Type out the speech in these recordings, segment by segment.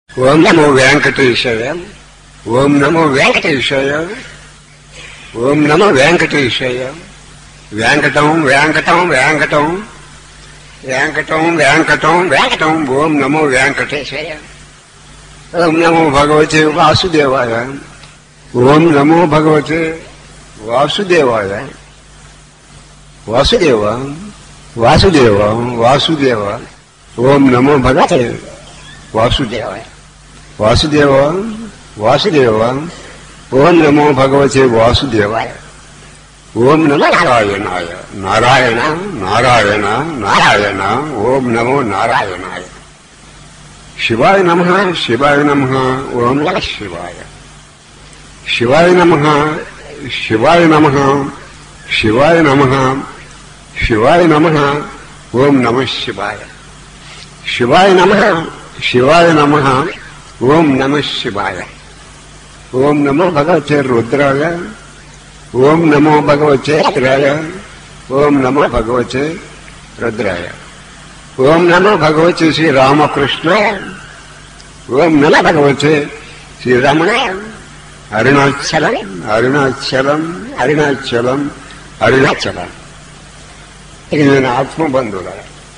ఓం నమో వెంకటేశాయ ఓం నమో వెంకటేశాయ ఓం నమో వెంకటేశాయ వెంకటం వెంకటం వెంకటం వెంకటం వెంకటం వెంకటం ఓం నమో వెంకటేశాయ ఓం నమో భగవతే వాసుదేవాయ ఓం నమో భగవతే వాసుదేవాయ వాసుదేవ వాసుదేవ వాసుదేవ ఓం నమో భగవతే వాసుదేవాయ వాసుదేవ వాసుదేవ ఓం నమో భగవతే వాసుదేవాయ ఓం నమో నారాయణాయ నారాయణ నారాయణ నారాయణ ఓం నమో నారాయణాయ శివాయ నమ శివాయ నమ ఓం నమ శివాయ శివాయ నమ శివాయ నమ శివాయ నమ శివాయ నమ ఓం నమ శివాయ శివాయ నమ శివాయ నమ ఓం నమ శివాయ ఓం నమో భగవతే రుద్రాయ ఓం నమో భగవతే రుద్రాయ ఓం నమో భగవతే రుద్రాయ ఓం నమో భగవతే శ్రీరామకృష్ణాయ ఓం నమ భగవతే శ్రీరమణాయ అరుణాచలం అరుణాచలం అరుణాచలం అరుణాచలం ఇది నేను ఆత్మబంధువుల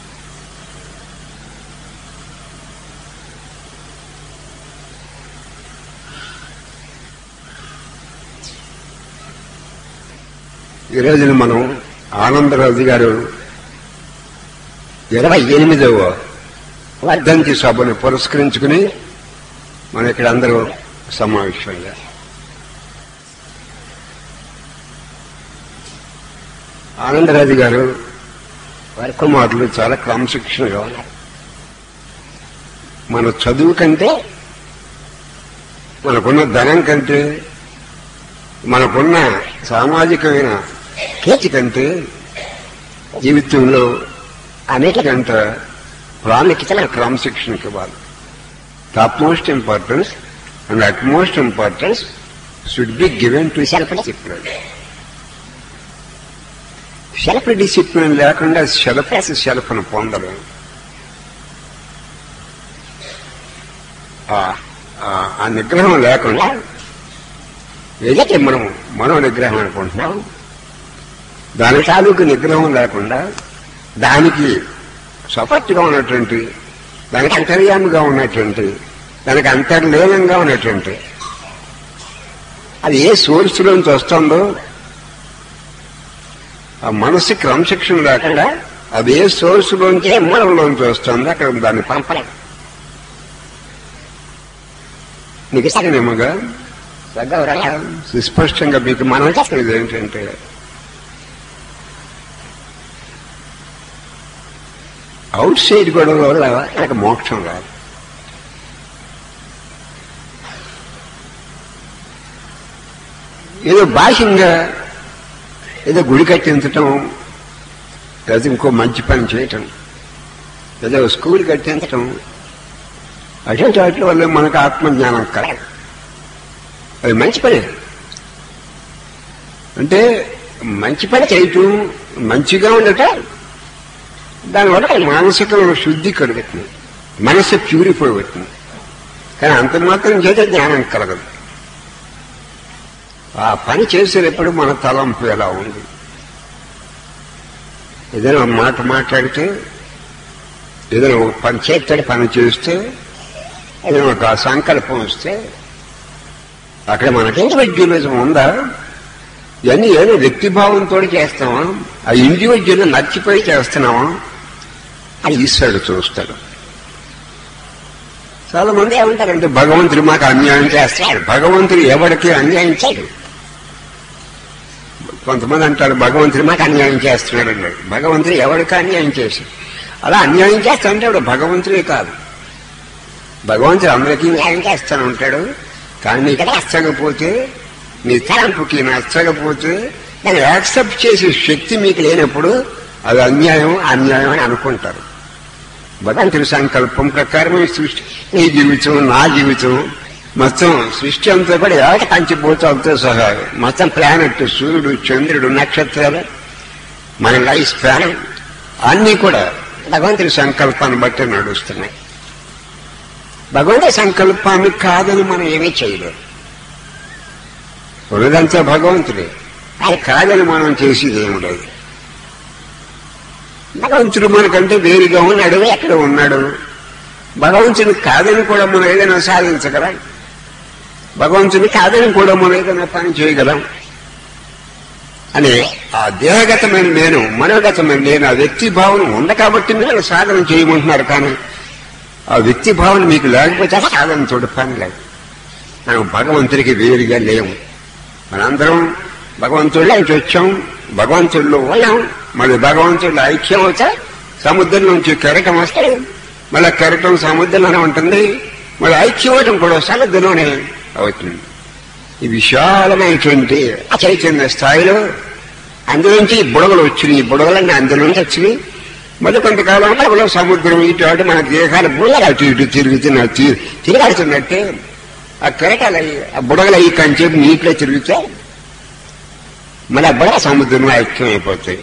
ఈ రోజున మనం ఆనందరాజు గారు ఇరవై ఎనిమిదవ వర్ధంతి సభను పురస్కరించుకుని మనం ఇక్కడ అందరూ సమావేశమయ్యారు ఆనందరాజు గారు వారి కుమారులు చాలా క్రమశిక్షణగా ఉన్నారు మన చదువు కంటే మనకున్న ధనం కంటే మనకున్న సామాజికమైన కీర్తి కంటే జీవితంలో అనేకకంత ప్రాముఖ్యత క్రమశిక్షణకి ఇవ్వాలి topmost importance and utmost importance should be given to self discipline self discipline లేకుండా సెల్ఫ్ సెల్ఫ్ ను పొందలేం ఆ నిగ్రహం లేకుండా ఏదైతే మనం మనో నిగ్రహం అనుకుంటున్నాం దాని తాలూకు నిగ్రహం లేకుండా దానికి సపోర్ట్గా ఉన్నటువంటి దానికి అంతర్యామిగా ఉన్నటువంటి దానికి అంతర్లీనంగా ఉన్నటువంటి అది ఏ సోర్స్లోంచి వస్తుందో ఆ మనసు క్రమశిక్షణ లేకుండా అది ఏ సోర్స్లోంచి ఏ మూలంలోంచి వస్తుందో అక్కడ దాన్ని పంపలేం మీకు సగనేమోగా సుస్పష్టంగా మీకు మనం చేస్తున్నది ఏంటంటే అవుట్ సైడ్ గొడవ వల్ల నాకు మోక్షం రాదు ఏదో బాహ్యంగా ఏదో గుడి కట్టించటం లేదా ఇంకో మంచి పని చేయటం ఏదో స్కూల్ కట్టించటం అటువంటి వాటి వల్ల మనకు ఆత్మజ్ఞానం కలగదు అది మంచి పని అంటే మంచి పని చేయటం మంచిగా ఉండటం దానివల్ల మానసిక శుద్ధి కలుగుతుంది మనసు ప్యూరిఫై అవుతుంది కానీ అంత మాత్రం చేత జ్ఞానం కలగదు ఆ పని చేసేటప్పుడు మన తలంపు ఎలా ఉంది ఏదైనా ఒక మాట మాట్లాడితే ఏదైనా ఒక పని చేస్తాడు పని చేస్తే ఏదైనా ఒక సంకల్పం వస్తే అక్కడ మనకి ఇండివిజువలిజం ఉందా ఇవన్నీ ఏదో వ్యక్తిభావంతో చేస్తామా ఆ ఇండివిజువల్ నచ్చిపోయి చేస్తున్నామా అది ఈశ్వరుడు చూస్తాడు చాలా మంది ఏమంటారంటే భగవంతుడు మాకు అన్యాయం చేస్తాడు భగవంతుడు ఎవరికి అన్యాయం చేయడు కొంతమంది అంటారు భగవంతుడు మాకు అన్యాయం చేస్తున్నాడు అన్నాడు భగవంతుడు ఎవరికి అన్యాయం చేశాడు అలా అన్యాయం చేస్తానంటే వాడు భగవంతుడే కాదు భగవంతుడు అందరికీ న్యాయం చేస్తాను ఉంటాడు కానీ నీకు నచ్చకపోతే నీ తలంపుకి నచ్చకపోతే దాన్ని యాక్సెప్ట్ చేసే శక్తి మీకు లేనప్పుడు అది అన్యాయం అన్యాయం అని అనుకుంటారు భగవంతుడి సంకల్పం ప్రకారం ఈ సృష్టి నీ జీవితం నా జీవితం మొత్తం సృష్టి అంతా కూడా ఏక పంచభూతాలతో సహా మొత్తం ప్లానెట్ సూర్యుడు చంద్రుడు నక్షత్రాలు మన లైఫ్ స్పాన్ అన్నీ కూడా భగవంతుడి సంకల్పాన్ని బట్టి నడుస్తున్నాయి భగవంతుడి సంకల్పాన్ని కాదని మనం ఏమీ చేయలేం ఉన్నదంతా భగవంతుడే అది కాదని మనం చేసేది ఏమి లేదు భగవంతుడు మనకంటే వేరుగా ఉన్నాడు ఎక్కడ ఉన్నాడు భగవంతుని కాదని కూడా మనం ఏదైనా సాధించగలం భగవంతుని కాదని కూడా మనం ఏదైనా పని చేయగలం అని ఆ దేహగతమైన నేను మనోగతమైన నేను ఆ వ్యక్తి భావన ఉంది కాబట్టి మీరు సాధన చేయమంటున్నారు కానీ ఆ వ్యక్తి భావన మీకు లేకపోతే సాధన తోటి పని లేదు మనం భగవంతుడికి వేరుగా లేము మనందరం భగవంతుడిలో నుంచి వచ్చాం భగవంతుడిలో ఉన్నాం మళ్ళీ భగవంతుడిలో ఐక్యం వచ్చా సముద్రం నుంచి కెరటం వస్తే మళ్ళీ కెరటం సముద్రంలోనే ఉంటుంది మళ్ళీ ఐక్యం అవటం కూడా సముద్రంలోనే అవుతుంది ఈ విశాలమైనటువంటి చైతన్య స్థాయిలో అందులోంచి ఈ బుడగలు వచ్చినాయి ఈ బుడగలన్నీ అందులోంచి వచ్చినాయి మళ్ళీ కొంతకాలం బుడగలో సముద్రం ఇటు అటు మన దేహాలు బుడగలు అటు ఇటు తిరుగుతున్న తిరగాడుతున్నట్టే ఆ కెరటాలు అయ్యి ఆ బుడగలు అయ్యి కంచేపు నీటిలో తిరుగుతే మళ్ళీ ఆ బుడగ సముద్రంలో ఐక్యం అయిపోతాయి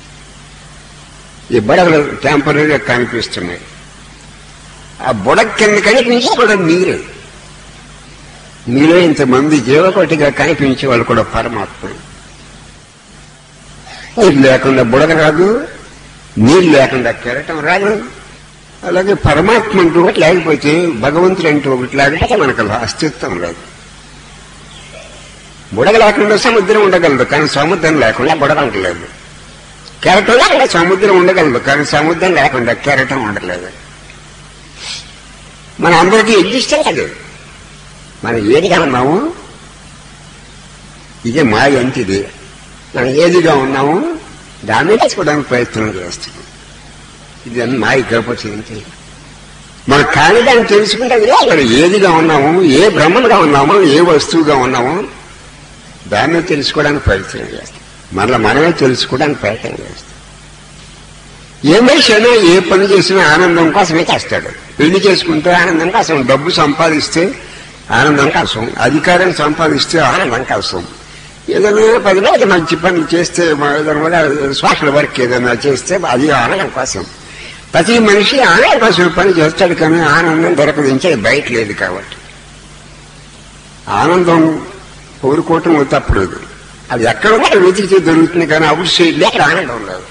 ఈ బుడగలు టెంపరీగా కనిపిస్తున్నాయి ఆ బుడగ కింద కనిపించి కూడా నీరే మీలో ఇంతమంది జీవకోటిగా కనిపించే వాళ్ళు కూడా పరమాత్మ నీరు లేకుండా బుడగ రాదు నీరు లేకుండా కెరటం రాదు అలాగే పరమాత్మ అంటూ ఒకటి లేకపోతే భగవంతుడు అంటూ ఒకటి లేకపోతే మనకు అస్తిత్వం లేదు బుడగ లేకుండా సముద్రం ఉండగలదు కానీ సముద్రం లేకుండా బుడగ ఉండలేదు కెరటం లేకుండా సముద్రం ఉండగలదు కానీ సముద్రం లేకుండా కెరటం ఉండలేదు మన అందరికీ ఎగ్జిస్టెన్స్ అది మనం ఏదిగా ఉన్నాము ఇదే మాయ అంతిది మనం ఏదిగా ఉన్నాము దాన్ని తెచ్చుకోవడానికి ప్రయత్నం చేస్తున్నాం ఇది అని మాయ గర్భచింది మనం కాని దాన్ని తెలుసుకుంటే మనం ఏదిగా ఉన్నాము ఏ బ్రహ్మగా ఉన్నామో ఏ వస్తువుగా ఉన్నామో దాన్ని తెలుసుకోవడానికి ప్రయత్నం చేస్తాం మరలా మనమే తెలుసుకోవడానికి ప్రయత్నం చేస్తాం ఏ మనిషి అయినా ఏ పని చేసినా ఆనందం కోసమే చేస్తాడు పెళ్లి చేసుకుంటే ఆనందం కోసం డబ్బు సంపాదిస్తే ఆనందం కోసం అధికారం సంపాదిస్తే ఆనందం కోసం ఏదైనా పది రోజులు మంచి పనులు చేస్తే ఏదైనా సోషల్ వర్క్ ఏదైనా చేస్తే అది ఆనందం కోసం ప్రతి మనిషి ఆనందం కోసం పని చేస్తాడు కానీ ఆనందం దొరకదించే బయట లేదు కాబట్టి ఆనందం కోరుకోవటం తప్పుడు అది ఎక్కడ ఉన్నా వెతికితే దొరుకుతుంది కానీ అవుట్ సైడ్ లేక ఆనందం లేదు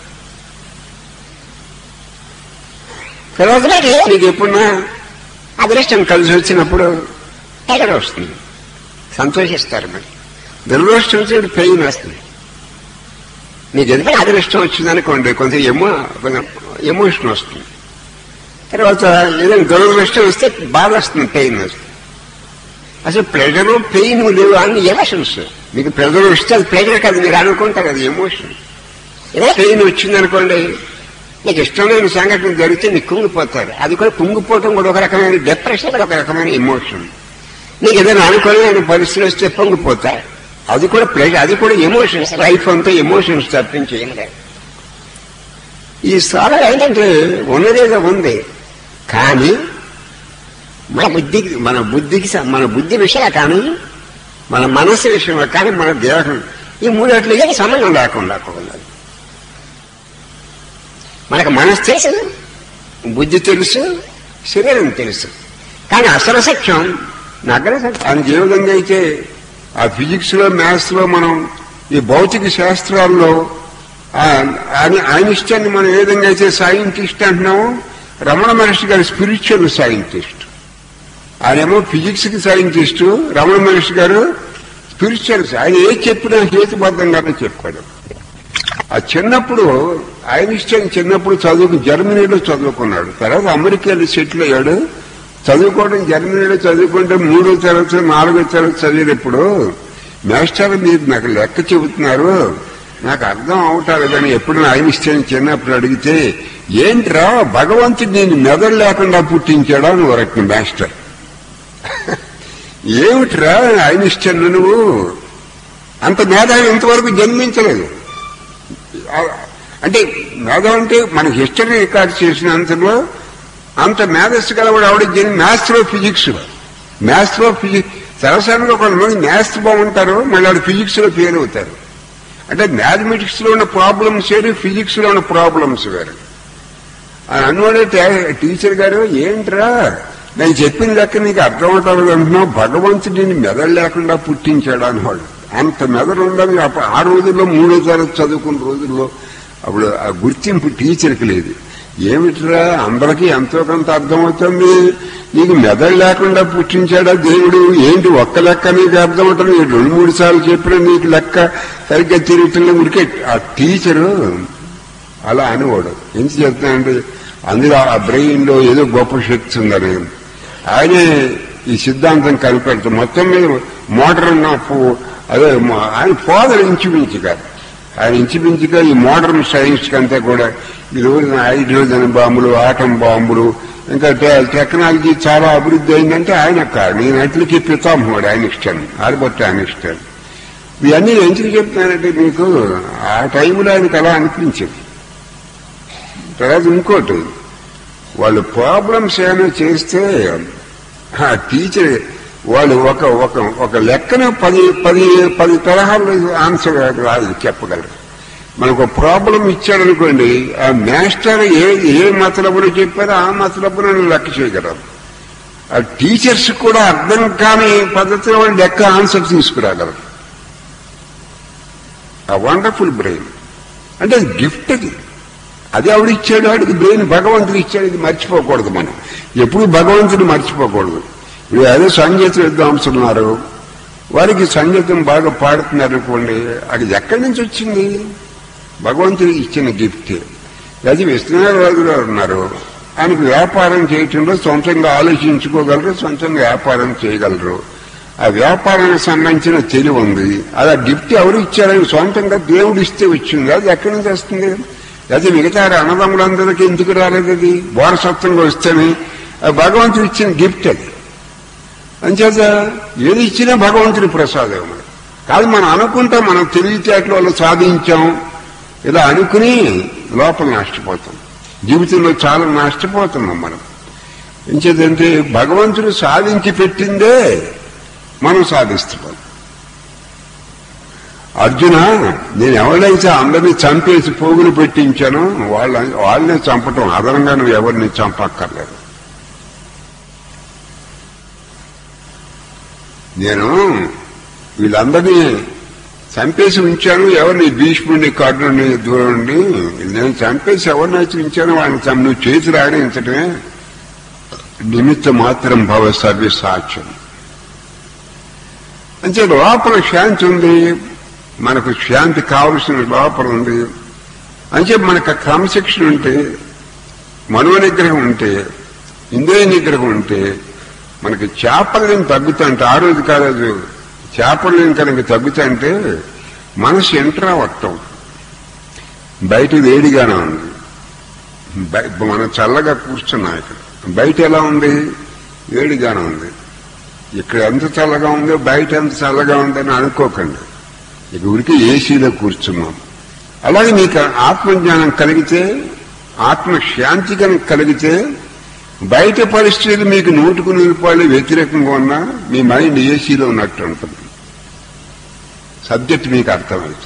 తర్వాత నీకు ఎప్పుడున్నా అదృష్టం కలిసి వచ్చినప్పుడు ఎక్కడ వస్తుంది సంతోషిస్తారు మరి దురదృష్టం వచ్చి పెయిన్ వస్తుంది మీకు ఎందుకంటే అదృష్టం వచ్చింది అనుకోండి కొంత ఎమో కొంచెం ఎమోషన్ వస్తుంది తర్వాత ఏదైనా దురదృష్టం వస్తే బాధ వస్తుంది పెయిన్ వస్తుంది అసలు ప్రెజరు పెయిన్ లేవు అన్ని ఎమోషన్స్ మీకు ప్రెజర్ వస్తే అది ప్రెజర్ కాదు మీరు అనుకుంటారు అది ఎమోషన్ ఏదో పెయిన్ వచ్చింది అనుకోండి నీకు ఇష్టమైన సంఘటన జరిగితే నీకు కుంగిపోతారు అది కూడా కుంగిపోవటం కూడా ఒక రకమైన డిప్రెషన్ కూడా ఒక రకమైన ఎమోషన్ నీకు ఏదైనా అనుకూలమైన పరిస్థితులు వస్తే పొంగిపోతాయి అది కూడా ప్లేజర్ అది కూడా ఎమోషన్స్ లైఫ్ అంతా ఎమోషన్స్ తప్పించి ఏం లేదు ఈ సార ఏంటంటే ఉన్నదేదో ఉంది కానీ మన బుద్ధికి మన బుద్ధికి స- మన బుద్ధి విషయాలు కానీ మన మనస్సు విషయంలో కానీ మన దేహం ఈ మూడట్లు ఏది సంబంధం లేకుండా ఉన్నది మనకు మనసు తెలుసు బుద్ధి తెలుసు శరీరం తెలుసు కానీ అసలు సత్యం నగర సత్యం అది ఏ విధంగా అయితే ఆ ఫిజిక్స్ లో మ్యాథ్స్ లో మనం ఈ భౌతిక శాస్త్రాల్లో ఐన్స్టైన్ మనం ఏ విధంగా అయితే సైంటిస్ట్ అంటున్నామో రమణ మహర్షి గారు స్పిరిచువల్ సైంటిస్ట్ ఆయనేమో ఫిజిక్స్ కి సైంటిస్టు రమణ మహర్షి గారు స్పిరిచువల్ ఆయన ఏ చెప్పినా హేతుబద్ధంగానే చెప్పాడు ఆ చిన్నప్పుడు ఐన్స్టైన్ చిన్నప్పుడు చదువుకు జర్మనీలో చదువుకున్నాడు తర్వాత అమెరికాలో సెటిల్ అయ్యాడు చదువుకోవడం జర్మనీలో చదువుకుంటే మూడో తరగతి నాలుగో తరగతి చదివేటప్పుడు మాస్టర్ మీరు నాకు లెక్క చెబుతున్నారు నాకు అర్థం అవటాలు కానీ ఎప్పుడు ఐన్స్టైన్ చిన్నప్పుడు అడిగితే ఏంట్రా భగవంతుడు నేను మెదడు లేకుండా పుట్టించాడా అని వరకు మాస్టర్ ఏమిట్రా ఐన్స్టైన్ నువ్వు అంత మేధావి ఇంతవరకు జన్మించలేదు ఆ- అంటే మేధం అంటే మన హిస్టరీ రికార్డ్ చేసినంతలో అంత మేధస్సు గలవాడు ఆవిడ జన్ మ్యాథ్స్ లో ఫిజిక్స్ మ్యాథ్స్ లో ఫిజిక్స్ సరసంగా కొంతమంది మ్యాథ్స్ బాగుంటారు మళ్ళీ ఆవిడ ఫిజిక్స్ లో ఫెయిల్ అవుతారు అంటే మ్యాథమెటిక్స్ లో ఉన్న ప్రాబ్లమ్స్ వేరు ఫిజిక్స్ లో ఉన్న ప్రాబ్లమ్స్ వేరు అని అన్నవాడే టీచర్ గారు ఏంట్రా నేను చెప్పిన లెక్క నీకు అర్థం అవుతుంది అంటున్నావు భగవంతుడిని మెదడు లేకుండా పుట్టించాడు అనేవాడు అంత మెదడు ఉండాలి అప్పుడు ఆ రోజుల్లో మూడో తరగతి చదువుకున్న రోజుల్లో అప్పుడు ఆ గుర్తింపు టీచర్కి లేదు ఏమిట్రా అందరికీ ఎంతో కొంత అర్థమవుతుంది నీకు మెదడు లేకుండా పుట్టించాడా దేవుడు ఏంటి ఒక్క లెక్క నీకు అర్థమవుతుంది ఈ రెండు మూడు సార్లు చెప్పినా నీకు లెక్క సరిగ్గా తిరుగుతున్న ఉరికే ఆ టీచరు అలా అనేవాడు ఎందుకు చెప్తానంటే అందులో ఆ బ్రెయిన్ లో ఏదో గొప్ప శక్తి ఉందని ఆయనే ఈ సిద్ధాంతం కనిపెడతాం మొత్తం మీద మోడర్న్ ఆఫ్ అదే మా- ఆయన ఫాదర్ ఇంచుమించుగా ఆయన ఇంచుమించుగా ఈ మోడర్న్ సైన్స్ కంతా కూడా ఈ రోజున హైడ్రోజన్ బాంబులు ఆటం బాంబులు ఇంకా టె- టెక్నాలజీ చాలా అభివృద్ధి అయిందంటే ఆయన కాదు నేను అట్లకి పితామహుడు ఐన్స్టైన్ ఆల్బర్ట్ ఐన్స్టైన్ ఇవన్నీ ఎందుకు చెప్తున్నానంటే మీకు ఆ టైంలో ఆయనకు అలా అనిపించింది తర్వాత ఇంకోటి వాళ్ళు ప్రాబ్లమ్స్ ఏమైనా చేస్తే ఆ టీచర్ వాళ్ళు ఒక ఒక ఒక లెక్కన పది పది పది తరహాలు ఆన్సర్ రాదు చెప్పగలరు మనకు ఒక ప్రాబ్లం ఇచ్చాడనుకోండి ఆ మాస్టర్ ఏ ఏ మతలబులు చెప్పారో ఆ మతలబులు లెక్క చేయగలరు ఆ టీచర్స్ కూడా అర్థం కాని పద్ధతిలో వాళ్ళు లెక్క ఆన్సర్ తీసుకురాగలరు ఆ వండర్ఫుల్ బ్రెయిన్ అంటే అది గిఫ్ట్ అది అది ఆవిడ ఇచ్చాడు వాడికి బ్రెయిన్ భగవంతుడు ఇచ్చాడు ఇది మర్చిపోకూడదు మనం ఎప్పుడు భగవంతుడు మర్చిపోకూడదు ఇప్పుడు అదే సంగీతం విద్వాంసులున్నారు వారికి సంగీతం బాగా పాడుతున్నారు అనుకోండి అది ఎక్కడి నుంచి వచ్చింది భగవంతుడికి ఇచ్చిన గిఫ్ట్ అది విశ్వనాథరాజు గారు ఉన్నారు ఆయనకు వ్యాపారం చేయటంలో సొంతంగా ఆలోచించుకోగలరు సొంతంగా వ్యాపారం చేయగలరు ఆ వ్యాపారానికి సంబంధించిన తెలివి ఉంది అది ఆ గిఫ్ట్ ఎవరు ఇచ్చారని సొంతంగా దేవుడు ఇస్తే వచ్చింది అది ఎక్కడి నుంచి వస్తుంది అది మిగతా అన్నదమ్ములందరికీ ఎందుకు రాలేదు అది వారసత్వంగా వస్తేనే ఆ భగవంతుడు ఇచ్చిన గిఫ్ట్ అది అంచేత ఏది ఇచ్చినా భగవంతుడి ప్రసాదం మరి కాదు మనం అనుకుంటాం మనం తెలివితేటల వల్ల సాధించాం ఇలా అనుకుని లోపల నష్టపోతాం జీవితంలో చాలా నష్టపోతున్నాం మనం ఎంచేదంటే భగవంతుడు సాధించి పెట్టిందే మనం సాధిస్తున్నాం అర్జున నేను ఎవరైతే అందరినీ చంపేసి పోగులు పెట్టించానో వాళ్ళ వాళ్ళనే చంపటం అదనంగా నువ్వు ఎవరిని చంపక్కర్లేదు నేను వీళ్ళందరినీ చంపేసి ఉంచాను ఎవరిని భీష్ముడిని కర్ణుని దూరం నుండి నేను చంపేసి ఎవరినైతే ఉంచాను వాళ్ళని చంప నువ్వు చేతి రాణించటమే నిమిత్త మాత్రం భవ సర్వ సాక్ష్యం అంటే లోపల శాంతి ఉంది మనకు శాంతి కావలసిన లోపల ఉంది అంటే మనకు క్రమశిక్షణ ఉంటే మనో నిగ్రహం ఉంటే ఇంద్రియ నిగ్రహం ఉంటే మనకి చేపలను తగ్గుతుంటే ఆ రోజు కాలేదు చేపలను కనుక తగ్గుతుంటే మనసు ఎంట్రావట్టం బయట వేడిగానే ఉంది బయ- మనం చల్లగా కూర్చున్నాం ఇక్కడ బయట ఎలా ఉంది వేడిగానే ఉంది ఇక్కడ ఎంత చల్లగా ఉందో బయట ఎంత చల్లగా ఉందని అనుకోకండి ఇక ఉరికి ఏసీలో కూర్చున్నాం అలాగే మీకు ఆత్మజ్ఞానం కలిగితే ఆత్మ శాంతి కనుక కలిగితే బయట పరిస్థితులు మీకు నూటుకు నూరు రూపాయలు వ్యతిరేకంగా ఉన్నా మీ మైండ్ ఏసీలో ఉన్నట్టు ఉంటుంది సబ్జెక్ట్ మీకు అర్థమైతే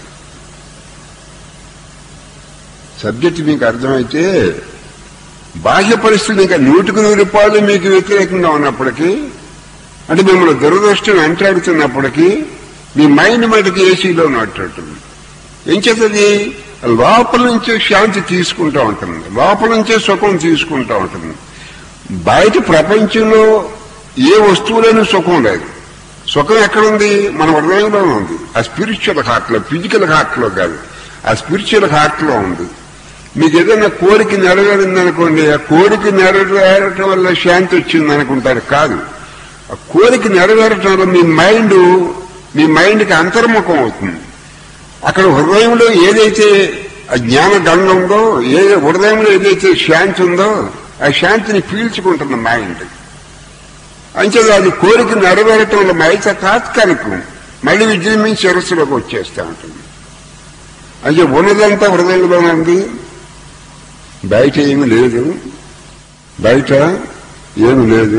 సబ్జెక్ట్ మీకు అర్థమైతే బాహ్య పరిస్థితులు ఇంకా నూటికి నూరు రూపాయలు మీకు వ్యతిరేకంగా ఉన్నప్పటికీ అంటే మిమ్మల్ని దురదృష్టం వెంటాడుతున్నప్పటికీ మీ మైండ్ మటుకు ఏసీలో ఉన్నట్టుంటుంది ఏం చేస్తుంది లోపల నుంచే శాంతి తీసుకుంటూ ఉంటుంది లోపల నుంచే సుఖం తీసుకుంటూ ఉంటుంది బయట ప్రపంచంలో ఏ వస్తువులోనూ సుఖం లేదు సుఖం ఎక్కడుంది మన హృదయంలోనే ఉంది ఆ స్పిరిచువల్ హార్ట్ లో ఫిజికల్ హార్ట్ లో కాదు ఆ స్పిరిచువల్ హార్ట్ లో ఉంది మీకు ఏదైనా కోరిక నెరవేరింది అనుకోండి ఆ కోరిక నెరవేరటం వల్ల శాంతి వచ్చింది అనుకుంటారు కాదు ఆ కోరిక నెరవేరటం వల్ల మీ మైండ్ మీ మైండ్కి అంతర్ముఖం అవుతుంది అక్కడ హృదయంలో ఏదైతే ఆ జ్ఞాన గంగ ఉందో ఏ హృదయంలో ఏదైతే శాంతి ఉందో ఆ శాంతిని పీల్చుకుంటుంది మైండ్ అంచేది అది కోరిక నెరవేరటం వల్ల మైత తాత్కాలికం మళ్ళీ విజృంభించి శిరస్సులోకి వచ్చేస్తూ ఉంటుంది అంటే ఉన్నదంతా హృదయంలోనే ఉంది బయట ఏమి లేదు బయట ఏమి లేదు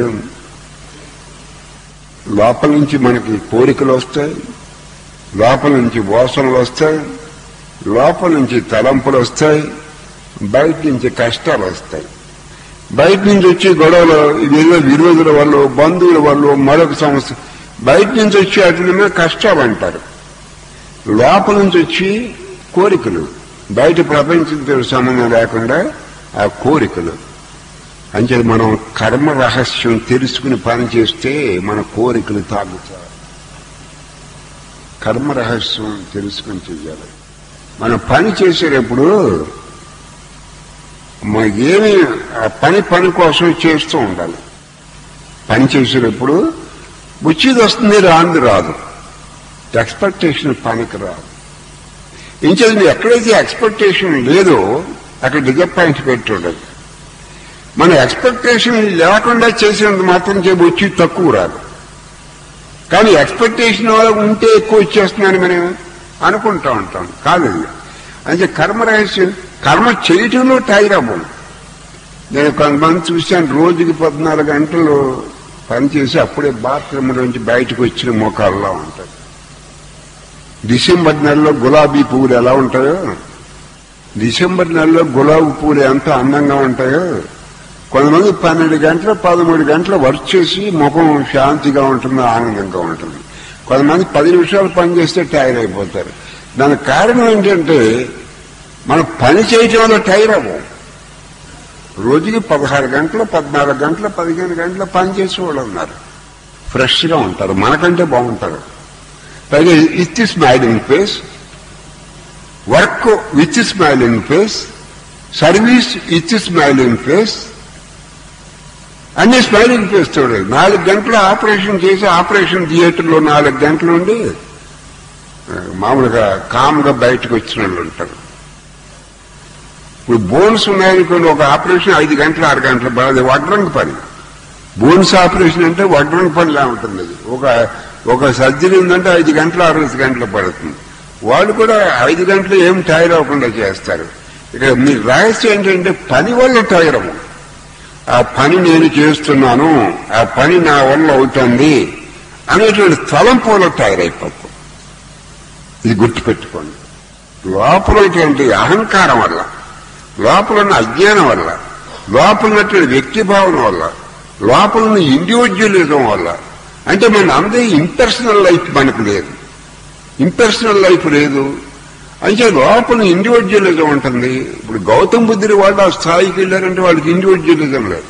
లోపల నుంచి మనకి కోరికలు వస్తాయి లోపల నుంచి వాసనలు వస్తాయి లోపల నుంచి తలంపులు వస్తాయి బయట నుంచి కష్టాలు వస్తాయి బయట నుంచి వచ్చే గొడవలు ఇదేదో విరోధుల వల్ల బంధువుల వల్ల మరొక సమస్య బయట నుంచి వచ్చి వాటి మీద కష్టాలు అంటారు లోపల నుంచి వచ్చి కోరికలు బయట ప్రపంచంతో సంబంధం లేకుండా ఆ కోరికలు అంటే మనం కర్మ రహస్యం తెలుసుకుని పని చేస్తే మన కోరికలు తాగుతాయి కర్మ రహస్యం తెలుసుకుని చెయ్యాలి మనం పని చేసేటప్పుడు ఏమి ఆ పని పని కోసం చేస్తూ ఉండాలి పని చేసేటప్పుడు వచ్చేది వస్తుంది రాంది రాదు ఎక్స్పెక్టేషన్ పనికి రాదు ఇంచేది నువ్వు ఎక్కడైతే ఎక్స్పెక్టేషన్ లేదో అక్కడ డిజపాయింట్ పెట్టి ఉండదు మన ఎక్స్పెక్టేషన్ లేకుండా చేసినంత మాత్రం చేసి వచ్చి తక్కువ రాదు కానీ ఎక్స్పెక్టేషన్ ఉంటే ఎక్కువ వచ్చేస్తున్నాను మనం అనుకుంటా ఉంటాం కాదు అది. అంటే కర్మ రహస్యం కర్మ చేయటంలో టైర్ అవ్వం నేను కొంతమంది చూశాను రోజుకి పద్నాలుగు గంటలు పనిచేసి అప్పుడే బాత్రూమ్ నుంచి బయటకు వచ్చిన మోకాల్లో ఉంటాయి డిసెంబర్ నెలలో గులాబీ పువ్వులు ఎలా ఉంటాయో డిసెంబర్ నెలలో గులాబీ పువ్వులు ఎంత అందంగా ఉంటాయో కొంతమంది పన్నెండు గంటలు పదమూడు గంటలు వర్క్ చేసి ముఖం శాంతిగా ఉంటుంది ఆనందంగా ఉంటుంది కొంతమంది పది నిమిషాలు పని చేస్తే టైర్ అయిపోతారు దానికి కారణం ఏంటంటే మనం పని చేయటంలో టైర్ అవ్వం రోజుకి పదహారు గంటలు పద్నాలుగు గంటలు పదిహేను గంటలు పని చేసే వాళ్ళు ఉన్నారు ఫ్రెష్గా ఉంటారు మనకంటే బాగుంటారు పైగా with smiling face work with smiling face service with smiling face అన్ని స్మైలింగ్ ఫేస్ చూడాలి నాలుగు గంటలు ఆపరేషన్ చేసి ఆపరేషన్ థియేటర్లో నాలుగు గంటలు ఉండి ఆ, మామూలుగా కామ్గా బయటకు వచ్చిన వాళ్ళు ఉంటారు ఇప్పుడు బోన్స్ ఉన్నాయనుకోండి ఒక ఆపరేషన్ ఐదు గంటలు ఆరు గంటలు పడదు వడ్రంగి పని బోన్స్ ఆపరేషన్ అంటే వడ్రంగి పనిలా ఉంటుంది అది ఒక ఒక సర్జరీ ఉందంటే ఐదు గంటలు ఆరు గంటలు పడుతుంది వాళ్ళు కూడా ఐదు గంటలు ఏం టైర్ అవ్వకుండా చేస్తారు ఇక్కడ మీ రహస్యం ఏంటంటే పని వల్ల టైర్ అవ్వం ఆ పని నేను చేస్తున్నాను ఆ పని నా వల్ల అవుతుంది అనేటువంటి తలంపులో టైర్ అయిపోతాం ఇది గుర్తుపెట్టుకోండి లోపల ఉన్నటువంటి అహంకారం వల్ల లోపల ఉన్న అజ్ఞానం వల్ల లోపల ఉన్నటువంటి వ్యక్తి భావన వల్ల లోపల ఉన్న ఇండివిజువలిజం వల్ల అంటే మన అందరి ఇంపర్సనల్ లైఫ్ మనకు లేదు ఇంపర్సనల్ లైఫ్ లేదు అంటే లోపల ఇండివిజువలిజం ఉంటుంది ఇప్పుడు గౌతమ్ బుద్ధుడి వాళ్ళు ఆ స్థాయికి వెళ్ళారంటే వాళ్ళకి ఇండివిజువలిజం లేదు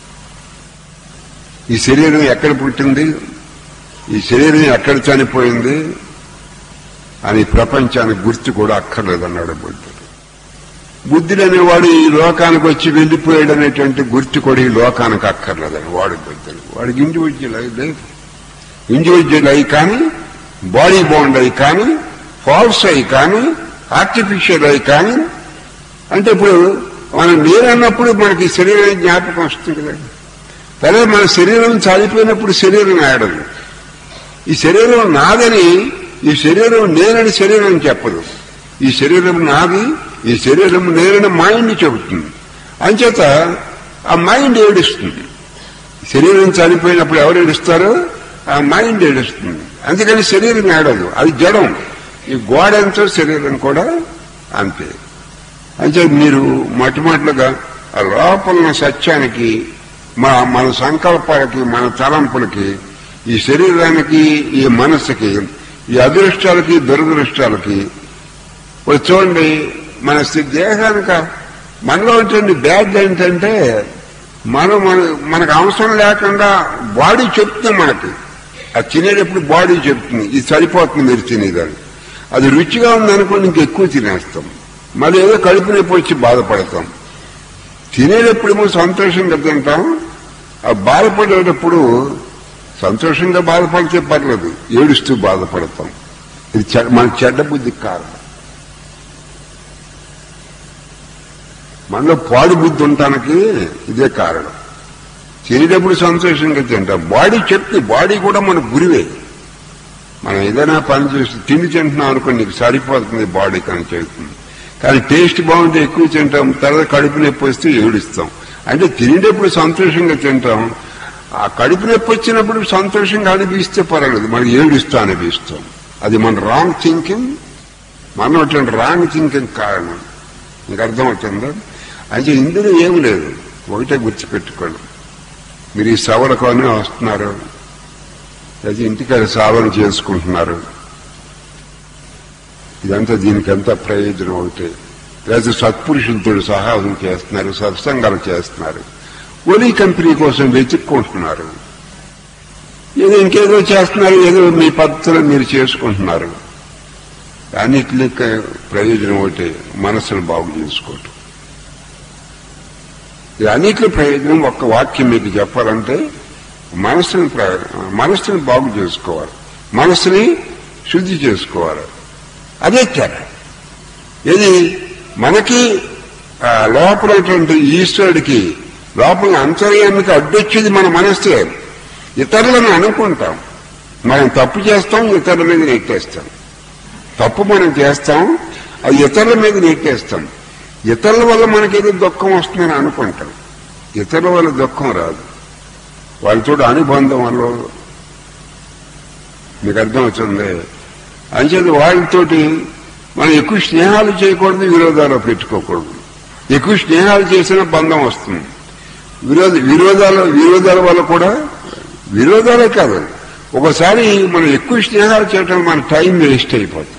ఈ శరీరం ఎక్కడ పుట్టింది ఈ శరీరం ఎక్కడ చనిపోయింది అని ప్రపంచానికి గుర్తు కూడా అక్కర్లేదన్నాడు బుద్ధుడు బుద్ధుడు అనేవాడు ఈ లోకానికి వచ్చి వెళ్ళిపోయాడు అనేటువంటి గుర్తు కూడా ఈ లోకానికి అక్కర్లేదని వాడు బుద్ధుడు వాడికి ఇండివిజువల్ అయి లేదు ఇండివిజువల్ అయి కానీ బాడీ బాండ్ అయి కానీ ఫాల్స్ అయి కానీ ఆర్టిఫిషియల్ అయి కానీ అంటే ఇప్పుడు మనం నేరన్నప్పుడు మనకి శరీరం జ్ఞాపకం వస్తుంది కదా తర్వాత మన శరీరం చనిపోయినప్పుడు శరీరం ఆడదు ఈ శరీరం నాదని ఈ శరీరం నేనని శరీరం చెప్పదు ఈ శరీరం నాది ఈ శరీరం నేనని మైండ్ చెబుతుంది అంచేత ఆ మైండ్ ఏడుస్తుంది శరీరం చనిపోయినప్పుడు ఎవరు ఏడుస్తారో ఆ మైండ్ ఏడుస్తుంది అందుకని శరీరం ఏడదు అది జడం ఈ గోడ ఎంతో శరీరం కూడా అంతే అంటే మీరు మొట్టమొదటిగా ఆ లోపల ఉన్న సత్యానికి మన మన సంకల్పాలకి మన తలంపులకి ఈ శరీరానికి ఈ మనస్సుకి ఈ అదృష్టాలకి దురదృష్టాలకి ఇప్పుడు చూడండి మన స్థి- దేహానికి మనలో ఉంటుంది బ్యాడ్ ఏంటంటే మనం మన మనకు అవసరం లేకుండా బాడీ చెప్తుంది మనకి అది తినేటప్పుడు బాడీ చెప్తుంది ఇది సరిపోతుంది మీరు తినేదాన్ని అది రుచిగా ఉందనుకోండి ఇంకెక్కువ తినేస్తాం మళ్ళీ ఏదో కడుపు నొప్పి వచ్చి బాధపడతాం తినేటప్పుడేమో సంతోషంగా తింటాం ఆ బాధపడేటప్పుడు సంతోషంగా బాధపడితే పర్లేదు ఏడుస్తూ బాధపడతాం ఇది చె- మన చెడ్డ బుద్ధికి కారణం మనలో పాడు బుద్ధి ఉండటానికి ఇదే కారణం తినేటప్పుడు సంతోషంగా తింటాం బాడీ చెప్తే బాడీ కూడా మన గురివే మనం ఏదైనా పని చేసి తిండి తింటున్నాం అనుకో నీకు సరిపోతుంది బాడీ కానీ చెబుతుంది కానీ టేస్ట్ బాగుంటే ఎక్కువ తింటాం తర్వాత కడుపు నొప్పి వస్తే ఏడుస్తాం అంటే తినేటప్పుడు సంతోషంగా తింటాం ఆ కడుపు నొప్పి వచ్చినప్పుడు సంతోషంగా అనిపిస్తే పర్వాలేదు మనకి ఏడుస్తూ అనిపిస్తాం అది మన రాంగ్ థింకింగ్ మనం రాంగ్ థింకింగ్ కారణం మీకు అర్థమవుతుందా అంటే ఇందులో ఏమి లేదు ఒకటే గుర్తుపెట్టుకోండి మీరు ఈ సవరకొని వస్తున్నారు లేదా ఇంటికాడ సావన చేసుకుంటున్నారు ఇదంతా దీనికంతా ప్రయోజనం ఒకటే లేదా సత్పురుషులతో సహాయం చేస్తున్నారు సత్సంగాలు చేస్తున్నారు ఒలీ కంపెనీ కోసం వెతుక్కుంటున్నారు ఏదో ఇంకేదో చేస్తున్నారు ఏదో మీ పద్ధతిలో మీరు చేసుకుంటున్నారు అన్నిటినీ ప్రయోజనం ఒకటి మనసును బాగు చేసుకోవటం ఈ అన్నిటి ప్రయోజనం ఒక్క వాక్యం మీకు చెప్పాలంటే మనసుని ప్ర- మనసుని బాగు చేసుకోవాలి మనసుని శుద్ధి చేసుకోవాలి అదే తేడా ఇది మనకి ఆ, లోపల ఉన్నటువంటి ఈశ్వరుడికి లోపల అంతర్యానికి అడ్డొచ్చేది మన మనస్సే ఇతరులను అనుకుంటాం మనం తప్పు చేస్తాం ఇతరుల మీద నెట్టేస్తాం తప్పు మనం చేస్తాం అది ఇతరుల మీద నెట్టేస్తాం ఇతరుల వల్ల మనకేదో దుఃఖం వస్తుందని అనుకుంటాం ఇతరుల వల్ల దుఃఖం రాదు వాళ్ళతో అనుబంధం వల్ల మీకు అర్థమవుతుంది అంచేది వాళ్ళతోటి మనం ఎక్కువ స్నేహాలు చేయకూడదు విరోధాలు పెట్టుకోకూడదు ఎక్కువ స్నేహాలు చేసిన బంధం వస్తుంది విరోధ విరోధాల విరోధాల వల్ల కూడా విరోధాలే కాదు ఒకసారి మనం ఎక్కువ స్నేహాలు చేయటం మన టైం వేస్ట్ అయిపోతుంది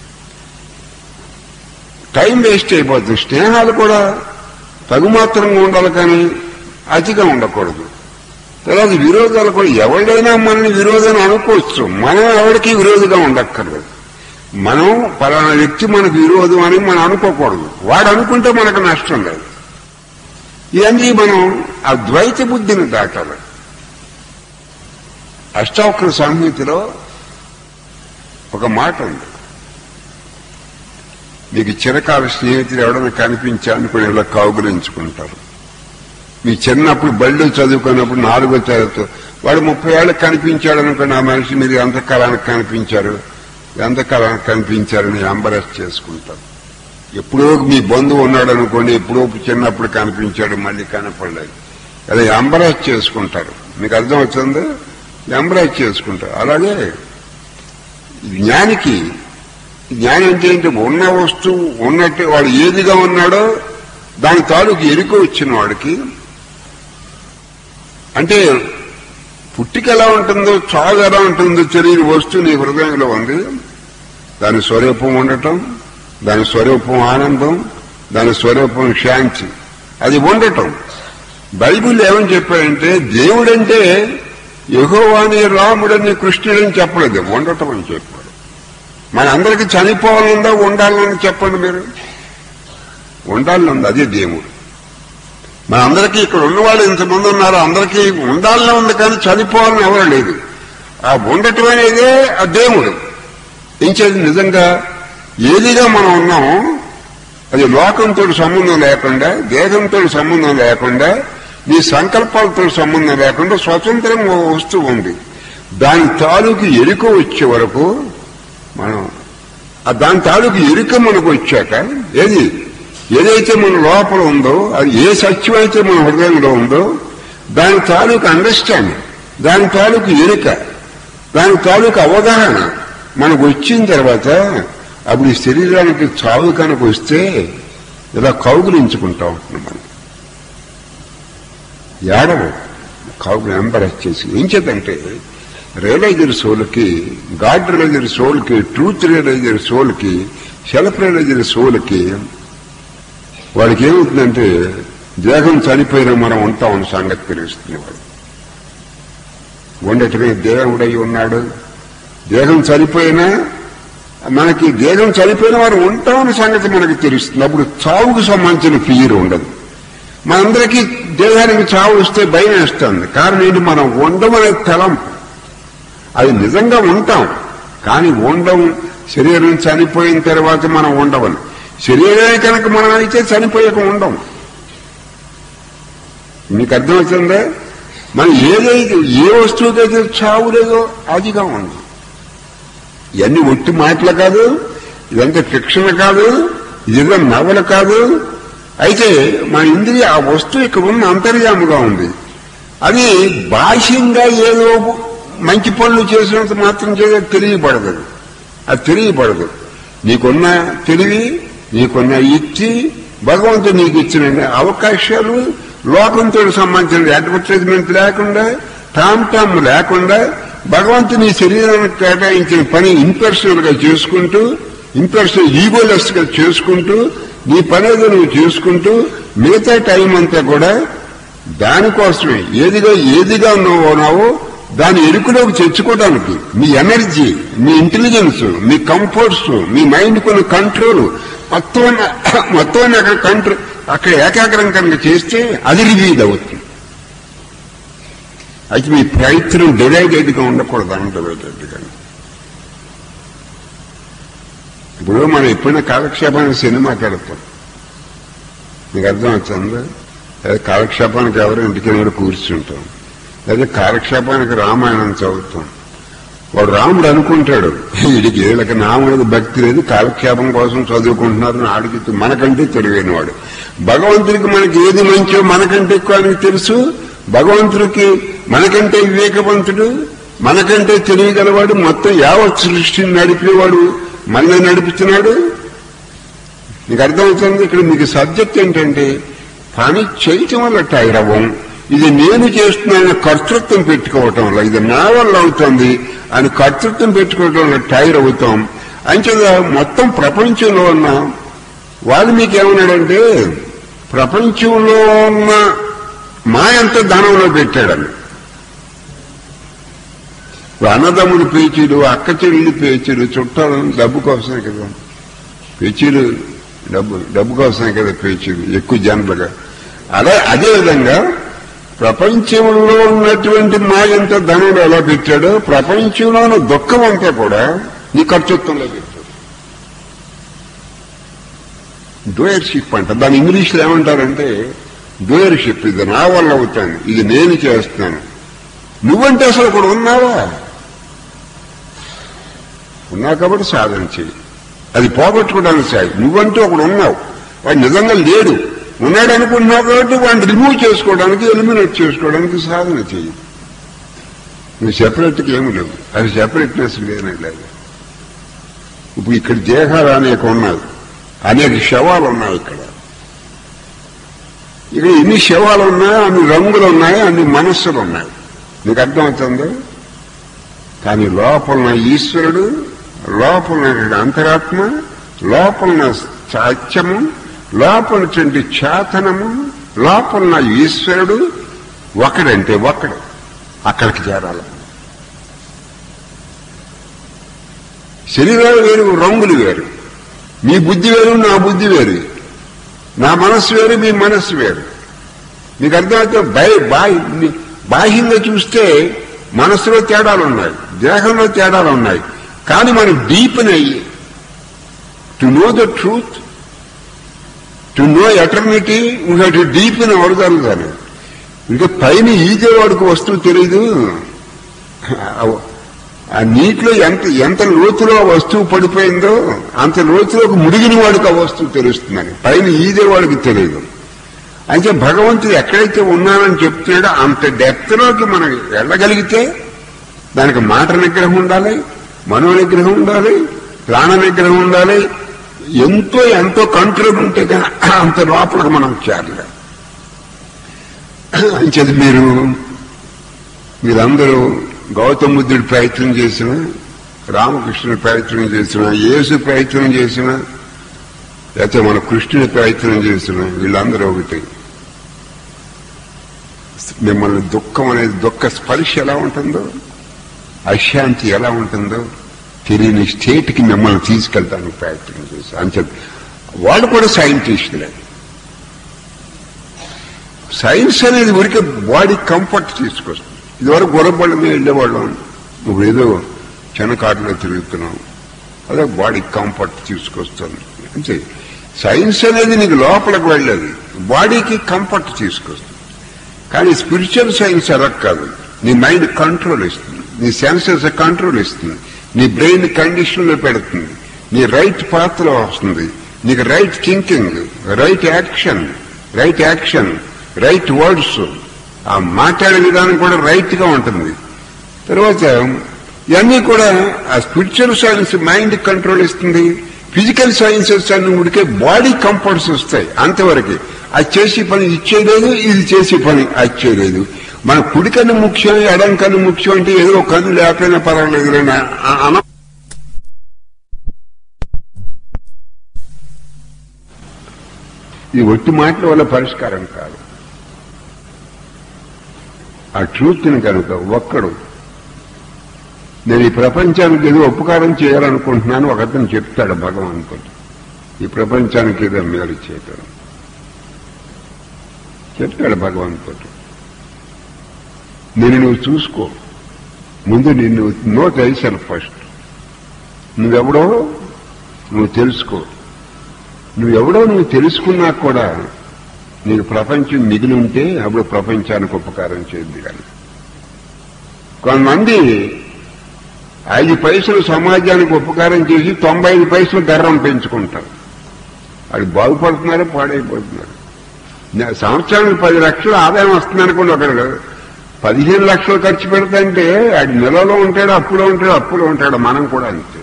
టైం వేస్ట్ అయిపోతుంది స్నేహాలు కూడా తగుమాత్రంగా ఉండాలి కానీ అతిగా ఉండకూడదు తర్వాత విరోధాలు కూడా ఎవరిడైనా మనల్ని విరోధం అనుకోవచ్చు మనం ఎవరికి విరోధిగా ఉండక్కర్లేదు మనం పలానా వ్యక్తి మనకు విరోధం అని మనం అనుకోకూడదు వాడు అనుకుంటే మనకు నష్టం లేదు ఇవన్నీ మనం ఆ ద్వైత బుద్ధిని దాటాలి అష్టావక్ర సంహితిలో ఒక మాట ఉంది మీకు చిరకాల స్నేహితులు ఎవడన్నా కనిపించా అనుకుని ఇలా కౌగులించుకుంటారు మీ చిన్నప్పుడు బళ్ళు చదువుకున్నప్పుడు నాలుగో తరగతి వాడు ముప్పై ఏళ్ళకి కనిపించాడు అనుకుని ఆ మనిషి మీరు ఎంతకాలానికి కనిపించారు ఎంతకాలానికి కనిపించారని అంబరెస్ట్ చేసుకుంటారు ఎప్పుడో మీ బంధువు ఉన్నాడు అనుకోండి ఎప్పుడో చిన్నప్పుడు కనిపించాడు మళ్ళీ కనపడలేదు అదే అంబరెస్ట్ చేసుకుంటారు మీకు అర్థం వచ్చింది ఎంబరెస్ట్ చేసుకుంటారు అలాగే జ్ఞానికి జ్ఞానం అంటే ఏంటి ఉన్న వస్తువు ఉన్నట్టు వాడు ఏదిగా ఉన్నాడో దాని తాలూకు ఎరుక వచ్చిన వాడికి అంటే పుట్టిక ఎలా ఉంటుందో చావు ఎలా ఉంటుందో తెలియని వస్తువు నీ హృదయంలో ఉంది దాని స్వరూపం ఉండటం దాని స్వరూపం ఆనందం దాని స్వరూపం శాంతి అది ఉండటం బైబిల్ ఏమని చెప్పాడంటే దేవుడంటే యహోవాని రాముడని కృష్ణుడని చెప్పలేదు ఉండటం అని చెప్పాడు మనందరికీ చనిపోవాలనుందా ఉండాలని చెప్పండి మీరు ఉండాలని ఉంది అదే దేవుడు మనందరికీ ఇక్కడ ఉన్నవాళ్ళు ఇంతమంది ఉన్నారు అందరికీ ఉండాలని ఉంది కానీ చనిపోవాలని ఎవరు లేదు ఆ ఉండటం అనేదే ఆ దేవుడు ఇంచేది నిజంగా ఏదిగా మనం ఉన్నాం అది లోకంతో సంబంధం లేకుండా దేహంతో సంబంధం లేకుండా నీ సంకల్పాలతో సంబంధం లేకుండా స్వతంత్రంగా ఓ వస్తువు ఉంది దాని తాలూకు ఎరుక వచ్చే వరకు మనం ఆ దాని తాలూకు ఎరుక మనకు వచ్చాక ఏది ఏదైతే మన లోపల ఉందో అది ఏ సత్యం అయితే మన హృదయంలో ఉందో దాని తాలూకు అండర్స్టాండింగ్ దాని తాలూకు ఎరుక దాని తాలూకు అవగాహన మనకు వచ్చిన తర్వాత అప్పుడు ఈ శరీరానికి చావు కనుక వస్తే ఇలా కౌగులించుకుంటా ఉంటున్నాం మనం ఏడవు కౌగులు ఎంబరెస్ చేసి ఏం చేద్దంటే రియలైజర్ సోల్కి గాడ్ రియలైజర్ సోల్కి ట్రూత్ రియలైజర్ సోల్కి సెల్ఫ్ రియలైజర్ సోల్కి వాడికి ఏమవుతుందంటే దేహం చనిపోయినా మనం ఉంటామన్న సంగతి తెలుస్తుంది వాడు ఉండటమే దేవుడై ఉన్నాడు దేహం చనిపోయినా మనకి దేహం చనిపోయిన వారు ఉంటామన్న సంగతి మనకి తెలుస్తుంది అప్పుడు చావుకు సంబంధించిన ఫియర్ ఉండదు మనందరికీ దేహానికి చావు వస్తే భయం వేస్తుంది కారణం ఏంటి మనం ఉండమనే తలంపు అది నిజంగా ఉంటాం కానీ ఉండం శరీరం చనిపోయిన తర్వాత మనం ఉండవని శరీరమే కనుక మనం అయితే చనిపోయాక ఉండం మీకు అర్థమవుతుందా మనం ఏదైతే ఏ వస్తువుకైతే చావు లేదో అదిగా ఉంది ఇవన్నీ ఒట్టి మాటలు కాదు ఇదంతా శిక్షణ కాదు ఇదిగా నవల కాదు అయితే మన ఇంద్రియ ఆ వస్తువు ఇక్కడ ఉన్న అంతర్యాముగా ఉంది అది బాహ్యంగా ఏదో మంచి పనులు చేసినంత మాత్రం చేసే తెలియబడదు అది తెలియబడదు నీకున్న తెలివి నీకున్న యుక్తి భగవంతుడు నీకు ఇచ్చిన అవకాశాలు లోకంతో సంబంధించిన అడ్వర్టైజ్మెంట్ లేకుండా టామ్ టామ్ లేకుండా భగవంతుని శరీరానికి కేటాయించిన పని ఇంపర్సనల్ గా చేసుకుంటూ ఇంపర్సనల్ ఈగోలెస్ గా చేసుకుంటూ నీ పని ఏదో నువ్వు చేసుకుంటూ మిగతా టైం అంతా కూడా దానికోసమే ఏదిగా ఏదిగా నువ్వు ఉన్నావో దాని ఎరుకులోకి తెచ్చుకోవడానికి మీ ఎనర్జీ మీ ఇంటెలిజెన్స్ మీ కంఫర్ట్స్ మీ మైండ్ కొన్ని కంట్రోల్ మొత్తం అన్న- మొత్తం అన్ని అక్కడ కంట్రోల్ అక్కడ ఏకాగ్రం కనుక చేస్తే అది రివీల్ అవుతుంది అయితే మీ ప్రయత్నం డివైడెడ్ గా ఉండకూడదు అంటేటట్టుగా ఇప్పుడు మనం ఎప్పుడైనా కాలక్షేపానికి సినిమాకి వెళ్తాం మీకు అర్థం వచ్చిందా అదే కాలక్షేపానికి ఎవరు ఇంటికి వెళ్ళి కూర్చుంటాం అదే కాలక్షేపానికి రామాయణం చదువుతాం వాడు రాముడు అనుకుంటాడు వీడికి వీళ్ళకి నా మీద భక్తి లేదు కాలక్షేపం కోసం చదువుకుంటున్నారు అని ఆడికి మనకంటే తెలివైన వాడు భగవంతుడికి మనకి ఏది మంచో మనకంటే ఎక్కువ ఆయనకి తెలుసు భగవంతుడికి మనకంటే వివేకవంతుడు మనకంటే తెలియగలవాడు మొత్తం యావత్ సృష్టిని నడిపేవాడు మనల్ని నడుపుతున్నాడు నీకు అర్థమవుతుంది ఇక్కడ మీకు సబ్జెక్ట్ ఏంటంటే పని చేయటం వల్ల టైర్ అవ్వం ఇది నేను చేస్తున్నాను కర్తృత్వం పెట్టుకోవటం వల్ల ఇది నా వల్ల అవుతుంది అని కర్తృత్వం పెట్టుకోవటం వల్ల టైర్ అవుతాం అంచేత మొత్తం ప్రపంచంలో ఉన్న వాళ్ళు మీకు ఏమన్నాడంటే ప్రపంచంలో ఉన్న మాయంత ధనంలో పెట్టాడని అన్నదమ్ముడు పేచీలు అక్క చెల్లి పేచీలు చుట్టాలు డబ్బు కోసమే కదా పేచీలు డబ్బు డబ్బు కోసమే కదా పేచీలు ఎక్కువ జనలుగా అలా అదే విధంగా ప్రపంచంలో ఉన్నటువంటి మాయంత ధనుడు ఎలా పెట్టాడో ప్రపంచంలో ఉన్న దుఃఖం అంతా కూడా నీ ఖర్చుత్వంలో పెట్టాడు డోయర్షిప్ అంట దాని ఇంగ్లీష్లో ఏమంటారంటే డోయర్షిప్ ఇది నా వల్ల అవుతాను ఇది నేను చేస్తాను నువ్వంటే అసలు కూడా ఉన్నావా ఉన్నావు కాబట్టి సాధన చేయి అది పోగొట్టుకోవడానికి సాయి నువ్వంటూ ఒకడు ఉన్నావు వాడు నిజంగా లేడు ఉన్నాడు అనుకుంటున్నావు కాబట్టి వాడిని రిమూవ్ చేసుకోవడానికి ఎలిమినేట్ చేసుకోవడానికి సాధన చేయి నువ్వు సెపరేట్గా ఏమి లేవు అది సెపరేట్నెస్ లేనే లేదు ఇప్పుడు ఇక్కడ దేహాలు అనేక ఉన్నాయి అనేక శవాలు ఉన్నాయి ఇక్కడ ఇక్కడ ఎన్ని శవాలు ఉన్నాయి అన్ని రంగులు ఉన్నాయి అన్ని మనస్సులు ఉన్నాయి నీకు అర్థమవుతుందో కానీ లోపల ఈశ్వరుడు లోపల అంతరాత్మ లోపల సత్యము లోపలటువంటి చేతనము లోపల ఈశ్వరుడు ఒకడంటే ఒకడు అక్కడికి చేరాలి శరీరాలు వేరు రంగులు వేరు మీ బుద్ధి వేరు నా బుద్ధి వేరు నా మనస్సు వేరు మీ మనస్సు వేరు మీకు అర్థమైతే బయ బాహ్య బాహ్యంగా చూస్తే మనస్సులో తేడాలు ఉన్నాయి దేహంలో తేడాలు ఉన్నాయి కానీ మనం డీప్ని అయ్యి to know the truth to know eternity we have to deep in అవడదాను దాన్ని ఇంకా పైన ఈజే వాడికి వస్తువు తెలియదు ఆ నీటిలో ఎంత ఎంత లోతులో ఆ వస్తువు పడిపోయిందో అంత లోతులోకి ముడిగిన వాడికి ఆ వస్తువు తెలుస్తుందని పైన ఈదే వాడికి తెలియదు అయితే భగవంతుడు ఎక్కడైతే ఉన్నానని చెప్తున్నాడో అంత డెప్త్లోకి మనం వెళ్ళగలిగితే దానికి మాట నిగ్రహం ఉండాలి మనో నిగ్రహం ఉండాలి ప్రాణ నిగ్రహం ఉండాలి ఎంతో ఎంతో కంట్రోల్ ఉంటే కానీ అంత లోపలికి మనం చేరలే అంచేది మీరు మీరందరూ గౌతమ బుద్ధుడు ప్రయత్నం చేసిన రామకృష్ణుడు ప్రయత్నం చేసిన యేసు ప్రయత్నం చేసిన లేకపోతే మన కృష్ణుని ప్రయత్నం చేసిన వీళ్ళందరూ ఒకటి మిమ్మల్ని దుఃఖం అనేది దుఃఖ స్పర్శ ఎలా ఉంటుందో అశాంతి ఎలా ఉంటుందో తెలియని స్టేట్కి మిమ్మల్ని తీసుకెళ్తానికి ప్రయత్నం చేసి అంతే వాళ్ళు కూడా సైంటిస్టులే సైన్స్ అనేది ఊరికే బాడీ కంఫర్ట్ తీసుకొస్తుంది ఇదివరకు గుర్రబళ్ళ మీద వెళ్ళేవాళ్ళం ఇప్పుడు ఏదో చెనకాటలో తిరుగుతున్నాం అదే బాడీ కంఫర్ట్ తీసుకొస్తుంది అంతే సైన్స్ అనేది నీకు లోపలికి వెళ్ళేది బాడీకి కంఫర్ట్ తీసుకొస్తుంది కానీ స్పిరిచువల్ సైన్స్ అలా కాదు నీ మైండ్ కంట్రోల్ ఇస్తుంది నీ సెన్సెస్ కంట్రోల్ ఇస్తుంది నీ బ్రెయిన్ కండిషన్ లో పెడుతుంది నీ రైట్ పాత్ లో వస్తుంది నీకు right thinking right action right action right words ఆ మాట్లాడే విధానం కూడా రైట్ గా ఉంటుంది తర్వాత ఇవన్నీ కూడా ఆ స్పిరిచువల్ సైన్స్ మైండ్ కంట్రోల్ ఇస్తుంది ఫిజికల్ సైన్సెస్ అన్ని ఉడికే బాడీ కంఫర్ట్స్ వస్తాయి అంతవరకు అది చేసే పని ఇచ్చేయలేదు ఇది చేసే పని అది చేయలేదు మన కుడి కన్ను ముఖ్యం ఎడం కన్ను ముఖ్యం అంటే ఏదో కన్ను లేకపోయినా పర్వాలేదు అన ఈ ఒట్టి మాటల వల్ల పరిష్కారం కాదు ఆ ట్రూత్ని కనుక ఒక్కడు నేను ఈ ప్రపంచానికి ఏదో ఉపకారం చేయాలనుకుంటున్నాను ఒకతను చెప్తాడు భగవంతుడు ఈ ప్రపంచానికి ఏదో మేలు చేయటం చెప్తాడు భగవంతుడు నేను నువ్వు చూసుకో ముందు నిన్ను నో తెలుసాను ఫస్ట్ నువ్వెవడో నువ్వు తెలుసుకో నువ్వెవడో నువ్వు తెలుసుకున్నా కూడా నీకు ప్రపంచం మిగిలి ఉంటే అప్పుడు ప్రపంచానికి ఉపకారం చేయద్దు కానీ కొంతమంది ఐదు పైసలు సమాజానికి ఉపకారం చేసి తొంభై ఐదు పైసలు గర్వం పెంచుకుంటారు అది బాగుపడుతున్నారు పాడైపోతున్నారు నే- సంవత్సరానికి పది లక్షలు ఆదాయం వస్తుంది అనుకోండి ఒకడు పదిహేను లక్షలు ఖర్చు పెడతాంటే అది నెలలో ఉంటాడు అప్పులో ఉంటాడు అప్పులో ఉంటాడు మనం కూడా అంతే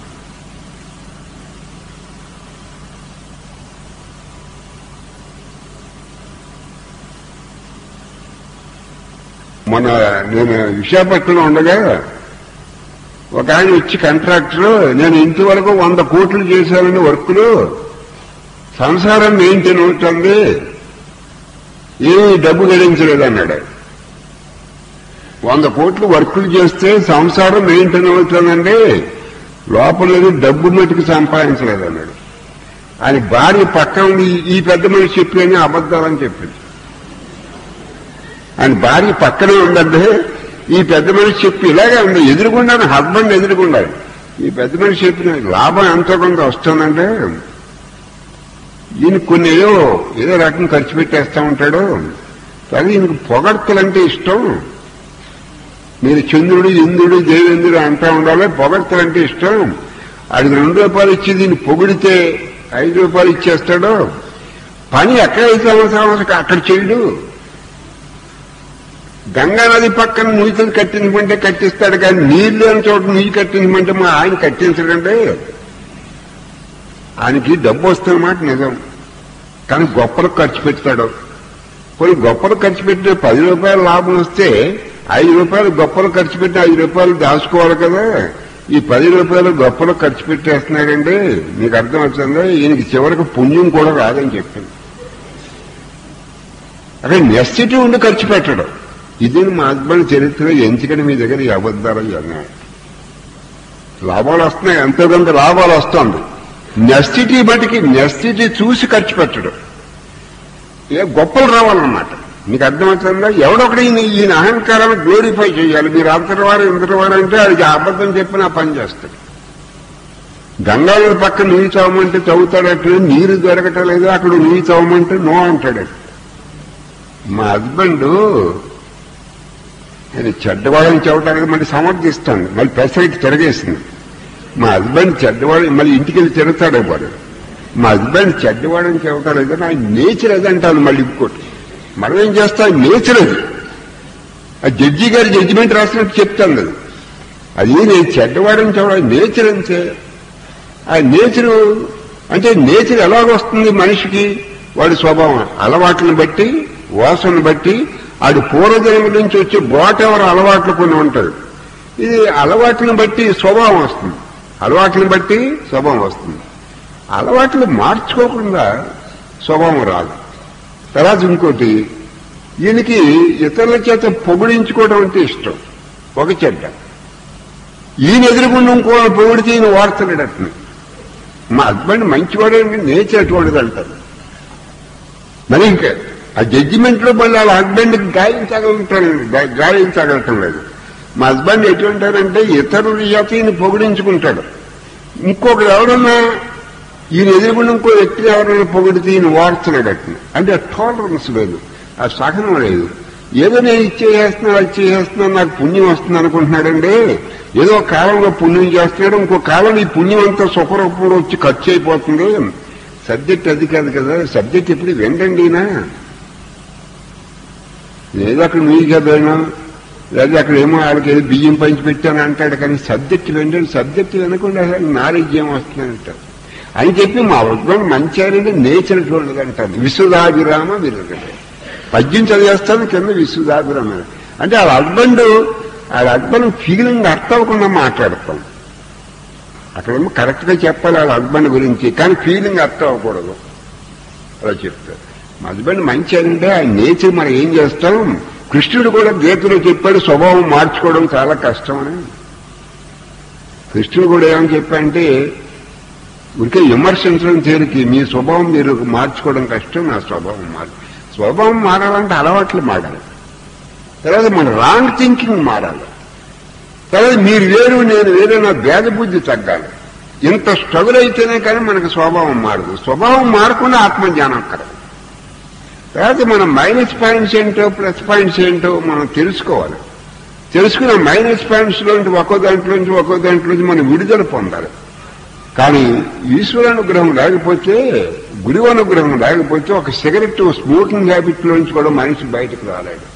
మన నేను విశాఖపట్నంలో ఉండగా ఒక ఆయన వచ్చి కాంట్రాక్టర్ నేను ఇంతవరకు వంద కోట్లు చేశానని వర్కులు సంసారం మెయింటైన్ అవుతుంది ఏమీ డబ్బు గడించలేదు అన్నాడు వంద కోట్లు వర్కులు చేస్తే సంసారం మెయింటైన్ అవుతుందండి లోపల డబ్బు మటుకు సంపాదించలేదు అన్నాడు ఆయన భార్య పక్కన ఉంది ఈ పెద్ద మనిషి చెప్పిన అబద్ధాలని చెప్పింది ఆయన భార్య పక్కనే ఉందంటే ఈ పెద్ద మనిషి చెప్పి ఇలాగే ఉంది ఎదురుగుండా హస్బెండ్ ఎదురుగుండా ఈ పెద్ద మనిషి చెప్పిన లాభం ఎంతో కొంత వస్తుందంటే ఈయన కొన్ని ఏదో ఏదో రకం ఖర్చు పెట్టేస్తా ఉంటాడు కానీ ఈయనకు పొగడ్తలంటే ఇష్టం మీరు చంద్రుడు ఇంద్రుడు దేవేంద్రుడు అంటా ఉండాలి పొగడ్తలంటే ఇష్టం అది రెండు రూపాయలు ఇచ్చి దీన్ని పొగిడితే ఐదు రూపాయలు ఇచ్చేస్తాడు పని ఎక్కడైతే అవసరం అక్కడ చేయడు గంగా నది పక్కన నీతులు కట్టించమంటే కట్టిస్తాడు కానీ నీళ్లు అని చోట నీళ్ళు కట్టించమంటే మా ఆయన కట్టించడండి ఆయనకి డబ్బు వస్తుందన్నమాట నిజం కానీ గొప్పలకు ఖర్చు పెడతాడు కొన్ని గొప్పలు ఖర్చు పెట్టిన పది రూపాయల లాభం వస్తే ఐదు రూపాయలు గొప్పలు ఖర్చు పెట్టి ఐదు రూపాయలు దాచుకోవాలి కదా ఈ పది రూపాయలు గొప్పలు ఖర్చు పెట్టేస్తున్నాడండి మీకు అర్థం అవుతుందా ఈయనకి చివరికి పుణ్యం కూడా రాదని చెప్పింది అక్కడ నెస్సిటీ ఉండి ఖర్చు పెట్టడం ఇది మా హస్బెండ్ చరిత్ర ఎందుకని మీ దగ్గర ఈ అబద్ధాలు అన్నాడు లాభాలు వస్తున్నాయి ఎంతో కొంత లాభాలు వస్తుంది నెస్సిటీ బట్టికి నెస్సిటీ చూసి ఖర్చు పెట్టడం ఏ గొప్పలు రావాలన్నమాట మీకు అర్థమవుతుందా ఎవడొకటి ఈయన ఈయన అహంకారాన్ని గ్లోరిఫై చేయాలి మీరు అంతటివారు ఇంతటివారు అంటే అది అబద్ధం చెప్పి నా పని చేస్తాడు గంగానది పక్కన నీరు చదవమంటే చదువుతాడట నీరు దొరకటం లేదు అక్కడ నీరు చదవమంటే నో అంటాడు మా హస్బెండ్ నేను చెడ్డవాడని చెప్పడానికి మళ్ళీ సమర్థిస్తాను మళ్ళీ పెసరికి తిరగేసింది మా హస్బెండ్ చెడ్డవాడు మళ్ళీ ఇంటికి వెళ్ళి తిరుగుతాడే వాడు మా హస్బెండ్ చెడ్డవాడని చెప్పడం లేదు నా నేచర్ అది అంటాను మళ్ళీ ఇంకోటి మనం ఏం చేస్తాం నేచర్ అది ఆ జడ్జి గారి జడ్జిమెంట్ రాసినట్టు చెప్తాను అది అది నేను చెడ్డవాడని చెప్పడం నేచర్ అంతే ఆ నేచర్ అంటే నేచర్ ఎలాగొస్తుంది మనిషికి వాడి స్వభావం అలవాట్లను బట్టి వాసనను బట్టి ఆడి పూర్వజన్మ నుంచి వచ్చే బోటెవరు అలవాట్లు కొన్ని ఉంటాయి ఇది అలవాట్లను బట్టి స్వభావం వస్తుంది అలవాట్లను బట్టి స్వభావం వస్తుంది అలవాట్లు మార్చుకోకుండా స్వభావం రాదు తర్వాత ఇంకోటి ఈయనకి ఇతరుల చేత పొగిడించుకోవడం అంటే ఇష్టం ఒక చెడ్డ ఈయన ఎదురుగుండా ఇంకో పొగిడితే ఈయన వార్తలేడట్ని మా హస్బెండ్ మంచివాడే నేచర్ అటువంటిది అంటారు మరి ఇంకా ఆ జడ్జిమెంట్ లో మళ్ళీ వాళ్ళ హస్బెండ్ గాయించగలుగుతారు గాయించగలటం లేదు మా హస్బెండ్ ఎటువంటారంటే ఇతరుల చేత ఈయన పొగిడించుకుంటాడు ఇంకొకరు ఎవరన్నా ఈయన ఎదురుగుండా ఇంకో వ్యక్తిని ఎవరైనా పొగిడితే ఈయన వార్చలేడు అట్లా అంటే ఆ టాలరెన్స్ లేదు ఆ సహనం లేదు ఏదో నేను ఇచ్చేసేస్తున్నా అది చేసేస్తున్నా నాకు పుణ్యం వస్తుంది అనుకుంటున్నాడండి ఏదో ఒక కాలంలో పుణ్యం చేస్తున్నాడు ఇంకో కాలం ఈ పుణ్యం అంతా సుఖరూపంలో వచ్చి ఖర్చు అయిపోతుంది సబ్జెక్ట్ అది కాదు కదా సబ్జెక్ట్ ఎప్పుడు వెండండినా ఏదో అక్కడ మీరు చదివాను లేదా అక్కడ ఏమో వాళ్ళకి ఏదో బియ్యం పంచి పెట్టాను అంటాడు కానీ సబ్జెక్ట్ వెంటనే సబ్జెక్ట్ వినకుండా అసలు నాలెడ్జ్ ఏం వస్తుందంటారు అని చెప్పి మా హస్బెండ్ మంచి ఆయనంటే నేచర్ చూడలేదు అంటారు విశ్వదాభిరామ విరగడే పద్యం చదివేస్తాను కింద విశ్వదాభిరామ అంటే ఆ హస్బెండ్ ఆ హస్బెండ్ ఫీలింగ్ అర్థం అవ్వకుండా మాట్లాడతాం అక్కడేమో కరెక్ట్ గా చెప్పాలి వాళ్ళ హస్బెండ్ గురించి కానీ ఫీలింగ్ అర్థం అవ్వకూడదు అలా చెప్తారు మా హస్బెండ్ మంచి అంటే ఆ నేచర్ మనం ఏం చేస్తాం కృష్ణుడు కూడా గీతలో చెప్పాడు స్వభావం మార్చుకోవడం చాలా కష్టమని కృష్ణుడు కూడా ఏమని చెప్పాడంటే ఉరికే విమర్శించడం తేలికి మీ స్వభావం మీరు మార్చుకోవడం కష్టం నా స్వభావం మారు స్వభావం మారాలంటే అలవాట్లు మారాలి తర్వాత మన రాంగ్ థింకింగ్ మారాలి తర్వాత మీరు వేరు నేను వేరు నా భేద బుద్ధి తగ్గాలి ఇంత స్ట్రగుల్ అయితేనే కానీ మనకు స్వభావం మారదు స్వభావం మారకుండా ఆత్మజ్ఞానం కలదు తర్వాత మన మైనస్ పాయింట్స్ ఏంటో ప్లస్ పాయింట్స్ ఏంటో మనం తెలుసుకోవాలి తెలుసుకున్న మైనస్ పాయింట్స్ లోంచి ఒక్కో దాంట్లోంచి ఒక్కో దాంట్లోంచి మనం విడుదల పొందాలి కానీ ఈశ్వరానుగ్రహం లేకపోతే గురువు అనుగ్రహం లేకపోతే ఒక సిగరెట్ స్మోకింగ్ హ్యాబిట్ లోంచి కూడా మనిషి బయటకు రాలేడు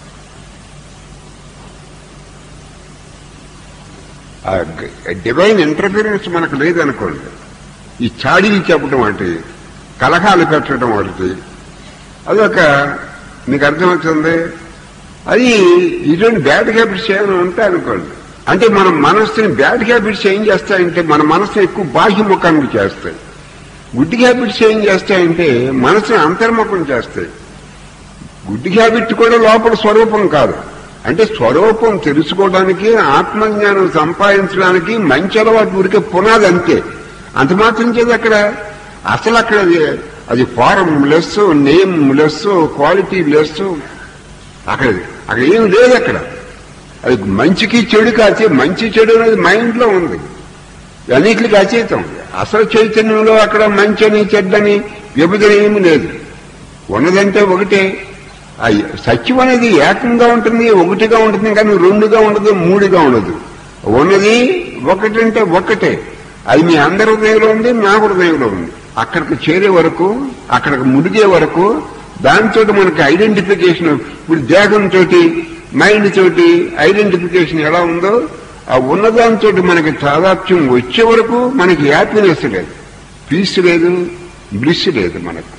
ఆ డివైన్ ఇంటర్ఫీరెన్స్ మనకు లేదనుకోండి ఈ చాడీలు చెప్పడం ఒకటి కలహాలు పెట్టడం ఒకటి అదొక మీకు అర్థమవుతుంది అది ఇటువంటి బ్యాడ్ హ్యాబిట్స్ ఏమైనా ఉంటాయి అనుకోండి అంటే మన మనస్సుని బ్యాడ్ హ్యాబిట్స్ ఏం చేస్తాయంటే మన మనసుని ఎక్కువ బాహ్యముఖానికి చేస్తాయి గుడ్ హ్యాబిట్స్ ఏం చేస్తాయంటే మనసుని అంతర్ముఖం చేస్తాయి గుడ్ హ్యాబిట్ కూడా లోపల స్వరూపం కాదు అంటే స్వరూపం తెలుసుకోవడానికి ఆత్మజ్ఞానం సంపాదించడానికి మంచి అలవాటు ఊరికే పునాది అంతే అంత మాత్రం చేది అక్కడ అసలు అక్కడ అది అది formless nameless quality less అక్కడ అక్కడ ఏం లేదు అక్కడ అది మంచికి చెడుకి అతి మంచి చెడు అనేది మైండ్ లో ఉంది అన్నిటికి అచేతం అసలు చైతన్యంలో అక్కడ మంచని చెడ్డని విభజన ఏమి లేదు ఉన్నదంటే ఒకటే ఆ సత్యం అనేది ఏకంగా ఉంటుంది ఒకటిగా ఉంటుంది కానీ రెండుగా ఉండదు మూడుగా ఉండదు ఉన్నది ఒకటంటే ఒకటే అది మీ అందరి హృదయంలో ఉంది నా హృదయంలో ఉంది అక్కడికి చేరే వరకు అక్కడికి ముడిగే వరకు దాంతో మనకి ఐడెంటిఫికేషన్ ఇప్పుడు దేహంతో మైండ్ తోటి ఐడెంటిఫికేషన్ ఎలా ఉందో ఆ ఉన్నదాంతో మనకి తాదాత్మ్యం వచ్చే వరకు మనకి హ్యాపీనెస్ లేదు పీస్ లేదు బ్లిస్ లేదు మనకు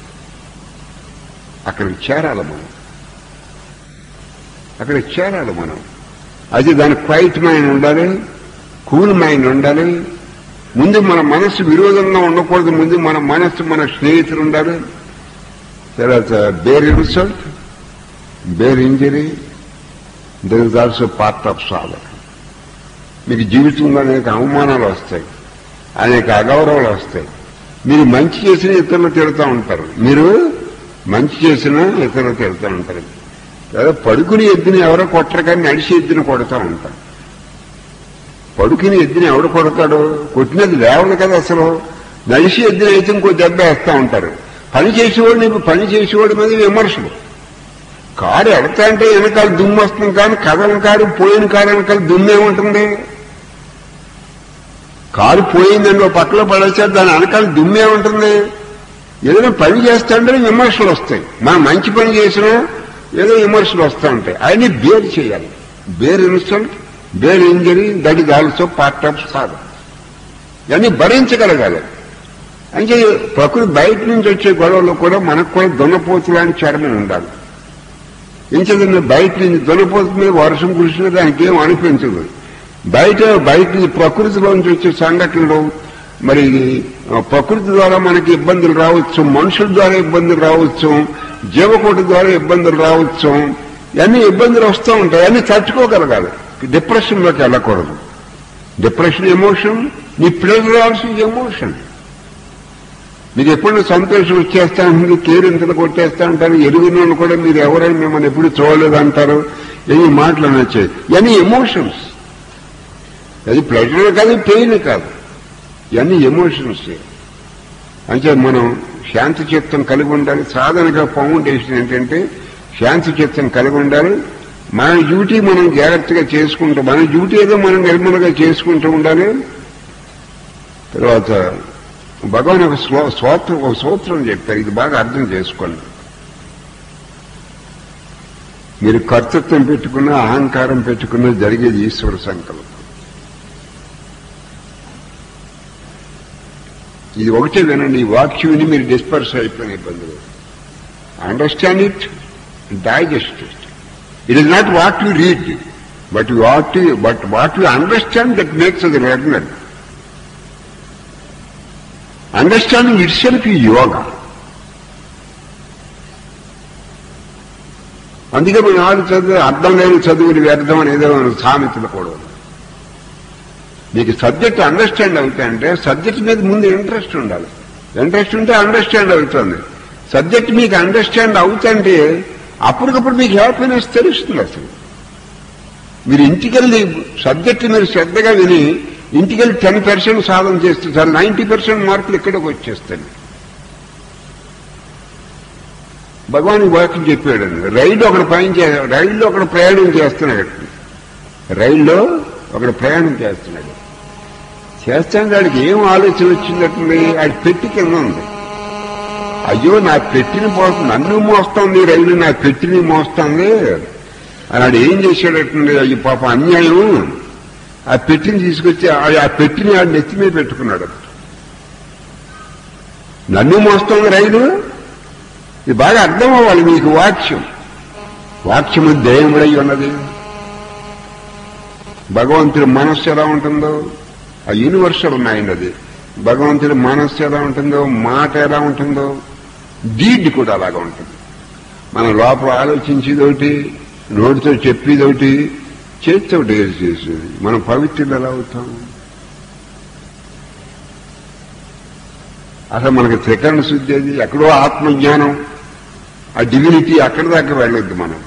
అక్కడికి చేరాలి మనం అక్కడికి చేరాలి మనం అది దాని క్వైట్ మైండ్ ఉండాలి కూల్ మైండ్ ఉండాలి ముందు మన మనస్సు విరోధంగా ఉండకూడదు ముందు మన మనస్సు మన స్నేహితులు ఉండాలి తర్వాత bear insult bear injury there is also part of sadhana మీకు జీవితంలో అనేక అవమానాలు వస్తాయి అనేక అగౌరవాలు వస్తాయి మీరు మంచి చేసిన ఇతరులు తిడుతూ ఉంటారు మీరు మంచి చేసినా ఇతరులు తిడుతూ ఉంటారు లేదా పడుకుని ఎద్దుని ఎవరో కొట్టరు కానీ నడిచి ఎద్దుని కొడతా ఉంటారు పడుకుని ఎద్దుని ఎవడు కొడతాడు కొట్టినది లేవదు కదా అసలు నడిచి ఎద్దుని అయితే ఇంకో దెబ్బ వేస్తా ఉంటారు పని చేసేవాడు నీకు పని చేసేవాడి మీద విమర్శలు కారు ఎడతా అంటే వెనకాల దుమ్ము వస్తుంది కానీ కథల కారు పోయిన కారు వెనకాల దుమ్మే ఉంటుంది కారు పోయిందండి ఓ పక్కలో పడేసారు దాని వెనకాల దుమ్మే ఉంటుంది ఏదైనా పని చేస్తాంటే విమర్శలు వస్తాయి మనం మంచి పని చేసినా ఏదో విమర్శలు వస్తూ ఉంటాయి అవన్నీ బేర్ చేయాలి bear insult bear injury that is also part of sadhana ఇవన్నీ భరించగలగాలి అంటే ప్రకృతి బయట నుంచి వచ్చే గొడవలు కూడా మనకు కూడా దున్నపోతు లాంటి చర్మం ఉండాలి ఇంకేదన్నా బయట నుంచి దున్నపోతు మీద వర్షం కురిసినా దానికి ఏం అనిపించదు బయట బయట నుంచి ప్రకృతిలోంచి వచ్చే సంఘటనలు మరి ప్రకృతి ద్వారా మనకి ఇబ్బందులు రావచ్చు మనుషుల ద్వారా ఇబ్బందులు రావచ్చు జీవకోటి ద్వారా ఇబ్బందులు రావచ్చు ఇవన్నీ ఇబ్బందులు వస్తూ ఉంటాయి అన్ని తట్టుకోగలగాలి డిప్రెషన్లోకి వెళ్ళకూడదు డిప్రెషన్ ఎమోషన్ నీ ప్లేజర్ ఆల్సో ఎమోషన్ మీరు ఎప్పుడు సంతోషం వచ్చేస్తా ఉంటుంది కేరింతలు కొట్టేస్తా ఉంటారు ఎరుగునోళ్ళు కూడా మీరు ఎవరైనా మిమ్మల్ని ఎప్పుడు చూడలేదు అంటారు ఎన్ని మాటలు నచ్చాయి ఇవన్నీ ఎమోషన్స్ అది ప్లెజర్ కాదు పెయిన్ కాదు ఇవన్నీ ఎమోషన్స్ అంటే మనం శాంతి చిత్తం కలిగి ఉండాలి సాధనగా ఫౌండేషన్ ఏంటంటే శాంతి చిత్తం కలిగి ఉండాలి మన డ్యూటీ మనం జాగ్రత్తగా చేసుకుంటూ మన డ్యూటీ ఏదో మనం నిర్మలంగా చేసుకుంటూ ఉండాలి తర్వాత భగవాన్ ఒక స్లో- స్తోత్రం ఒక సూత్రం చెప్పారు ఇది బాగా అర్థం చేసుకోండి మీరు కర్తృత్వం పెట్టుకున్న అహంకారం పెట్టుకున్న జరిగేది ఈశ్వర సంకల్పం ఇది ఒకటే వినండి ఈ వాక్యం విని మీరు డిస్పర్స్ అయిపోయిన ఇబ్బందులు understand it digest it it is not what you read but what but what you understand that makes అది రెగ్యులర్ అండర్స్టాండింగ్ ఇట్ సెల్ఫ్ ఈ యోగా అందుకే మన ఆడు చదువు అర్థం లేని చదువులు వ్యర్థం అనేదో సామెతలు కూడా ఉంది. మీకు సబ్జెక్ట్ అండర్స్టాండ్ అవుతాయంటే సబ్జెక్ట్ మీద ముందు ఇంట్రెస్ట్ ఉండాలి ఇంట్రెస్ట్ ఉంటే అండర్స్టాండ్ అవుతుంది సబ్జెక్ట్ మీకు అండర్స్టాండ్ అవుతుంటే అప్పటికప్పుడు మీకు హ్యాపీనెస్ తెలుస్తుంది అసలు మీరు ఇంటికెళ్ళి సబ్జెక్ట్ మీరు శ్రద్ధగా విని ఇంటికెళ్ళి టెన్ పర్సెంట్ సాధన చేస్తే సార్ నైంటీ పర్సెంట్ మార్కులు ఇక్కడికి వచ్చేస్తాయి భగవాన్ ఈ వాక్యం చెప్పాడు రైలు ఒకడు పైన చే- రైల్లో ఒకడు ప్రయాణం చేస్తున్నాడు రైల్లో ఒకడు ప్రయాణం చేస్తున్నాడు చేస్తాను వాడికి ఏం ఆలోచన వచ్చిందటండి ఆడి పెట్టి కింద ఉంది అయ్యో నా పెట్టిని పోతుంది నన్ను మోస్తుంది రైలు నా పెట్టిని మోస్తుంది అని ఆడు ఏం చేశాడటండి అయ్యి పాప అన్యాయం ఆ పెట్టిని తీసుకొచ్చి ఆ- ఆ పెట్టిని ఆడు నెత్తి మీద పెట్టుకున్నాడు నన్ను మోస్తుంది రైలు ఇది బాగా అర్థం అవ్వాలి మీకు వాక్యం వాక్యము దేవుడై ఉన్నది భగవంతుడి మనస్సు ఎలా ఉంటుందో ఆ యూనివర్సల్ మైండ్ అది భగవంతుడి మనస్సు ఎలా ఉంటుందో మాట ఎలా ఉంటుందో డీడ్ కూడా అలాగా ఉంటుంది మన లోపల ఆలోచించేదోటి నోటితో చెప్పేదోటి చేతితో చేసేది మనం పవిత్రులు ఎలా అవుతాం అసలు మనకి త్రికరణ శుద్ధి అది ఎక్కడో ఆత్మజ్ఞానం ఆ డివినిటీ అక్కడి దాకా వెళ్ళొద్దు మనం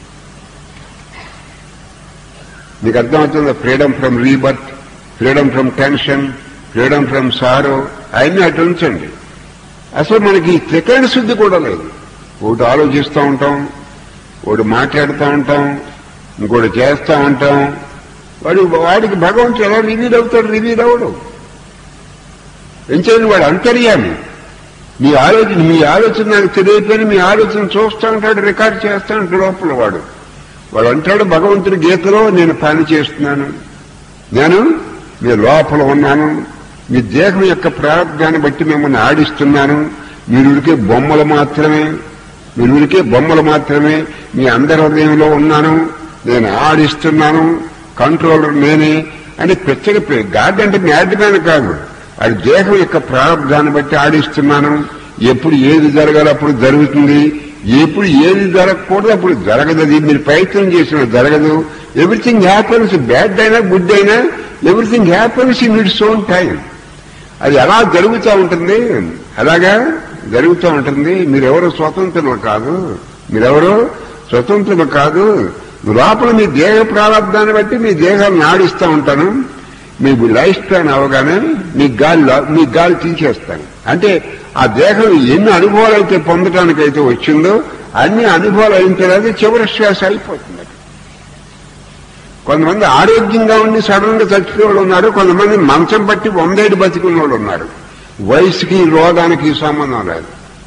మీకు అర్థమవుతుంది freedom from rebirth freedom from tension freedom from sorrow అవన్నీ అటు ఉంచండి అసలు మనకి ఈ త్రికరణ శుద్ధి కూడా లేదు ఒకటి ఆలోచిస్తూ ఉంటాం ఒకటి మాట్లాడుతూ ఉంటాం ఇంకోటి చేస్తూ ఉంటాం వాడు వాడికి భగవంతుడు ఎలా రివీల్ అవుతాడు రివీల్ అవడు ఎంచేది వాడు అంతర్యామి మీ ఆలోచన మీ ఆలోచన నాకు తెలియకపోయినా మీ ఆలోచన చూస్తూ ఉంటాడు రికార్డ్ చేస్తూ ఉంటాడు లోపల వాడు వాడు అంటాడు భగవంతుడి గీతలో నేను పని చేస్తున్నాను నేను మీ లోపల ఉన్నాను మీ దేహం యొక్క ప్రారంభాన్ని బట్టి మిమ్మల్ని ఆడిస్తున్నాను మీరు ఉడికే బొమ్మలు మాత్రమే మీరు ఉడికే బొమ్మలు మాత్రమే మీ అందరి హృదయంలో ఉన్నాను నేను ఆడిస్తున్నాను కంట్రోలర్ నేనే అని ప్రత్యేక గాడ్ అంటే మ్యాడ్ మ్యాన్ కాదు అది దేహం యొక్క ప్రారంభాన్ని బట్టి ఆడిస్తున్నాను ఎప్పుడు ఏది జరగాలో అప్పుడు జరుగుతుంది ఎప్పుడు ఏది జరగకూడదు అప్పుడు జరగదు అది మీరు ప్రయత్నం చేసిన జరగదు ఎవ్రీథింగ్ హ్యాపన్స్ బ్యాడ్ అయినా గుడ్ అయినా everything happens in its own time అది ఎలా జరుగుతూ ఉంటుంది అలాగా జరుగుతూ ఉంటుంది మీరెవరు స్వతంత్రులు కాదు మీరెవరు స్వతంత్రులు కాదు లోపల మీ దేహ ప్రారంభాన్ని బట్టి మీ దేహాన్ని ఆడిస్తూ ఉంటాను మీకు లైఫ్ స్పాన్ అవగానే మీ గాలి మీ గాలి తీసేస్తాను అంటే ఆ దేహం ఎన్ని అనుభవాలు అయితే పొందడానికైతే వచ్చిందో అన్ని అనుభవాలు అయిన తర్వాత చివరి శ్వాస అయిపోతుంది కొంతమంది ఆరోగ్యంగా ఉండి సడన్ గా చచ్చిపోయే వాళ్ళు ఉన్నారు కొంతమంది మంచం పట్టి వందేడు బతికున్న వాళ్ళు ఉన్నారు వయసుకి రోగానికి సంబంధం లేదు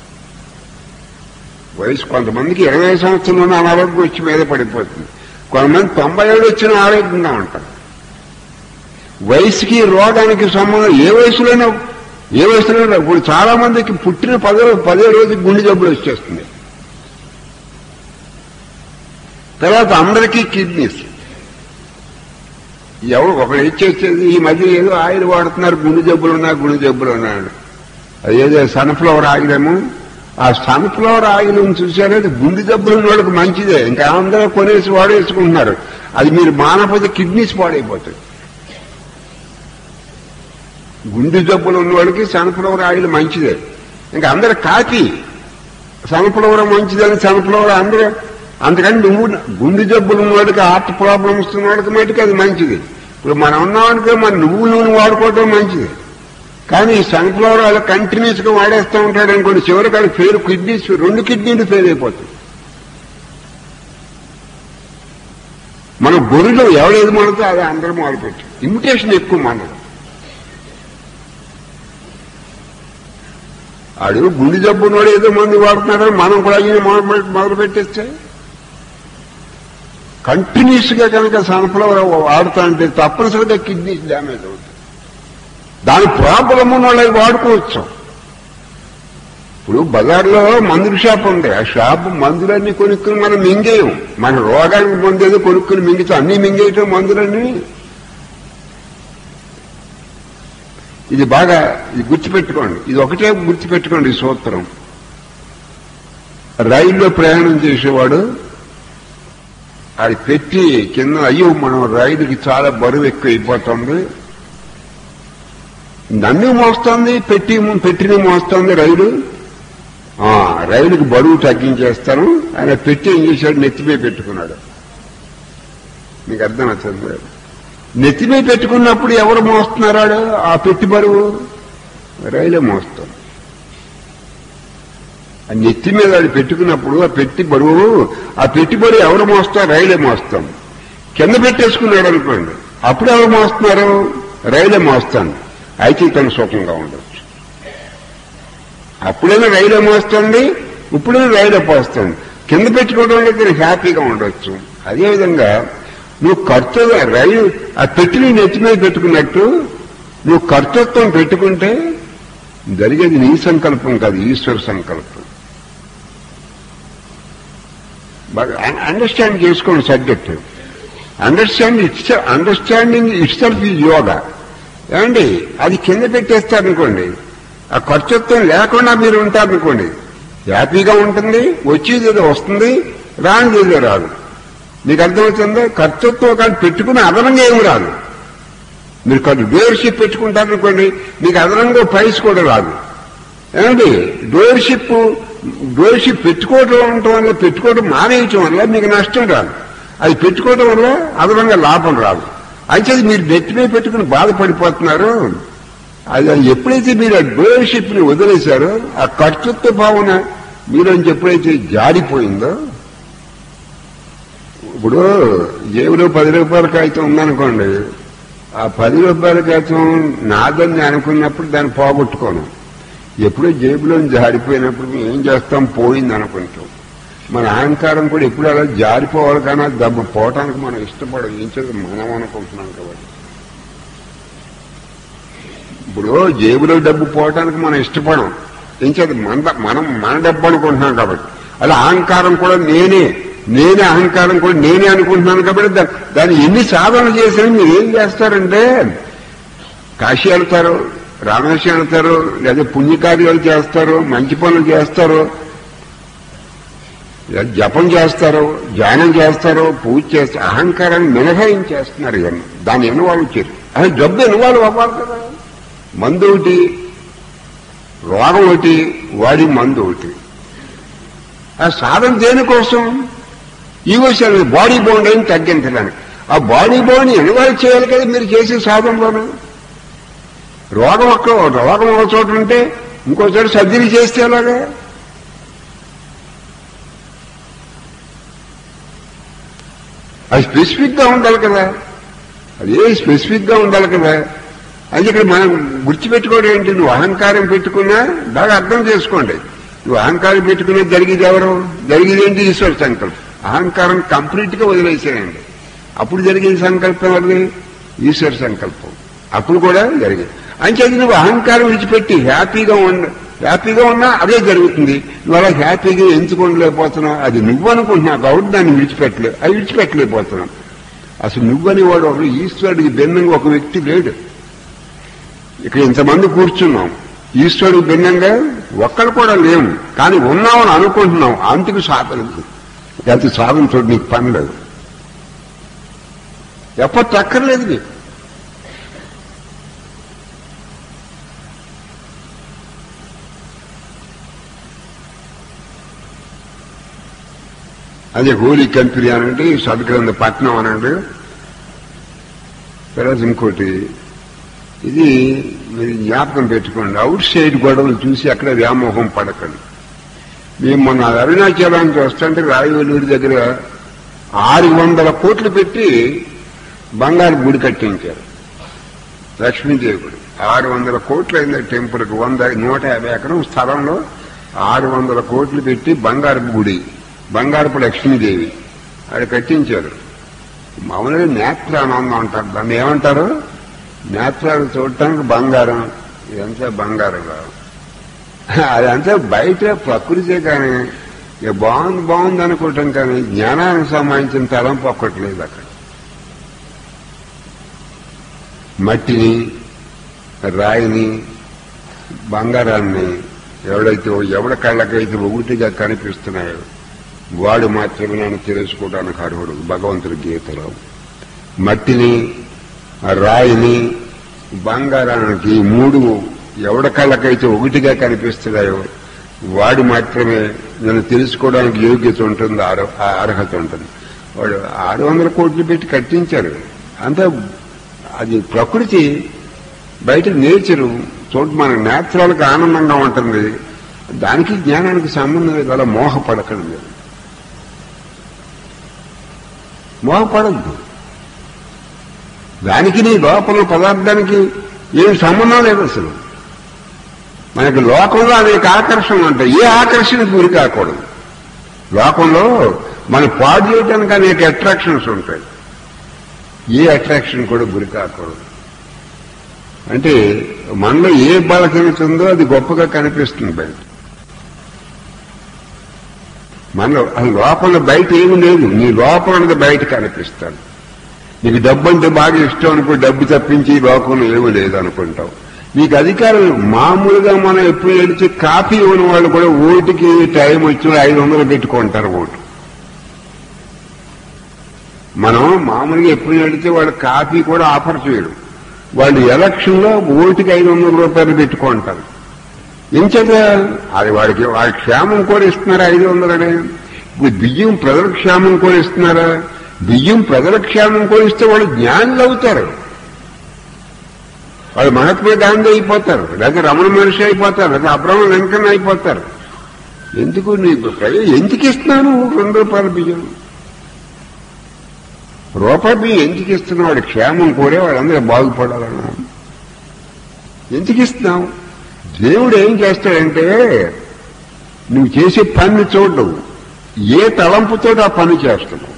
వయసు కొంతమందికి ఇరవై సంవత్సరంలోనే అనారోగ్యం వచ్చి మీద పడిపోతుంది కొంతమంది తొంభై ఏడు వచ్చిన ఆరోగ్యంగా ఉంటారు వయసుకి రోగానికి సంబంధం ఏ వయసులోనో ఏ వయసులోనో ఇప్పుడు చాలా మందికి పుట్టిన పదే పదే రోజుకి గుండె జబ్బులు వచ్చేస్తుంది తర్వాత అందరికీ కిడ్నీస్ ఎవరు ఒకడు ఇచ్చేసేది ఈ మధ్య ఏదో ఆయిల్ వాడుతున్నారు గుండె జబ్బులు ఉన్నా గుండె జబ్బులు ఉన్నాడు అదేదో సన్ఫ్లవర్ ఆయిలేమో ఆ సన్ఫ్లవర్ ఆయిల్ చూసారైతే గుండె జబ్బులు ఉన్న వాళ్ళకి మంచిదే ఇంకా అందరూ కొనేసి వాడేసుకుంటున్నారు అది మీరు మానకపోతే కిడ్నీస్ పాడైపోతాయి గుండె జబ్బులు ఉన్న వాళ్ళకి సన్ఫ్లవర్ ఆయిల్ మంచిదే ఇంకా అందరు కాకి సన్ఫ్లవర్ మంచిదని సన్ఫ్లవర్ అందరూ అందుకని నువ్వు గుండె జబ్బులు ఉన్న వాడికి హార్ట్ ప్రాబ్లమ్స్ ఉన్న వాడికి మటుకు అది మంచిది ఇప్పుడు మనం ఉన్నామనుకో మన నువ్వు నూనె వాడుకోవటం మంచిది కానీ ఈ సన్ఫ్లవర్ ఆయిల్ కంటిన్యూస్ గా వాడేస్తూ ఉంటాడు అనుకోండి చివరికి అది ఫెయిల్ కిడ్నీస్ రెండు కిడ్నీలు ఫెయిల్ అయిపోతాయి మన గొర్రెలో ఎవడేది మనతో అది అందరూ మొదలుపెట్టి ఇమిటేషన్ ఎక్కువ మనది ఆడు గుండె జబ్బునోడు ఏదో మంది వాడుతున్నాడని మనం కూడా అయ్యి మొదలు పెట్టేస్తే కంటిన్యూస్ గా కనుక సన్ఫ్లవర్ వాడుతా అంటే తప్పనిసరిగా కిడ్నీస్ డ్యామేజ్ అవుతుంది దాని ప్రాబ్లం ఉన్న వాళ్ళు అవి వాడుకోవచ్చు ఇప్పుడు బజార్లో మందుల షాప్ ఉంది ఆ షాప్ మందులన్నీ కొనుక్కుని మనం మింగేయం మన రోగానికి మందేదో కొనుక్కుని మింగితే అన్ని మింగేయటం మందులన్నీ ఇది బాగా ఇది గుర్తుపెట్టుకోండి ఇది ఒకటే గుర్తుపెట్టుకోండి ఈ సూత్రం రైల్లో ప్రయాణం చేసేవాడు అది పెట్టి కింద అయ్యో మనం రైలుకి చాలా బరువు ఎక్కువ అయిపోతుంది నన్ను మోస్తుంది పెట్టి పెట్టిని మోస్తుంది రైలు ఆ రైలుకి బరువు తగ్గించేస్తాను ఆయన పెట్టి ఏం చేశాడు నెత్తిమే పెట్టుకున్నాడు మీకు అర్థం అవుతుంది నెత్తిమే పెట్టుకున్నప్పుడు ఎవరు మోస్తున్నారాడు ఆ పెట్టి బరువు రైలే మోస్తాం ఆ నెత్తి మీద అది పెట్టుకున్నప్పుడు ఆ పెట్టి బరువు ఆ పెట్టి బరువు ఎవరు మోస్తారు రైలే మోస్తాం కింద పెట్టేసుకున్నాడు అనుకోండి అప్పుడు ఎవరు మోస్తున్నారు రైలే మోస్తాను అయితే తను సుఖంగా ఉండొచ్చు అప్పుడైనా రైలే మోస్తుంది ఇప్పుడైనా రైలే పోస్తుంది కింద పెట్టుకోవడం వల్ల తను హ్యాపీగా ఉండొచ్చు అదేవిధంగా నువ్వు కర్తవ్య రైలు ఆ పెట్టి నీ నెత్తి మీద పెట్టుకున్నట్టు నువ్వు కర్తృత్వం పెట్టుకుంటే జరిగేది నీ సంకల్పం కాదు ఈశ్వర సంకల్పం బాగా అండర్స్టాండ్ చేసుకోండి subject understand it's understanding it's ఈ యోగా ఏమండి అది కింద పెట్టేస్తారనుకోండి ఆ ఖర్చుత్వం లేకుండా మీరు ఉంటారనుకోండి హ్యాపీగా ఉంటుంది వచ్చేది ఏదో వస్తుంది రానిది ఏదో రాదు మీకు అర్థమవుతుందా ఖర్చుత్వం కానీ పెట్టుకుని అదనంగా ఏమి రాదు మీరు కొంత డోర్షిప్ పెట్టుకుంటారనుకోండి మీకు అదనంగా ప్రైస్ కూడా రాదు ఏమండి డోర్షిప్ డోర్షిప్ పెట్టుకోవడం ఉండటం వల్ల పెట్టుకోవడం మానేయటం వల్ల మీకు నష్టం రాదు అది పెట్టుకోవడం వల్ల అదనంగా లాభం రాదు అయితే మీరు నెత్తిమే పెట్టుకుని బాధపడిపోతున్నారు అది అది ఎప్పుడైతే మీరు ఆ డోర్షిప్ ని వదిలేశారో ఆ కర్తృత్వ భావన మీలోంచి ఎప్పుడైతే జారిపోయిందో ఇప్పుడు జేబులో పది రూపాయల కాగితం ఉందనుకోండి ఆ పది రూపాయల కాగితం నాదని అనుకున్నప్పుడు దాన్ని పోగొట్టుకోను ఎప్పుడో జేబులో జారిపోయినప్పుడు మేము ఏం చేస్తాం పోయింది అనుకుంటాం మన అహంకారం కూడా ఎప్పుడు అలా జారిపోవాలి కానీ అది దెబ్బ పోవటానికి మనం ఇష్టపడం ఏం చేద్దాం మనం అనుకుంటున్నాం కాబట్టి ఇప్పుడు జేబులో డబ్బు పోవటానికి మనం ఇష్టపడం ఏం చేద్దాం మన మనం మన డబ్బు అనుకుంటున్నాం కాబట్టి అలా అహంకారం కూడా నేనే నేనే అహంకారం కూడా నేనే అనుకుంటున్నాను కాబట్టి దా- దాన్ని ఎన్ని సాధనలు చేసినా మీరు ఏం చేస్తారంటే కాశీ వెళ్తారు రామేశ్వరం వెళ్తారు లేదా పుణ్యకార్యాలు చేస్తారు మంచి పనులు చేస్తారు లేదా జపం చేస్తారు ధ్యానం చేస్తారు పూజ చేస్తారు అహంకారాన్ని మినహాయించేస్తున్నారు ఇవన్నీ దాన్ని ఇన్వాల్వ్ చేయరు అది డబ్బు ఇన్వాల్వ్ అవ్వాలి కదా మందు ఒకటి రోగం ఒకటి వాడి మందు ఒకటి ఆ సాధన దేనికోసం ఈ విషయాలు బాడీ బౌండ్ అని తగ్గించడానికి ఆ బాడీ బౌండ్ ఇన్వాల్వ్ చేయాలి కదా మీరు చేసే సాధనలోను రోగం ఒక్క రోగం ఒక చోట ఉంటే ఇంకో చోట సర్జరీ చేస్తే ఎలాగా అది స్పెసిఫిక్ గా ఉండాలి కదా అది స్పెసిఫిక్ గా ఉండాలి కదా అది ఇక్కడ మనం గుర్తుపెట్టుకోవడం ఏంటి నువ్వు అహంకారం పెట్టుకున్నా బాగా అర్థం చేసుకోండి నువ్వు అహంకారం పెట్టుకునే జరిగేది ఎవరు జరిగేది ఏంటి ఈశ్వర సంకల్పం అహంకారం కంప్లీట్ గా వదిలేసేయండి అప్పుడు జరిగేది సంకల్పం అది ఈశ్వర సంకల్పం అప్పుడు కూడా జరిగేది అంచేది నువ్వు అహంకారం విడిచిపెట్టి హ్యాపీగా ఉండ హ్యాపీగా ఉన్నా అదే జరుగుతుంది నువ్వు అలా హ్యాపీగా ఎందుకు ఉండలేకపోతున్నావు అది నువ్వు అనుకుంటున్నావు కాబట్టి దాన్ని విడిచిపెట్టలే అది విడిచిపెట్టలేకపోతున్నావు అసలు నువ్వని వాడు ఒకడు ఈశ్వరుడికి భిన్నంగా ఒక వ్యక్తి లేడు ఇక్కడ ఇంతమంది కూర్చున్నాం ఈశ్వరుడికి భిన్నంగా ఒక్కరు కూడా లేము కానీ ఉన్నామని అనుకుంటున్నాం అందుకు సాధన ఎంత సాధనతో నీకు పని లేదు ఎప్పటి అక్కర్లేదు నీకు అదే హోలీ కంపెనీ అనండి సద్గ్రంథ పట్నం అనండి తర్వాత ఇంకోటి ఇది మీరు జ్ఞాపకం పెట్టుకోండి అవుట్ సైడ్ గొడవలు చూసి అక్కడ వ్యామోహం పడకండి మేము మొన్న అరుణాచలానికి వస్తుంటే రాయవల్లూరి దగ్గర ఆరు వందల కోట్లు పెట్టి బంగారు గుడి కట్టించారు లక్ష్మీదేవి గుడి ఆరు వందల కోట్లు అయింది టెంపుల్కి వంద నూట యాభై ఎకరం స్థలంలో ఆరు వందల కోట్లు పెట్టి బంగారు గుడి బంగారపు లక్ష్మీదేవి అది కట్టించారు మామూలుగా నేత్రానందం అంటారు దాన్ని ఏమంటారు నేత్రాలు చూడటానికి బంగారం ఇదంతా బంగారం కాదు అదంతా బయట ప్రకృతే కానీ ఇక బాగుంది బాగుంది అనుకోవటం కానీ జ్ఞానానికి సంబంధించిన తలంపు ఒక్కట్లేదు అక్కడ మట్టిని రాయిని బంగారాన్ని ఎవడైతే ఎవడ కళ్ళకైతే ఒకటిగా కనిపిస్తున్నాయో వాడు మాత్రమే నన్ను తెలుసుకోవడానికి అర్హుడు భగవంతుడి గీతలో మట్టిని ఆ రాయిని బంగారానికి ఈ మూడు ఎవడ కళ్ళకైతే ఒకటిగా కనిపిస్తున్నాయో వాడు మాత్రమే నన్ను తెలుసుకోవడానికి యోగ్యత ఉంటుంది అర్హ- ఆ అర్హత ఉంటుంది వాడు ఆరు వందల కోట్లు పెట్టి కట్టించారు అంతా అది ప్రకృతి బయట నేచరు చోటు మన నేత్రాలకు ఆనందంగా ఉంటుంది దానికి జ్ఞానానికి సంబంధం లేదు అలా మోహపడకండి మీరు మోహపడద్దు దానికి నీ లోపల పదార్థానికి ఏం సంబంధం లేదు అసలు మనకి లోకంలో అనేక ఆకర్షణలు ఉంటాయి ఏ ఆకర్షణకు గురి కాకూడదు లోకంలో మనం పాడు చేయడానికి అనేక అట్రాక్షన్స్ ఉంటాయి ఏ అట్రాక్షన్ కూడా గురి కాకూడదు అంటే మనలో ఏ బలహీనత ఉందో అది గొప్పగా కనిపిస్తుంది బయట మనలో అసలు లోపల బయట ఏమి లేదు నీ లోపల ఉన్నది బయట కనిపిస్తాడు నీకు డబ్బు అంటే బాగా ఇష్టం అనుకో డబ్బు తప్పించి ఈ లోకంలో ఏమీ లేదు అనుకుంటావు నీకు అధికారం మామూలుగా మనం ఎప్పుడు వెళితే కాఫీ ఇవ్వని వాళ్ళు కూడా ఓటుకి టైం వచ్చిన ఐదు వందలు పెట్టుకుంటారు ఓటు మనం మామూలుగా ఎప్పుడు వెళితే వాళ్ళు కాఫీ కూడా ఆఫర్ చేయడు వాళ్ళు ఎలక్షన్ లో ఓటుకి ఐదు వందల రూపాయలు పెట్టుకుంటారు ఎంచేత అది వాడికి వాడి క్షేమం కూడా ఇస్తున్నారా ఐదు వందలనే ఇప్పుడు బియ్యం ప్రజల క్షేమం కూడా ఇస్తున్నారా బియ్యం ప్రజల క్షేమం కూడా ఇస్తే వాళ్ళు జ్ఞానులు అవుతారు వాళ్ళు మహాత్మా గాంధీ అయిపోతారు లేకపోతే రమణ మహర్షి అయిపోతారు లేకపోతే అబ్రహ్మ వెంకన్న అయిపోతారు ఎందుకు నీకు ప్రజ- ఎందుకు ఇస్తున్నాను రెండు రూపాయల బియ్యం రూపాయి బియ్యం ఎందుకు ఇస్తున్నావు వాడి క్షేమం కోరే వాళ్ళందరూ బాగుపడాలన్నా ఎందుకు ఇస్తున్నావు దేవుడు ఏం చేస్తాడంటే నువ్వు చేసే పని చూడవు ఏ తలంపుతో ఆ పని చేస్తున్నావు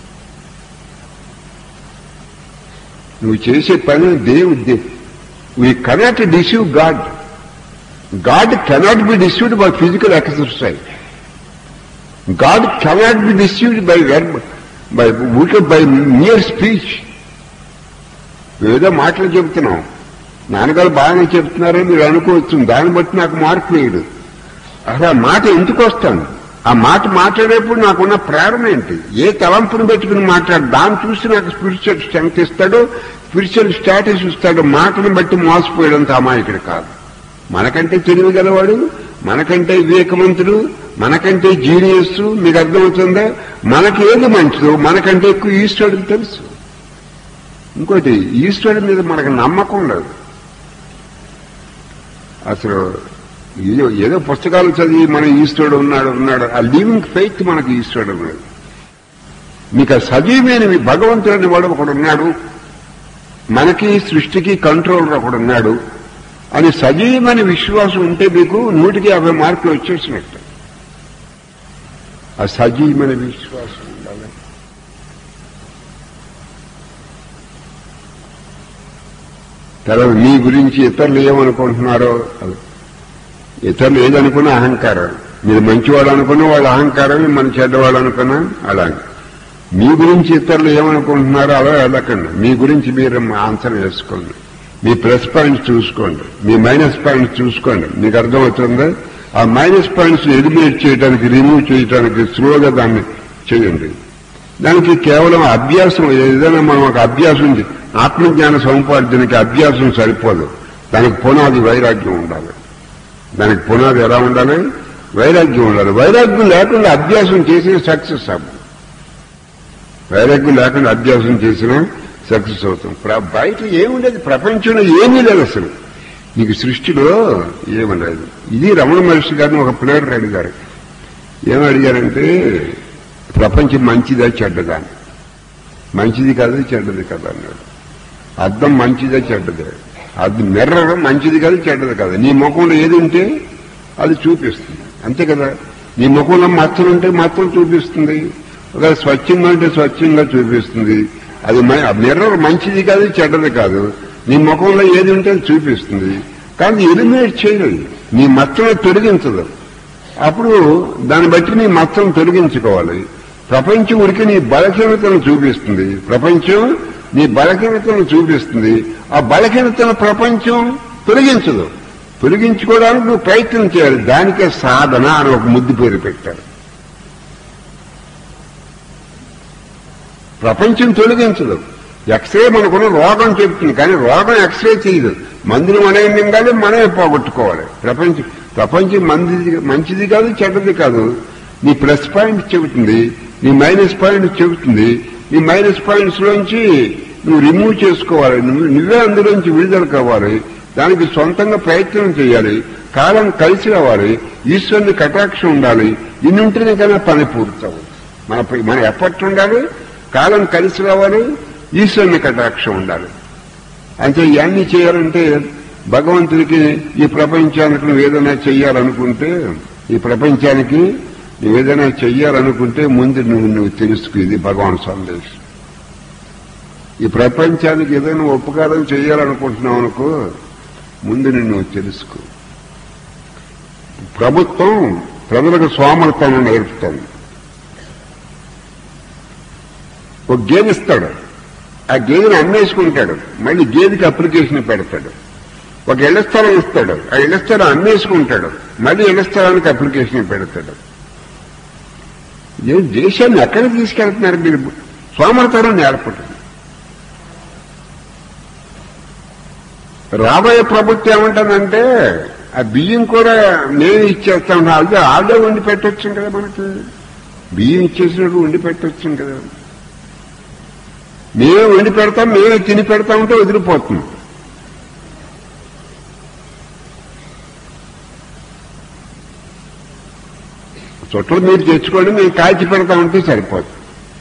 నువ్వు చేసే పని దేవుడి we cannot deceive God God cannot be deceived by physical exercise God cannot be deceived by verb by okay by near speech ఏదో మాటలు చెబుతున్నాం నాన్నగారు బాగానే చెప్తున్నారని మీరు అనుకోవచ్చు దాన్ని బట్టి నాకు మార్పు వేయడు అసలు ఆ మాట ఎందుకు వస్తాను ఆ మాట మాట్లాడేప్పుడు నాకున్న ప్రేరణ ఏంటి ఏ తలంపును పెట్టుకుని మాట్లాడు దాన్ని చూసి నాకు స్పిరిచువల్ స్ట్రెంగ్త్ ఇస్తాడు స్పిరిచువల్ స్టాటస్ ఇస్తాడు మాటను బట్టి మోసపోయడంత అమాయకుడు కాదు మనకంటే తెలివి గలవాడు మనకంటే వివేకవంతుడు మనకంటే జీనియస్ మీకు అర్థమవుతుందా మనకి ఏది మంచిదో మనకంటే ఎక్కువ ఈశ్వరుడికి తెలుసు ఇంకోటి ఈశ్వరుడి మీద మనకు నమ్మకం లేదు అసలు ఏదో ఏదో పుస్తకాలు చదివి మన ఈశ్వరుడు ఉన్నాడు ఉన్నాడు ఆ లివింగ్ ఫెయిత్ మనకు ఈశ్వరుడు ఉన్నాడు మీకు ఆ సజీవైన మీ భగవంతుడని వాడు ఒకడు ఉన్నాడు మనకి సృష్టికి కంట్రోలర్ ఒకడు ఉన్నాడు అని సజీవమైన విశ్వాసం ఉంటే మీకు నూటికి యాభై మార్కులు వచ్చేసినట్టు ఆ సజీవమైన విశ్వాసం ఉండాలి తర్వాత మీ గురించి ఇతరులు ఏమనుకుంటున్నారో అది. ఇతరులు ఏదనుకున్నా అహంకారం మీరు మంచివాడు అనుకున్నా వాళ్ళ అహంకారం మన చెడ్డవాడు అనుకున్నా అలాగే మీ గురించి ఇతరులు ఏమనుకుంటున్నారో అలా వెళ్ళకండి మీ గురించి మీరు ఆన్సర్ వేసుకోండి మీ ప్లస్ పాయింట్స్ చూసుకోండి మీ మైనస్ పాయింట్స్ చూసుకోండి మీకు అర్థమవుతుందా ఆ మైనస్ పాయింట్స్ ఎలిమినేట్ చేయడానికి రిమూవ్ చేయడానికి స్లోగా దాన్ని చేయండి దానికి కేవలం అభ్యాసం ఏదైనా మనం ఒక అభ్యాసం చే- ఆత్మజ్ఞాన సముపార్జనకి అభ్యాసం సరిపోదు దానికి పునాది వైరాగ్యం ఉండాలి దానికి పునాది ఎలా ఉండాలి వైరాగ్యం ఉండాలి వైరాగ్యం లేకుండా అభ్యాసం చేసిన సక్సెస్ అవ్వం వైరాగ్యం లేకుండా అభ్యాసం చేసినా సక్సెస్ అవుతాం ప్ర- బయట ఏముండదు ప్రపంచంలో ఏమీ లేదు అసలు నీకు సృష్టిలో ఏమీ లేదు ఇది రమణ మహర్షి గారిని ఒక ప్లేయర్ అడిగారు ఏమని అడిగారంటే ప్రపంచం మంచిదా చెడ్డదా అని. మంచిది కాదు చెడ్డది కదా అన్నాడు అద్దం మంచిదా చెడ్డదే అది మిర్రర్ మంచిది కాదు చెడ్డది కాదు నీ ముఖంలో ఏది ఉంటే అది చూపిస్తుంది అంతే కదా నీ ముఖంలో మచ్చలు ఉంటే మచ్చలు చూపిస్తుంది ఒక స్వచ్ఛంగా ఉంటే స్వచ్ఛంగా చూపిస్తుంది అది మ- ఆ మిర్రర్ మంచిది కాదు చెడ్డది కాదు నీ ముఖంలో ఏది ఉంటే అది చూపిస్తుంది కానీ ఎలిమినేట్ చేయలేదు నీ మచ్చను తొలగించదు అప్పుడు దాన్ని బట్టి నీ మచ్చను తొలగించుకోవాలి ప్రపంచం ఉరికి నీ బలహీనతను చూపిస్తుంది ప్రపంచం నీ బలహీనతను చూపిస్తుంది ఆ బలహీనతను ప్రపంచం తొలగించదు తొలగించుకోవడానికి నువ్వు ప్రయత్నం చేయాలి దానికే సాధన అని ఒక ముద్దు పేరు పెట్టారు ప్రపంచం తొలగించదు ఎక్స్రే మనకున్న రోగం చెప్తుంది కానీ రోగం ఎక్స్రే చేయదు మందులు మనమే మింగాలి మనమే పోగొట్టుకోవాలి ప్రపంచం ప్రపంచం మంచిది మంచిది కాదు చెడ్డది కాదు నీ ప్లస్ పాయింట్ చెబుతుంది నీ మైనస్ పాయింట్ చెబుతుంది నీ మైనస్ పాయింట్స్ లోంచి నువ్వు రిమూవ్ చేసుకోవాలి నువ్వు నువ్వే అందులోంచి విడుదల కావాలి దానికి సొంతంగా ప్రయత్నం చేయాలి కాలం కలిసి రావాలి ఈశ్వరుని కటాక్షం ఉండాలి ఇన్ని ఉంటేనే కన్నా పని పూర్తవు మన మన ఎఫర్ట్ ఉండాలి కాలం కలిసి రావాలి ఈశ్వరుని కటాక్షం ఉండాలి అంటే ఇవన్నీ చేయాలంటే భగవంతుడికి ఈ ప్రపంచానికి నువ్వు ఏదైనా చెయ్యాలనుకుంటే ఈ ప్రపంచానికి నువ్వు ఏదైనా చెయ్యాలనుకుంటే ముందు నువ్వు నువ్వు తెలుసుకు ఇది భగవాన్ సందేశం ఈ ప్రపంచానికి ఏదైనా ఉపకారం చేయాలనుకుంటున్నావు అనుకో ముందు నిన్ను తెలుసుకో ప్రభుత్వం ప్రజలకు సోమరతనం నేర్పుతుంది ఒక గేదె ఇస్తాడు ఆ గేదెని అమ్మేసుకుంటాడు మళ్ళీ గేదెకి అప్లికేషన్ పెడతాడు ఒక ఇళ్ల స్థలం ఇస్తాడు ఆ ఇళ్ల స్థలం అమ్మేసుకుంటాడు మళ్ళీ ఇళ్ల స్థలానికి అప్లికేషన్ పెడతాడు ఏ దేశాన్ని ఎక్కడ తీసుకెళ్తున్నారు మీరు సోమరతనం నేర్పటం రాబోయే ప్రభుత్వం ఏమంటుందంటే ఆ బియ్యం కూడా నేను ఇచ్చేస్తాం అదే ఆడే వండి పెట్టొచ్చు కదా మనకి బియ్యం ఇచ్చేసినట్టు వండి పెట్టొచ్చు కదా మేమే వండి పెడతాం మేమే తిని పెడతాం ఉంటే వదిలిపోతుంది చుట్టూ మీరు తెచ్చుకోండి మేము కాల్చి పెడతా ఉంటే సరిపోతుంది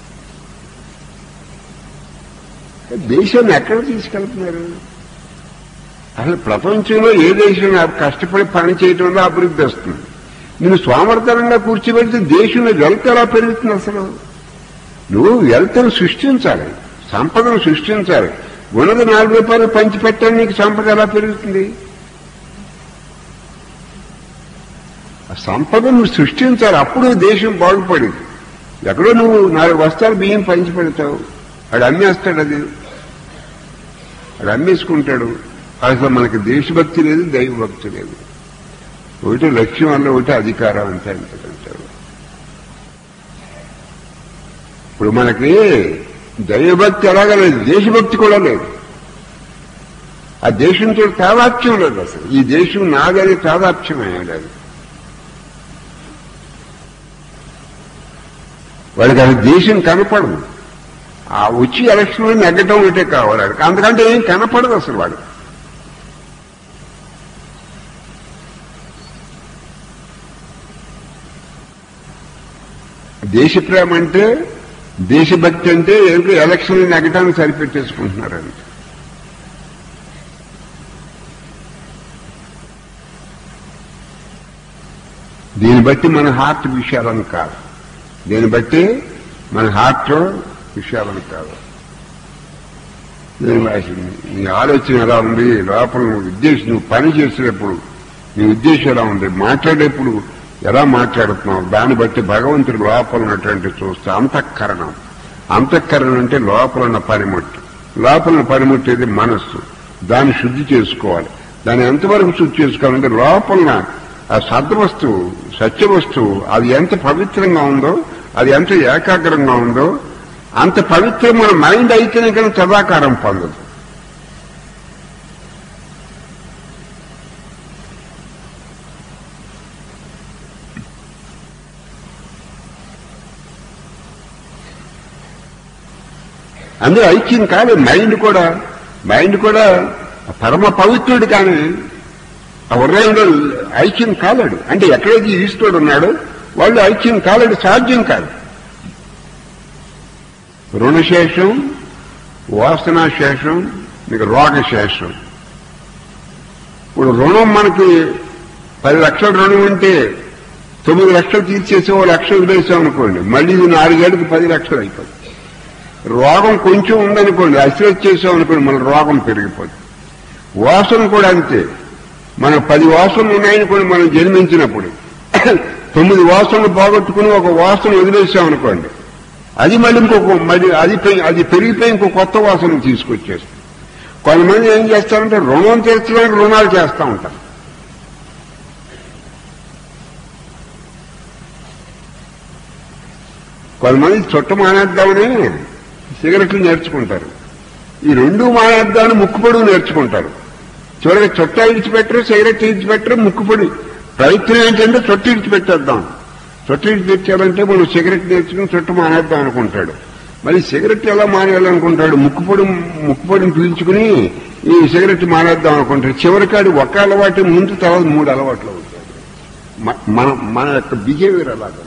దేశాన్ని ఎక్కడ తీసుకెళ్తున్నారు అసలు ప్రపంచంలో ఏ దేశం కష్టపడి పని చేయడంలో అభివృద్ధి వస్తుంది నేను స్వామర్థనంగా కూర్చోబెడితే దేశంలో వెల్త్ ఎలా పెరుగుతుంది అసలు నువ్వు వెల్త్ను సృష్టించాలి సంపదను సృష్టించాలి ఉన్నది నాలుగు రూపాయలు పంచి పెట్టాలి నీకు సంపద ఎలా పెరుగుతుంది ఆ సంపద నువ్వు సృష్టించాలి అప్పుడు దేశం బాగుపడింది ఎక్కడో నువ్వు నాలుగు వస్తాలు బియ్యం పంచి పెడతావు వాడు అమ్మేస్తాడు అది వాడు అమ్మేసుకుంటాడు అసలు మనకి దేశభక్తి లేదు దైవభక్తి లేదు ఒకటి లక్ష్యం వల్ల ఒకటి అధికారం అంతే అంటారు ఇప్పుడు మనకి దైవభక్తి ఎలాగా లేదు దేశభక్తి కూడా లేదు ఆ దేశంతో తాదాప్యం లేదు అసలు ఈ దేశం నాదని తాదాప్యం లేదు వాడికి అది దేశం కనపడదు ఆ వచ్చి ఎలక్షన్లో నెగ్గటం ఒకటే కావాలి వాడికి అందుకంటే ఏం కనపడదు అసలు వాడు దేశ ప్రేమ అంటే దేశభక్తి అంటే ఏంటో ఎలక్షన్ నెగ్గటానికి సరిపెట్టేసుకుంటున్నారండి దీన్ని బట్టి మన హార్ట్ విషయాలను కాదు దీన్ని బట్టి మన హార్ట్ విషయాలను కాదు నీ ఆలోచన ఎలా ఉంది లోపల నువ్వు ఉద్దేశం నువ్వు పని చేసేటప్పుడు నీ ఉద్దేశం ఎలా ఉంది మాట్లాడేప్పుడు ఎలా మాట్లాడుతున్నావు దాన్ని బట్టి భగవంతుడు లోపల ఉన్నటువంటి చూస్తే అంతఃకరణం అంతఃకరణం అంటే లోపల ఉన్న పనిముట్టు లోపల ఉన్న పనిముట్టేది మనస్సు దాన్ని శుద్ధి చేసుకోవాలి దాన్ని ఎంతవరకు శుద్ధి చేసుకోవాలంటే లోపల ఆ సద్వస్తువు సత్యవస్తువు అది ఎంత పవిత్రంగా ఉందో అది ఎంత ఏకాగ్రంగా ఉందో అంత పవిత్రం మన మైండ్ అయితేనే కానీ సదాకారం పొందదు అందులో ఐక్యం కాదు మైండ్ కూడా మైండ్ కూడా పరమ పవిత్రుడు కానీ ఆ హృదయంలో ఐక్యం కాలేడు అంటే ఎక్కడైతే ఈశ్వరుడు ఉన్నాడు వాళ్ళు ఐక్యం కాలేడు సాధ్యం కాదు రుణశేషం వాసనాశేషం మీకు రోగశేషం ఇప్పుడు రుణం మనకి పది లక్షల రుణం ఉంటే తొమ్మిది లక్షలు తీర్చేసి ఓ లక్ష వదిలేసాం అనుకోండి మళ్ళీ ఇది నాలుగేళ్ళకి పది లక్షలు అయిపోతుంది రోగం కొంచెం ఉందనుకోండి అశ్రద్ధ చేసాం అనుకోండి మన రోగం పెరిగిపోతుంది వాసన కూడా అంతే మన పది వాసనలు ఉన్నాయని కూడా మనం జన్మించినప్పుడు తొమ్మిది వాసనలు పోగొట్టుకుని ఒక వాసన వదిలేసాం అనుకోండి అది మళ్ళీ ఇంకొక మళ్ళీ అది పె- అది పెరిగిపోయి ఇంకో కొత్త వాసన తీసుకొచ్చేస్తుంది కొంతమంది ఏం చేస్తారంటే రుణం తీర్చడానికి రుణాలు చేస్తూ ఉంటారు కొంతమంది చుట్ట మానేద్దామని సిగరెట్లు నేర్చుకుంటారు ఈ రెండు మానేద్దామని ముక్కుపొడుగు నేర్చుకుంటారు చివరికి చుట్ట ఇడిచిపెట్టరు సిగరెట్ ఇడిచిపెట్టరు ముక్కుపొడి ప్రయత్నం ఏంటంటే చుట్ట ఇడిచిపెట్టేద్దాం చుట్ట ఇడిచిపెట్టాలంటే మనం సిగరెట్ నేర్చుకుని చుట్ట మానేద్దాం అనుకుంటాడు మరి సిగరెట్ ఎలా మానేయాలనుకుంటాడు ముక్కుపొడి ముక్కుపొడిని పీల్చుకుని ఈ సిగరెట్ మానేద్దాం అనుకుంటాడు చివరికాడు ఒక అలవాటు ముందు తర్వాత మూడు అలవాట్లు అవుతాయి మ- మన మన యొక్క బిహేవియర్ అలాగా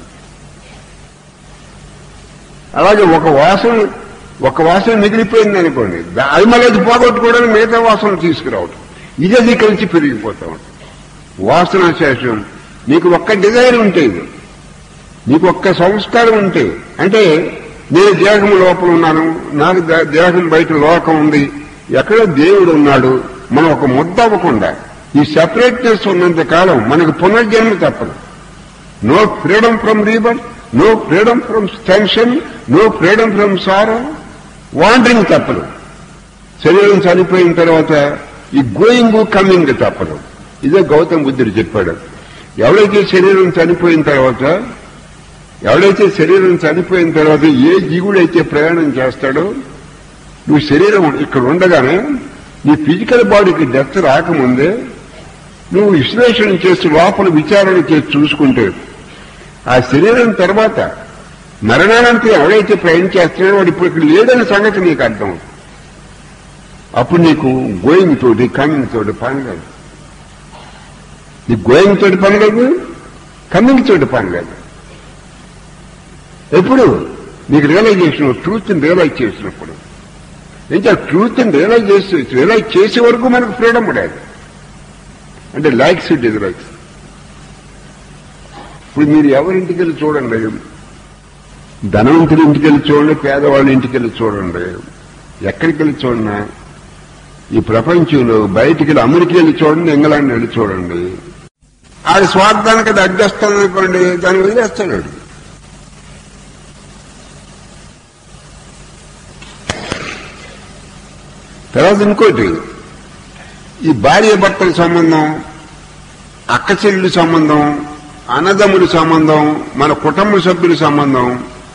అలాగే ఒక వాసన ఒక వాసన మిగిలిపోయింది అనుకోండి దా- అది మళ్ళీ అది పోగొట్టుకోవడానికి మిగతా వాసన తీసుకురావటం ఇది అది కలిసి పెరిగిపోతా ఉంటుంది వాసన శేషం నీకు ఒక్క డిజైర్ ఉంటే ఇది నీకు ఒక్క సంస్కారం ఉంటే అంటే నేను దేహం లోపల ఉన్నాను నాకు దే- దేహం బయట లోకం ఉంది ఎక్కడో దేవుడు ఉన్నాడు మనం ఒక ముద్ద అవ్వకుండా ఈ సెపరేట్నెస్ ఉన్నంత కాలం మనకు పునర్జన్మ తప్పదు no freedom from rebirth no freedom from tension no freedom from sorrow wandering తప్పదు శరీరం చనిపోయిన తర్వాత ఈ గోయింగ్ కమింగ్ తప్పదు ఇదే గౌతమ్ బుద్ధుడు చెప్పాడు ఎవడైతే శరీరం చనిపోయిన తర్వాత ఎవడైతే శరీరం చనిపోయిన తర్వాత ఏ జీవుడైతే ప్రయాణం చేస్తాడో నువ్వు శరీరం ఇక్కడ ఉండగానే నీ ఫిజికల్ బాడీకి డెత్ రాకముందే నువ్వు విశ్లేషణ చేసి లోపల విచారణ చేసి చూసుకుంటే ఆ శరీరం తర్వాత మరణానంతరం ఎవడైతే ప్రయాణం చేస్తున్నాడో వాడు ఇప్పుడు ఇక్కడ లేడని సంగతి నీకు అర్థం అప్పుడు నీకు గోయింగ్ తోటి కమింగ్ తోటి పని లేదు నీకు గోయింగ్ తోటి పని లేదు కమింగ్ తోటి పని లేదు ఎప్పుడు నీకు రియలైజేషన్ ట్రూత్ రియలైజ్ చేసినప్పుడు ఇంకా ట్రూత్ రియలైజ్ చేసి రియలైజ్ చేసే వరకు మనకు ఫ్రీడమ్ లేదు అంటే లైక్స్ డిజలైక్స్ ఇప్పుడు మీరు ఎవరింటికి వెళ్ళి చూడండి ధనవంతుడి ఇంటికి వెళ్ళి చూడండి పేదవాళ్ళ ఇంటికి వెళ్ళి చూడండి ఎక్కడికి వెళ్ళి చూడన్నా ఈ ప్రపంచంలో బయటికి వెళ్ళి అమెరికా వెళ్ళి చూడండి ఇంగ్లాండ్ వెళ్ళి చూడండి ఆడి స్వార్థానికి అది అడ్డేస్తాను అనుకోండి దాన్ని వదిలేస్తాడు వాడు. తర్వాత ఇంకోటి ఈ భార్య భర్తల సంబంధం అక్క చెల్లెల సంబంధం అన్నదమ్ముల సంబంధం మన కుటుంబ సభ్యుల సంబంధం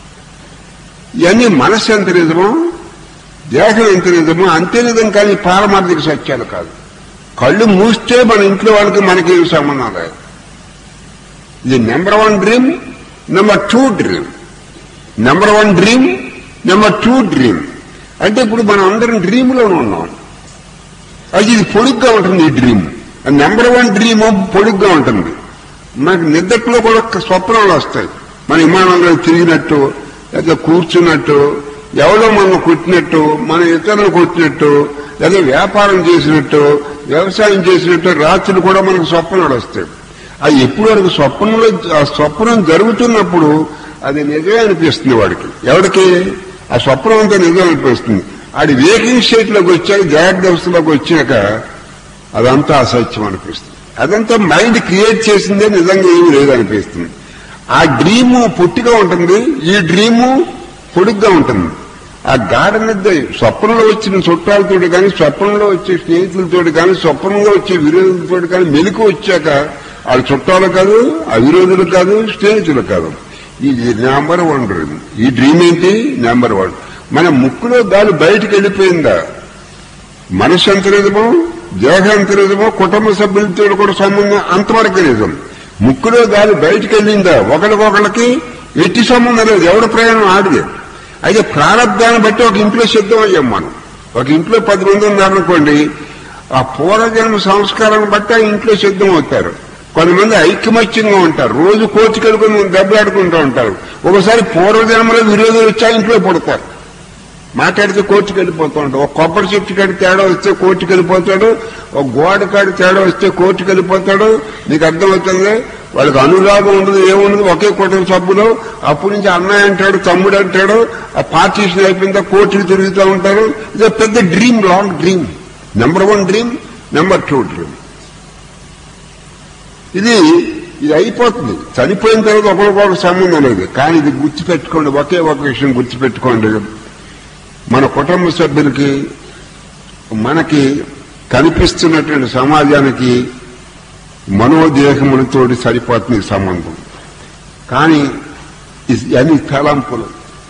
ఇవన్నీ మనస్సు ఎంత నిజమో దేహం ఎంత నిజమో అంతే నిజం కానీ పారమార్థిక సత్యాలు కాదు కళ్ళు మూస్తే మన ఇంట్లో వాళ్ళకి మనకి ఏం సంబంధం లేదు ఇది number one dream number two dream number one dream number two dream అంటే ఇప్పుడు మనం అందరం డ్రీమ్లోనే ఉన్నాం అది ఇది పొడుగ్గా ఉంటుంది ఈ డ్రీమ్ నెంబర్ వన్ డ్రీమ్ పొడుగ్గా ఉంటుంది మనకి నిద్రలో కూడా ఒక స్వప్నాలు వస్తాయి మన విమానంలో తిరిగినట్టు లేదా కూర్చున్నట్టు ఎవరో మనం కొట్టినట్టు మన ఇతరులు కొట్టినట్టు లేదా వ్యాపారం చేసినట్టు వ్యవసాయం చేసినట్టు రాత్రులు కూడా మనకు స్వప్నాలు వస్తాయి అది ఎప్పుడు వరకు స్వప్నంలో ఆ స్వప్నం జరుగుతున్నప్పుడు అది నిజమే అనిపిస్తుంది వాడికి ఎవరికి ఆ స్వప్నం అంతా నిజం అనిపిస్తుంది ఆడి వేకింగ్ స్టేట్ లోకి వచ్చాక జాగ్రత్త అవస్థలోకి వచ్చాక అదంతా అసత్యం అనిపిస్తుంది అదంతా మైండ్ క్రియేట్ చేసిందే నిజంగా ఏమీ లేదనిపిస్తుంది ఆ డ్రీము పొట్టిగా ఉంటుంది ఈ డ్రీము పొడుగ్గా ఉంటుంది ఆ గాఢ నిద్ర స్వప్నంలో వచ్చిన చుట్టాలతోటి కానీ స్వప్నంలో వచ్చే స్నేహితులతోటి కానీ స్వప్నంలో వచ్చే విరోధులతోటి కానీ మెలకు వచ్చాక వాళ్ళ చుట్టాలు కాదు అవిరోధులు కాదు స్నేహితులు కాదు ఇది నెంబర్ వన్ డ్రీమ్ ఈ డ్రీమ్ ఏంటి నెంబర్ వన్ మన ముక్కులో గాలి బయటికి వెళ్ళిపోయిందా మనసు ఎంత నిజమో దేహం ఎంత నిజమో కుటుంబ సభ్యులతో కూడా సంబంధం అంతవరకు నిజం ముక్కులో గాలి బయటికి వెళ్ళిందా ఒకరికొకళ్ళకి ఎట్టి సంబంధం లేదు ఎవరి ప్రయాణం ఆడిదే అయితే ప్రారంధాన్ని బట్టి ఒక ఇంట్లో సిద్ధం అయ్యాం మనం ఒక ఇంట్లో పది మంది ఉన్నారనుకోండి ఆ పూర్వజన్మ సంస్కారాన్ని బట్టి ఆ ఇంట్లో సిద్ధం అవుతారు కొంతమంది ఐకమత్యంగా ఉంటారు రోజు కోర్టుకెళ్ళుకుని దెబ్బలాడుకుంటూ ఉంటారు ఒకసారి పూర్వజన్మలో విరోధులు వచ్చా ఇంట్లో పడతారు మాట్లాడితే కోర్టుకు వెళ్ళిపోతూ ఉంటాడు ఒక కొబ్బరి చెట్టు కాడి తేడా వస్తే కోర్టుకు వెళ్ళిపోతాడు ఒక గోడ కాడి తేడా వస్తే కోర్టుకు వెళ్ళిపోతాడు నీకు అర్థమవుతుంది వాళ్ళకి అనురాగం ఉండదు ఏముండదు ఒకే కుటుంబ సభ్యులు అప్పటి నుంచి అన్నయ్య అంటాడు తమ్ముడు అంటాడు ఆ పార్టీషన్ అయిపోయిందా కోర్టుకు తిరుగుతూ ఉంటారు ఇది పెద్ద dream long dream number one dream number two dream ఇది ఇది అయిపోతుంది చనిపోయిన తర్వాత ఒకరికొకరు సంబంధం లేదు కానీ ఇది గుర్తుపెట్టుకోండి ఒకే ఒక విషయం గుర్తుపెట్టుకోండి మన కుటుంబ సభ్యులకి మనకి కనిపిస్తున్నటువంటి సమాజానికి మనోదేహములతోటి సరిపోతుంది ఈ సంబంధం కానీ ఇవన్నీ తలంపులు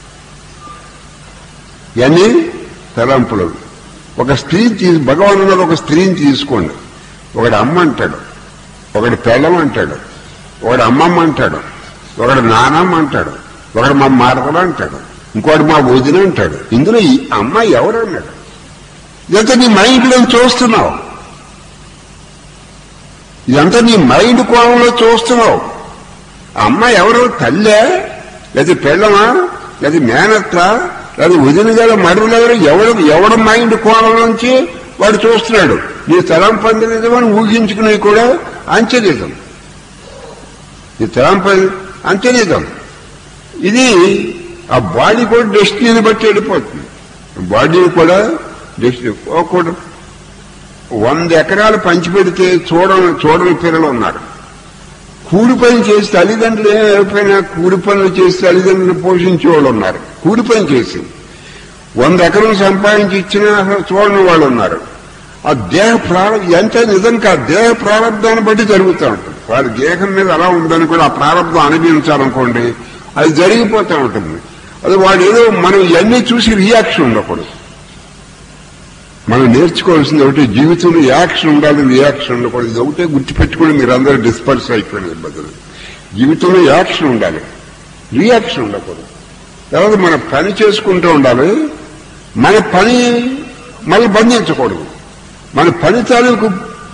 ఇవన్నీ తలంపులు ఒక స్త్రీ తీసి భగవానుడు ఒక స్త్రీని తీసుకోండి ఒకడు అమ్మ అంటాడు ఒకడు పెళ్ళం అంటాడు ఒకడు అమ్మమ్మ అంటాడు ఒకడు నానమ్మ అంటాడు ఒకడు మా మారదలు అంటాడు ఇంకోటి మా వదిన అంటాడు ఇందులో ఈ అమ్మాయి ఎవరు అన్నాడు ఇదంతా నీ మైండ్లో చూస్తున్నావు ఇదంతా నీ మైండ్ కోణంలో చూస్తున్నావు ఆ అమ్మాయి ఎవరు తల్లే లేదా పెళ్ళమా లేదా మేనత్త లేదా వదిన గల మరువులు ఎవరు ఎవడు ఎవడ మైండ్ కోణం నుంచి వాడు చూస్తున్నాడు నీ తలం పొందినమని ఊహించుకునేవి కూడా అంచెనిజం ఈ తలం పొంది అంచెనిజం ఇది ఆ బాడీ కూడా డెస్టినీని బట్టి వెళ్ళిపోతుంది బాడీ కూడా డెస్టినీ కూడా వంద ఎకరాలు పంచిపెడితే చూడని చూడని పిల్లలు ఉన్నారు కూలి పని చేసి తల్లిదండ్రులు ఏమైపోయినా కూలి పనులు చేసి తల్లిదండ్రులు పోషించే వాళ్ళు ఉన్నారు కూలి పని చేసి వంద ఎకరం సంపాదించి ఇచ్చినా అసలు చూడని వాళ్ళు ఉన్నారు ఆ దేహ ప్రారంభ ఎంత నిజం కాదు దేహ ప్రారంభాన్ని బట్టి జరుగుతూ ఉంటుంది వారి దేహం మీద అలా ఉందని కూడా ఆ ప్రారంభం అనుభవించాలనుకోండి అది జరిగిపోతూ ఉంటుంది అది వాడు ఏదో మనం ఇవన్నీ చూసి రియాక్షన్ ఉండకూడదు మనం నేర్చుకోవాల్సింది ఒకటి జీవితంలో యాక్షన్ ఉండాలి రియాక్షన్ ఉండకూడదు ఇది ఒకటే గుర్తుపెట్టుకుని మీరు అందరూ డిస్పర్స్ అయిపోయిన బదులు జీవితంలో యాక్షన్ ఉండాలి రియాక్షన్ ఉండకూడదు తర్వాత మన పని చేసుకుంటూ ఉండాలి మన పని మళ్ళీ బంధించకూడదు మన పని తాలూకు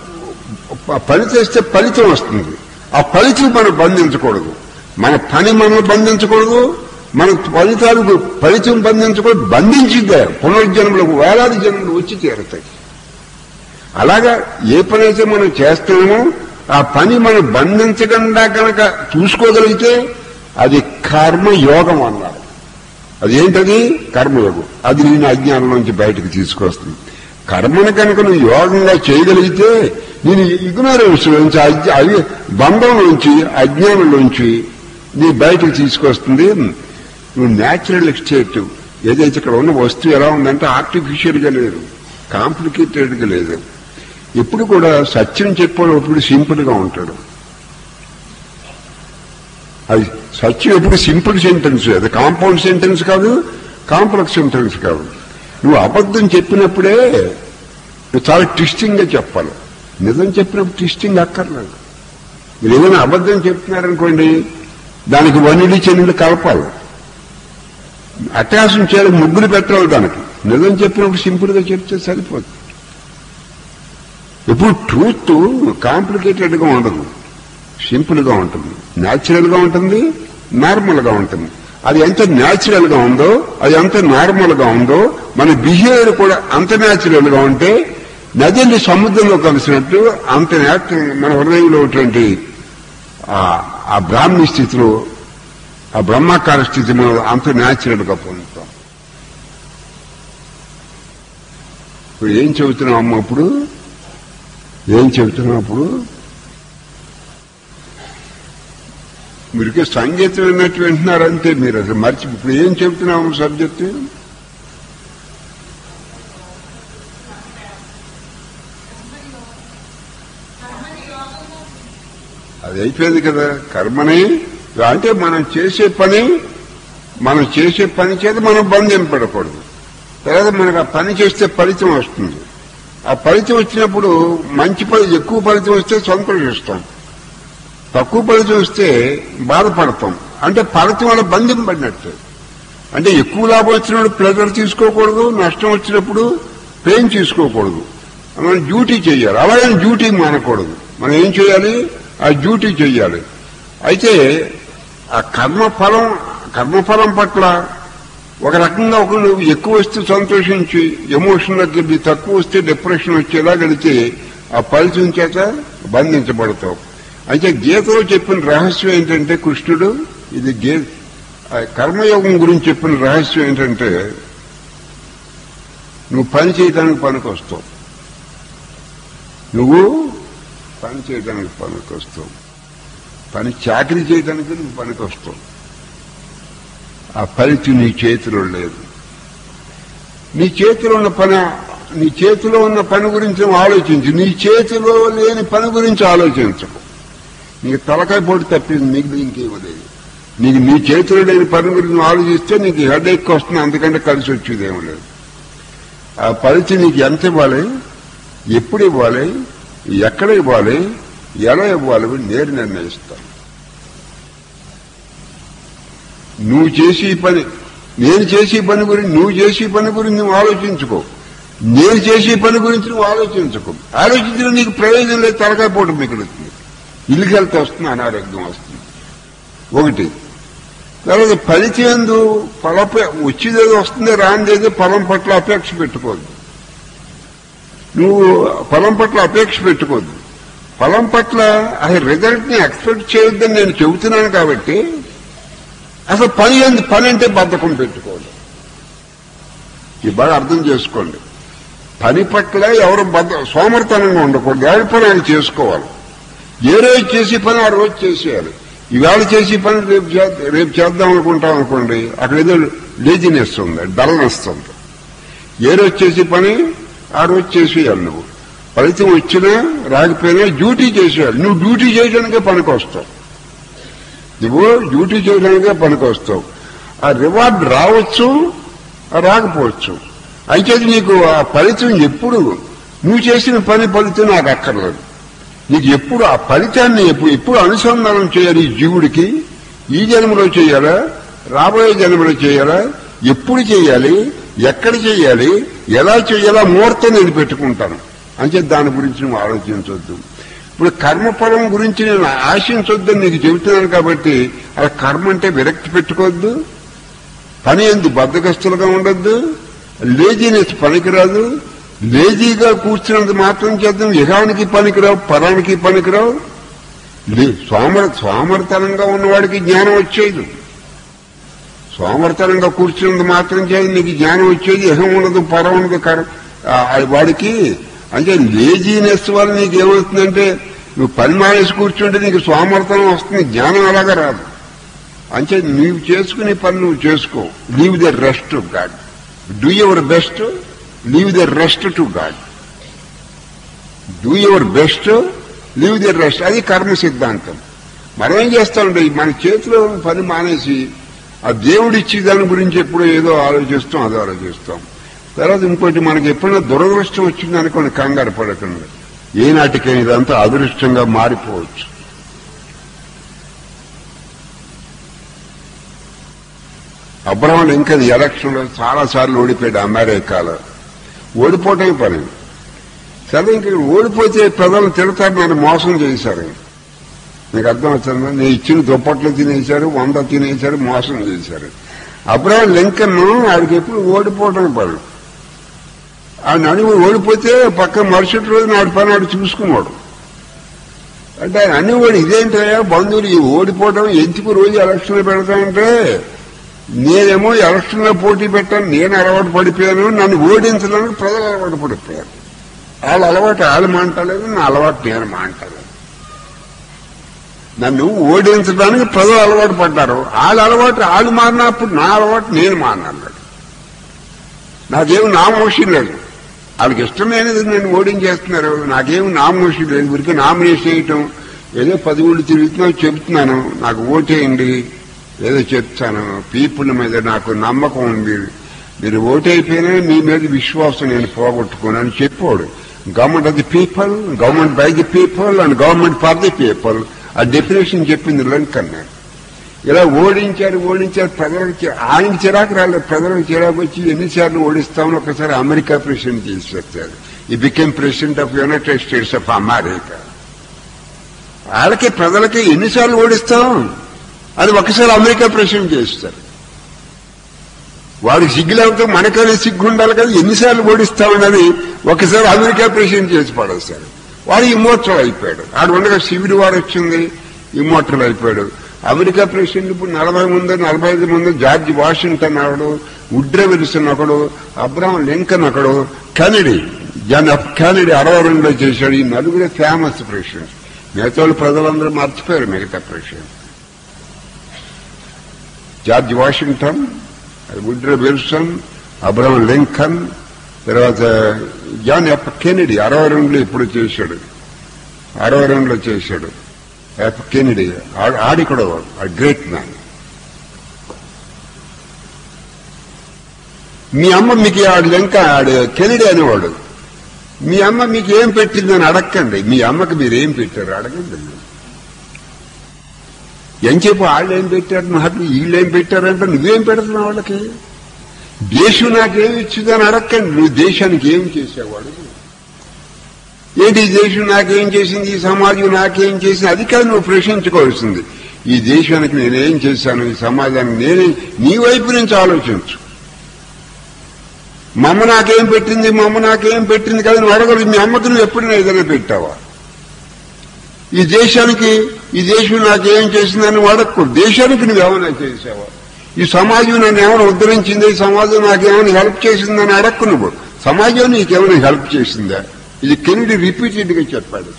పని చేస్తే ఫలితం వస్తుంది ఆ ఫలితం మనం బంధించకూడదు మన పని మనం బంధించకూడదు మన ఫలితాలకు ఫలితం బంధించకూడదు బంధించిందే పునర్జన్మలకు వేలాది జన్మలు వచ్చి తీరుతాయి అలాగా ఏ పని అయితే మనం చేస్తున్నామో ఆ పని మనం బంధించకుండా కనుక చూసుకోగలిగితే అది కర్మయోగం అన్నారు అదేంటది కర్మయోగం అది నేను అజ్ఞానం నుంచి బయటకు తీసుకొస్తుంది కర్మను కనుక నువ్వు యోగంగా చేయగలిగితే నేను ఇగ్నోరెన్స్ నుంచి అజ్ఞ- అవి బంధం నుంచి అజ్ఞానం నుంచి నీ బయటకు తీసుకొస్తుంది నువ్వు న్యాచురల్ స్టేట్ ఏదైతే ఇక్కడ ఉన్న వస్తువు ఎలా ఉందంటే ఆర్టిఫిషియల్ గా లేదు కాంప్లికేటెడ్ గా లేదు ఎప్పుడు కూడా సత్యం చెప్పేటప్పుడు సింపుల్ గా ఉంటాడు అది సత్యం ఎప్పుడు సింపుల్ సెంటెన్స్ అది కాంపౌండ్ సెంటెన్స్ కాదు కాంప్లెక్స్ సెంటెన్స్ కాదు నువ్వు అబద్ధం చెప్పినప్పుడే నువ్వు చాలా ట్విస్టింగ్ గా చెప్పాలి నిజం చెప్పినప్పుడు ట్విస్టింగ్ అక్కర్లేదు మీరు ఏదైనా అబద్ధం చెప్తున్నారనుకోండి దానికి వన్నుడి చెన్నుడు కలపాలి అట్యాసం చేయాలి ముగ్గులు పెట్టాలి దానికి నిజం చెప్పినప్పుడు సింపుల్ గా చెప్తే సరిపోతుంది ఇప్పుడు ట్రూత్ కాంప్లికేటెడ్ గా ఉండదు సింపుల్ గా ఉంటుంది న్యాచురల్ గా ఉంటుంది నార్మల్ గా ఉంటుంది అది ఎంత న్యాచురల్ గా ఉందో అది ఎంత నార్మల్ గా ఉందో మన బిహేవియర్ కూడా అంత న్యాచురల్ గా ఉంటే నదిని సముద్రంలో కలిసినట్టు అంత న్యాచురల్ మన హృదయంలో ఉన్నటువంటి ఆ- ఆ బ్రాహ్మీ స్థితిలో ఆ బ్రహ్మాకార స్థితి మనం అంత న్యాచురల్ గా పొందుతాం ఇప్పుడు ఏం చెబుతున్నాం అమ్మ ఇప్పుడు ఏం చెబుతున్నాం అప్పుడు మీరుకే సంగీతం విన్నట్టు వింటున్నారంటే మీరు అసలు మర్చి ఇప్పుడు ఏం చెబుతున్నాము సబ్జెక్టు అది అయిపోయింది కదా కర్మని అంటే మనం చేసే పని మనం చేసే పని చేత మనం బంధింపడకూడదు తర్వాత మనకు ఆ పని చేస్తే ఫలితం వస్తుంది ఆ ఫలితం వచ్చినప్పుడు మంచి ఫలి ఎక్కువ ఫలితం వస్తే సంతోషిస్తాం తక్కువ ఫలితం వస్తే బాధపడతాం అంటే ఫలితం వల్ల బంధింపడినట్టు అంటే ఎక్కువ లాభం వచ్చినప్పుడు ప్లెజర్ తీసుకోకూడదు నష్టం వచ్చినప్పుడు పెయిన్ తీసుకోకూడదు మనం డ్యూటీ చేయాలి అలాగే డ్యూటీ మానకూడదు మనం ఏం చేయాలి ఆ డ్యూటీ చేయాలి అయితే ఆ కర్మఫలం కర్మఫలం పట్ల ఒక రకంగా ఒకళ్ళు ఎక్కువ వస్తే సంతోషించి ఎమోషన్ దగ్గర తక్కువ వస్తే డిప్రెషన్ వచ్చేలా గడితే ఆ ఫలితం చేత బంధించబడతావు అయితే గీతలో చెప్పిన రహస్యం ఏంటంటే కృష్ణుడు ఇది గే ఆ కర్మయోగం గురించి చెప్పిన రహస్యం ఏంటంటే నువ్వు పని చేయడానికి పనికి వస్తావు నువ్వు పని చేయడానికి పనికి వస్తావు పని చాకరీ చేయడానికి నువ్వు పనికి వస్తావు ఆ ఫలితం నీ చేతిలో లేదు నీ చేతిలో ఉన్న పని నీ చేతిలో ఉన్న పని గురించి నువ్వు ఆలోచించు నీ చేతిలో లేని పని గురించి ఆలోచించకు నీకు తలకాయ పోటు తప్పింది నీకు ఇంకేమో లేదు నీకు నీ చేతిలో లేని పని గురించి నువ్వు ఆలోచిస్తే నీకు హెడ్ ఎక్ వస్తుంది అందుకంటే కలిసి వచ్చేదేమో లేదు ఆ ఫలితం నీకు ఎంత ఇవ్వాలి ఎప్పుడు ఇవ్వాలి ఎక్కడ ఇవ్వాలి ఎలా ఇవ్వాలి నేను నిర్ణయిస్తాను నువ్వు చేసే పని నేను చేసే పని గురించి నువ్వు చేసే పని గురించి నువ్వు ఆలోచించుకో నేను చేసే పని గురించి నువ్వు ఆలోచించుకో ఆలోచించిన నీకు ప్రయోజనం లేదు తలకాయ పోటు మిగులుతుంది ఇల్లుకి వెళ్తే వస్తుంది అనారోగ్యం వస్తుంది ఒకటి తర్వాత ఫలితం ఎందు ఫలప వచ్చేదేదో వస్తుంది రానిదేదో ఫలం పట్ల అపేక్ష పెట్టుకోవద్దు నువ్వు ఫలం పట్ల అపేక్ష పెట్టుకోవద్దు ఫలం పట్ల అసలు రిజల్ట్ ని ఎక్స్పెక్ట్ చేయొద్దని నేను చెబుతున్నాను కాబట్టి అసలు పని ఎందు పని అంటే బద్ధకం పెట్టుకోవద్దు ఇది బాగా అర్థం చేసుకోండి పని పట్ల ఎవరు బద్ద సోమర్తనంగా ఉండకూడదు ఎవరి పని ఆయన చేసుకోవాలి ఏ రోజు చేసే పని ఆ రోజు చేసేయాలి ఈవేళ చేసే పని రేపు చే- రేపు చేద్దాం అనుకుంటాం అనుకోండి అక్కడ ఏదో లేజినెస్ ఉంది డల్నెస్ ఉంది ఏ రోజు చేసే పని ఆ రోజు చేసేయాలి నువ్వు ఫలితం వచ్చినా రాకపోయినా డ్యూటీ చేసేయాలి నువ్వు డ్యూటీ చేయడానికే పనికి వస్తావు నువ్వు డ్యూటీ చేయడానికే పనికి వస్తావు ఆ రివార్డ్ రావచ్చు ఆ రాకపోవచ్చు అయితే నీకు ఆ ఫలితం ఎప్పుడు నువ్వు చేసిన పని ఫలితం నాకు అక్కర్లేదు నీకు ఎప్పుడు ఆ ఫలితాన్ని ఎప్పుడు ఎప్పుడు అనుసంధానం చేయాలి ఈ జీవుడికి ఈ జన్మలో చేయాలా రాబోయే జన్మలో చేయాలా ఎప్పుడు చేయాలి ఎక్కడ చేయాలి ఎలా చేయాలా ముహూర్తం నేను పెట్టుకుంటాను అంటే దాని గురించి నువ్వు ఆలోచించవద్దు ఇప్పుడు కర్మఫలం గురించి నేను ఆశించొద్దని నీకు చెబుతున్నాను కాబట్టి అలా కర్మ అంటే విరక్తి పెట్టుకోవద్దు పని ఎందు బద్దకస్తులుగా ఉండొద్దు లేజీనెస్ పనికిరాదు లేజీగా కూర్చున్నంత మాత్రం చేద్దాం ఇహానికి పనికిరావు పరానికి పనికిరావు లే- సోమర సోమరతనంగా ఉన్నవాడికి జ్ఞానం వచ్చేది సోమరతనంగా కూర్చున్నంత మాత్రం చేత నీకు జ్ఞానం వచ్చేది ఇహం ఉండదు పరం ఉండదు కర ఆ, అది వాడికి అంటే లేజీనెస్ వల్ల నీకు ఏమవుతుందంటే నువ్వు పని మానేసి కూర్చుంటే నీకు సోమరతనం వస్తుంది జ్ఞానం అలాగా రాదు అంటే నీవు చేసుకునే పని నువ్వు చేసుకో leave the rest to God do your best leave the rest to God do your best leave the rest అది కర్మ సిద్ధాంతం మనం ఏం చేస్తామంటే మన చేతిలో ఉన్న పని మానేసి ఆ దేవుడిచ్చి దాని గురించి ఎప్పుడో ఏదో ఆలోచిస్తాం అదో ఆలోచిస్తాం తర్వాత ఇంకోటి మనకి ఎప్పుడైనా దురదృష్టం వచ్చింది అనుకోండి కంగారు పడకండి ఏనాటికైనా ఇదంతా అదృష్టంగా మారిపోవచ్చు అబ్రహం లింకన్ ఎలక్షన్ లో చాలా సార్లు ఓడిపోయాడు అమెరికాలో ఓడిపోవటమే పని సరే ఇంక ఓడిపోతే ప్రజలను తిడతారు నన్ను మోసం చేశారు నీకు అర్థం వచ్చిందా నేను ఇచ్చిన దుప్పట్లు తినేశారు వంద తినేశారు మోసం చేశారు అబ్రహం లింకన్ ఆడికి ఎప్పుడు ఓడిపోవటమే పని ఆయన అడిగి ఓడిపోతే పక్క మరుసటి రోజు నాడు పని ఆడు చూసుకున్నాడు అంటే ఆయన అనేవాడు ఇదేంటయ్యా బంధువులు ఈ ఓడిపోవడం ఎందుకు రోజు ఎలక్షన్లు పెడతామంటే నేనేమో ఎలక్షన్లో పోటీ పెట్టాను నేను అలవాటు పడిపోయాను నన్ను ఓడించడానికి ప్రజలు అలవాటు పడిపోయారు వాళ్ళ అలవాటు వాళ్ళు మాంటలేదు నా అలవాటు నేను మాంటలేదు నన్ను ఓడించడానికి ప్రజలు అలవాటు పడ్డారు వాళ్ళ అలవాటు వాళ్ళు మారినప్పుడు నా అలవాటు నేను మారినాడు నాకేం నామోషం లేదు వాళ్ళకి ఇష్టమైనది నేను ఓడించేస్తున్నారు నాకేం నామోషం లేదు ఊరికి నామినేషన్ చేయటం ఏదో పది ఊళ్ళు తిరుగుతున్నా చెప్తున్నాను నాకు ఓటేయండి ఏదో చెప్తాను పీపుల్ మీద నాకు నమ్మకం ఉంది మీరు ఓటైపోయినా మీ మీద విశ్వాసం నేను పోగొట్టుకున్నాను అని చెప్పాడు government of the people government by the people and government for the people ఆ డెఫినేషన్ చెప్పింది లంకన్ ఇలా ఓడించారు ఓడించారు ప్రజలకు చి- ఆయనకి చిరాకు రాలేదు ప్రజలకు చిరాకు వచ్చి ఎన్నిసార్లు ఓడిస్తామని ఒకసారి అమెరికా ప్రెసిడెంట్ చేసి వచ్చారు ఈ became president of United States of America వాళ్ళకి ప్రజలకి ఎన్నిసార్లు ఓడిస్తాం అది ఒకసారి అమెరికా ప్రెసిడెంట్ చేస్తారు వాడికి సిగ్గు లేకపోతే మనకైనా సిగ్గు ఉండాలి కదా ఎన్నిసార్లు ఓడిస్తామన్నది ఒకసారి అమెరికా ప్రెసిడెంట్ చేసి పడేస్తారు వాడు ఇమ్మోర్టల్ అయిపోయాడు ఆడు ఉండగా సివిల్ వారు వచ్చింది ఇమ్మోర్టల్ అయిపోయాడు అమెరికా ప్రెసిడెంట్ ఇప్పుడు నలభై ముందు నలభై ఐదు ముందు జార్జ్ వాషింగ్టన్ ఒకడు ఉడ్రే విల్సన్ ఒకడు అబ్రహం లింకన్ ఒకడు కెనడీ జాన్ ఎఫ్ కెనడీ అరవై రెండులో చేశాడు ఈ నలుగురే ఫేమస్ ప్రెసిడెంట్స్ మిగతా వాళ్ళు ప్రజలందరూ మర్చిపోయారు మిగతా president George Washington Woodrow Wilson Abraham Lincoln తర్వాత జాన్ ఎఫ్ కెనడీ అరవై రెండులో ఇప్పుడు చేశాడు అరవై రెండులో చేశాడు ఎఫ్ కెనడీ ఆ- ఆడి కూడా గ్రేట్ మ్యాన్ మీ అమ్మ మీకు ఆడు ఇంకా ఆడు కెనడీ అనేవాడు మీ అమ్మ మీకు ఏం పెట్టిందని అడగండి మీ అమ్మకి మీరు ఏం పెట్టారు అడగండి ఎంచేపు వాళ్ళు ఏం పెట్టారు నాకు వీళ్ళు ఏం పెట్టారంటే నువ్వేం పెడుతున్నావు వాళ్ళకి దేశం నాకేం ఇచ్చిందని అడగండి నువ్వు దేశానికి ఏం చేసేవాడు ఏంటి ఈ దేశం నాకేం చేసింది ఈ సమాజం నాకేం చేసింది అది కాదు నువ్వు ప్రశ్నించుకోవాల్సింది ఈ దేశానికి నేనేం చేశాను ఈ సమాజానికి నేనే నీ వైపు నుంచి ఆలోచించు మా అమ్మ నాకేం పెట్టింది మా అమ్మ నాకేం పెట్టింది కదా నువ్వు అడగదు మీ అమ్మకి నువ్వు ఎప్పుడైనా ఏదైనా పెట్టావా ఈ దేశానికి ఈ దేశం నాకేం చేసిందని నువ్వు అడగకు దేశానికి నువ్వేమైనా చేసావా ఈ సమాజం నన్ను ఏమైనా ఉద్ధరించింది ఈ సమాజం నాకేమైనా హెల్ప్ చేసిందని అడక్కు నువ్వు సమాజం నీకేమైనా హెల్ప్ చేసిందా ఇది కెనడి రిపీటెడ్ గా చెప్పాడు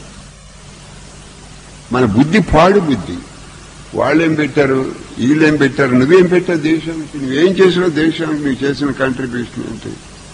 మన బుద్ధి పాడు బుద్ధి వాళ్ళేం పెట్టారు వీళ్ళేం పెట్టారు నువ్వేం పెట్టావు దేశానికి నువ్వేం చేసినావు దేశానికి నువ్వు చేసిన కంట్రిబ్యూషన్ ఏంటి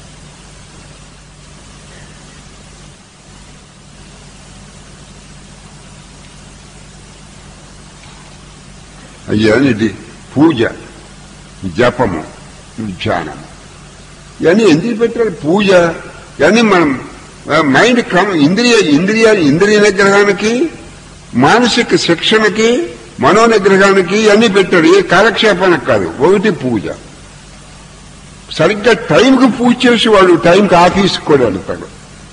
అయ్యానిది పూజ జపము ధ్యానం ఇవన్నీ ఎందుకు పెట్టారు పూజ ఇవన్నీ మనం ఆ, మైండ్ క్రమ ఇంద్రియ ఇంద్రియ ఇంద్రియ నిగ్రహానికి మానసిక శిక్షణకి మనో నిగ్రహానికి అన్ని పెట్టాడు ఏ కాలక్షేపానికి కాదు ఒకటి పూజ సరిగ్గా టైంకి పూజ చేసి వాడు టైంకి ఆఫీస్కి కూడా వెళ్తాడు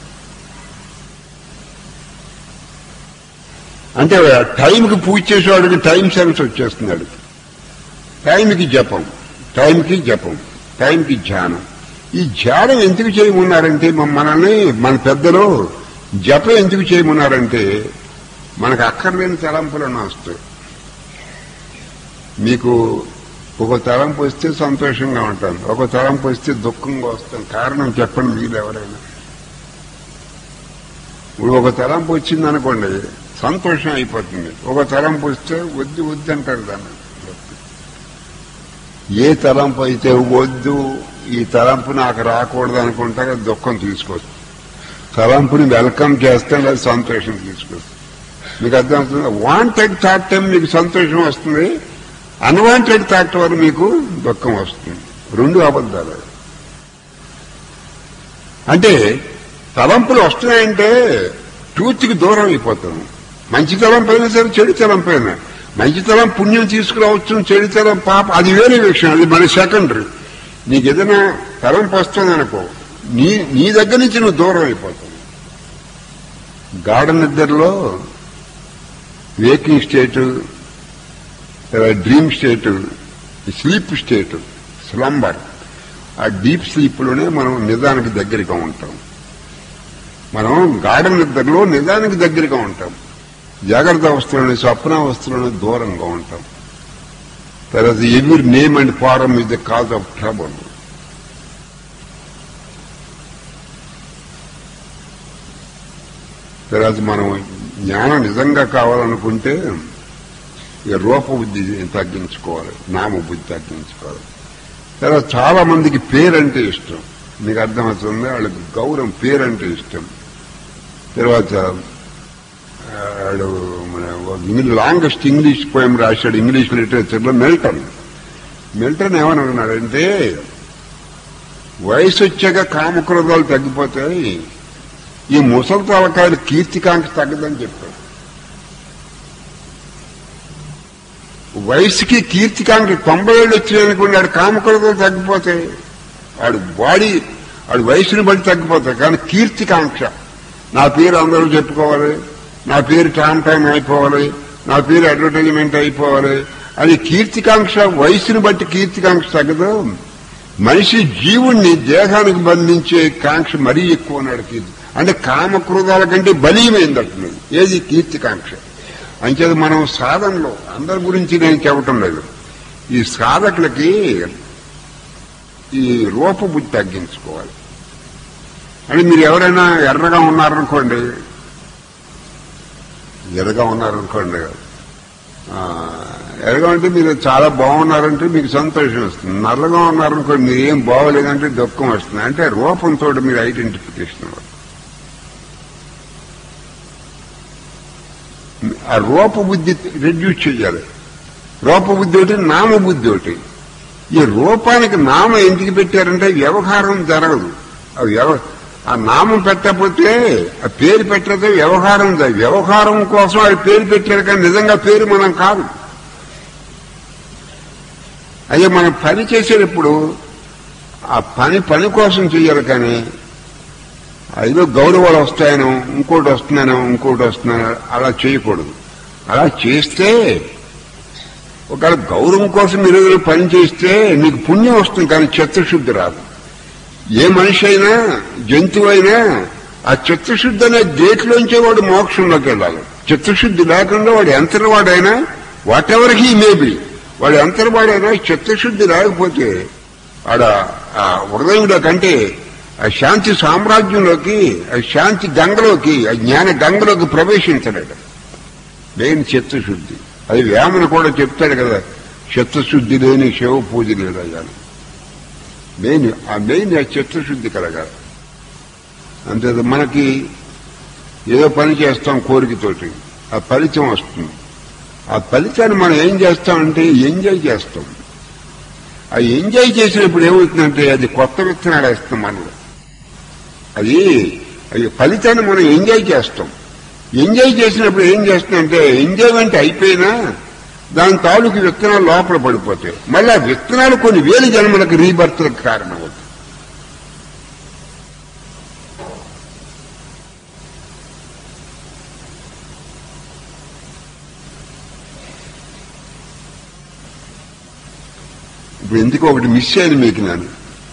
అంటే టైంకి పూజ చేసేవాడికి టైం సెన్స్ వచ్చేస్తున్నాడు టైంకి జపం టైంకి జపం టైంకి ధ్యానం ఈ ధ్యానం ఎందుకు చేయమన్నారంటే మన- మనల్ని మన పెద్దలు జపం ఎందుకు చేయమన్నారంటే మనకు అక్కర్లేని తలంపులను వస్తాయి మీకు ఒక తలంపు వస్తే సంతోషంగా ఉంటాను ఒక తలంపు వస్తే దుఃఖంగా వస్తాను కారణం చెప్పండి మీరు ఎవరైనా ఇప్పుడు ఒక తలంపు వచ్చింది అనుకోండి సంతోషం అయిపోతుంది ఒక తలంపు వస్తే వద్దు వద్దు అంటారు దాన్ని ఏ తలంపు అయితే వద్దు ఈ తలంపు నాకు రాకూడదు అనుకుంటారో దుఃఖం తీసుకొస్తుంది తలంపుని వెల్కమ్ చేస్తే అది సంతోషం తీసుకొస్తుంది మీకు అర్థమవుతుంది వాంటెడ్ థాట్ టైం మీకు సంతోషం వస్తుంది అన్వాంటెడ్ థాట్ వల్ల మీకు దుఃఖం వస్తుంది రెండు అబద్ధాలు అంటే తలంపులు వస్తున్నాయంటే ట్రూత్కి దూరం అయిపోతాం మంచి తలంపు అయినా సరే చెడు తలంపు అయినా మంచి తలం పుణ్యం తీసుకురావచ్చు చెడు తలం పాప అది వేరే విషయం అది మన సెకండరీ నీకు ఏదైనా తలంపు వస్తుంది అనుకో నీ నీ దగ్గర నుంచి నువ్వు దూరం అయిపోతావు గాఢ నిద్రలో waking state dream state sleep state slumber ఆ డీప్ స్లీప్ లోనే మనం నిజానికి దగ్గరగా ఉంటాం మనం గాఢ నిద్రలో నిజానికి దగ్గరగా ఉంటాం జాగ్రత్త అవస్థలోని స్వప్నావస్థలోని దూరంగా ఉంటాం తర్వాత ఎవరి name and form is the cause of trouble తర్వాత మనం జ్ఞానం నిజంగా కావాలనుకుంటే ఈ రూప బుద్ధి తగ్గించుకోవాలి నామ బుద్ధి తగ్గించుకోవాలి తర్వాత చాలా మందికి పేరంటే ఇష్టం మీకు అర్థమవుతుంది వాళ్ళకి గౌరవం పేరంటే ఇష్టం తర్వాత ఆ, వాడు మన లాంగెస్ట్ ఇంగ్లీష్ పోయం రాశాడు ఇంగ్లీష్ లిటరేచర్లో మిల్టన్ మిల్టన్ ఏమనుకున్నాడంటే వయసు వచ్చాక కామక్రోధాలు తగ్గిపోతాయి ఈ ముసలి తలకాయలు కీర్తికాంక్ష తగ్గదని చెప్పాడు వయసుకి కీర్తికాంక్ష తొంభై ఏళ్ళు వచ్చాయనుకోండి ఆడు కామక్రోధాలు తగ్గిపోతాయి ఆడు బాడీ ఆడు వయసుని బట్టి తగ్గిపోతాయి కానీ కీర్తికాంక్ష నా పేరు అందరూ చెప్పుకోవాలి నా పేరు టామ్ టైం అయిపోవాలి నా పేరు అడ్వర్టైజ్మెంట్ అయిపోవాలి అది కీర్తికాంక్ష వయసుని బట్టి కీర్తికాంక్ష తగ్గదు మనిషి జీవుణ్ణి దేహానికి బంధించే కాంక్ష మరీ ఎక్కువ ఉన్నాడు కీర్తి అంటే కామక్రోధాల కంటే బలీయమైంది అంటున్నది ఏది కీర్తికాంక్ష అంచేది మనం సాధనలో అందరి గురించి నేను చెప్పటం లేదు ఈ సాధకులకి ఈ రూపబుద్ధి తగ్గించుకోవాలి అంటే మీరు ఎవరైనా ఎర్రగా ఉన్నారనుకోండి ఎర్రగా ఉన్నారనుకోండి ఆ, ఎర్రగా ఉంటే మీరు చాలా బాగున్నారంటే మీకు సంతోషం వస్తుంది నల్లగా ఉన్నారనుకోండి మీరు ఏం బాగోలేదంటే దుఃఖం వస్తుంది అంటే రూపంతో మీరు ఐడెంటిఫికేషన్ అవ్వాలి. ఆ రూప బుద్ధి రెడ్యూస్ చేయాలి రూప బుద్ధి ఒకటి నామ బుద్ధి ఒకటి ఈ రూపానికి నామం ఎందుకు పెట్టారంటే వ్యవహారం జరగదు ఆ వ్యవ ఆ నామం పెట్టకపోతే ఆ పేరు పెట్టకపోతే వ్యవహారం జరగదు. వ్యవహారం కోసం ఆ పేరు పెట్టారు కానీ నిజంగా పేరు మనం కాదు అయ్యే మనం పని చేసేటప్పుడు ఆ పని పని కోసం చేయాలి కానీ ఏదో గౌరవాలు వస్తాయనో ఇంకోటి వస్తున్నానో ఇంకోటి వస్తున్నానో అలా చేయకూడదు అలా చేస్తే ఒకవేళ గౌరవం కోసం మీరు ఏదైనా పని చేస్తే నీకు పుణ్యం వస్తుంది కానీ చిత్తశుద్ధి రాదు ఏ మనిషి అయినా జంతువు అయినా ఆ చిత్తశుద్ధి అనే దేట్లోంచే వాడు మోక్షంలోకి వెళ్ళాలి చిత్తశుద్ధి లేకుండా వాడు ఎంతటివాడైనా వాట్ ఎవర్ హీ మేబీ వాడు ఎంతటివాడైనా చిత్తశుద్ధి లేకపోతే ఆడ ఆ హృదయంలో కంటే ఆ శాంతి సామ్రాజ్యంలోకి ఆ శాంతి గంగలోకి ఆ జ్ఞాన గంగలోకి ప్రవేశించలేడు మెయిన్ చిత్తశుద్ధి అది వేమన కూడా చెప్తాడు కదా చిత్తశుద్ధి లేని శివ పూజ లేదయ్యాను మెయిన్ ఆ మెయిన్ ఆ చిత్తశుద్ధి కలగాలి అంతే మనకి ఏదో పని చేస్తాం కోరికతోటి ఆ ఫలితం వస్తుంది ఆ ఫలితాన్ని మనం ఏం చేస్తామంటే ఎంజాయ్ చేస్తాం ఆ ఎంజాయ్ చేసినప్పుడు ఏమవుతుందంటే అది కొత్త విత్తనాలు వేస్తాం మనలో అది అది ఫలితాన్ని మనం ఎంజాయ్ చేస్తాం ఎంజాయ్ చేసినప్పుడు ఏం చేస్తుందంటే ఎంజాయ్మెంట్ అయిపోయినా దాని తాలూకు విత్తనాలు లోపల పడిపోతాయి మళ్ళీ ఆ విత్తనాలు కొన్ని వేల జన్మలకు రీబర్త్లకు కారణమవుతాయి ఇప్పుడు ఎందుకు ఒకటి మిస్ అయింది మీకు నేను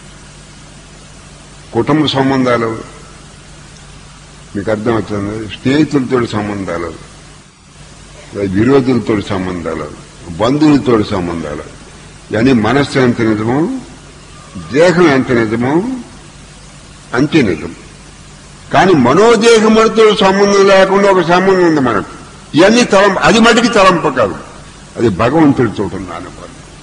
కుటుంబ సంబంధాలు మీకు అర్థమవుతుంది స్నేహితులతో సంబంధాలు విరోధులతో సంబంధాలు బంధువులతో సంబంధాలు ఇవన్నీ మనస్సు ఎంత నిజమో దేహం ఎంత నిజమో అంతే నిజం కానీ మనోదేహములతో సంబంధం లేకుండా ఒక సంబంధం ఉంది మనకు ఇవన్నీ తలం అది మటుకి తలంప కాదు అది భగవంతుడితో ఉన్న అనుభవం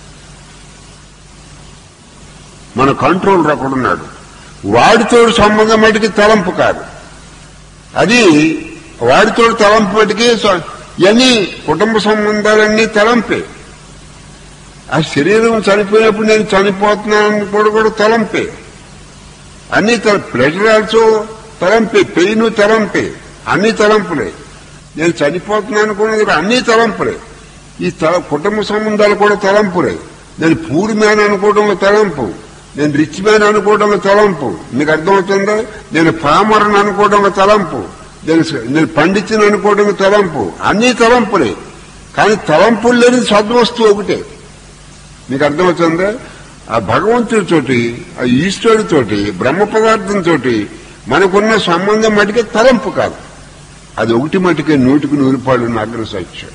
మన కంట్రోల్ రకుడున్నాడు వాడితో సంబంధం మటుకి తలంపు కాదు అది వాడితో తలంపు మటుకి స- ఇవన్నీ కుటుంబ సంబంధాలన్నీ తలంపే ఆ శరీరం చనిపోయినప్పుడు నేను చనిపోతున్నాను కూడా కూడా తలంపే అన్ని తల ప్లెజర్ ఆల్సో తలంపే పెయిన్ తలంపే అన్ని తలంపులే నేను చనిపోతున్నాను అనుకున్నది కూడా అన్ని తలంపులే ఈ తల కుటుంబ సంబంధాలు కూడా తలంపులే నేను పూర్ మ్యాన్ అనుకోవడం తలంపు నేను రిచ్ మ్యాన్ అనుకోవడం తలంపు మీకు అర్థమవుతుందా నేను పామరన్ అనుకోవడం తలంపు నేను స- నేను పండితుని అనుకోవడం తలంపు అన్ని తలంపులే కానీ తలంపులు లేని సద్వస్తువు ఒకటే మీకు అర్థమవుతుందా ఆ భగవంతుడితోటి ఆ ఈశ్వరుడితోటి బ్రహ్మ పదార్థంతో మనకున్న సంబంధం మటుకే తలంపు కాదు అది ఒకటి మటుకే నూటికి నూరిపాడు నగ్న సత్యం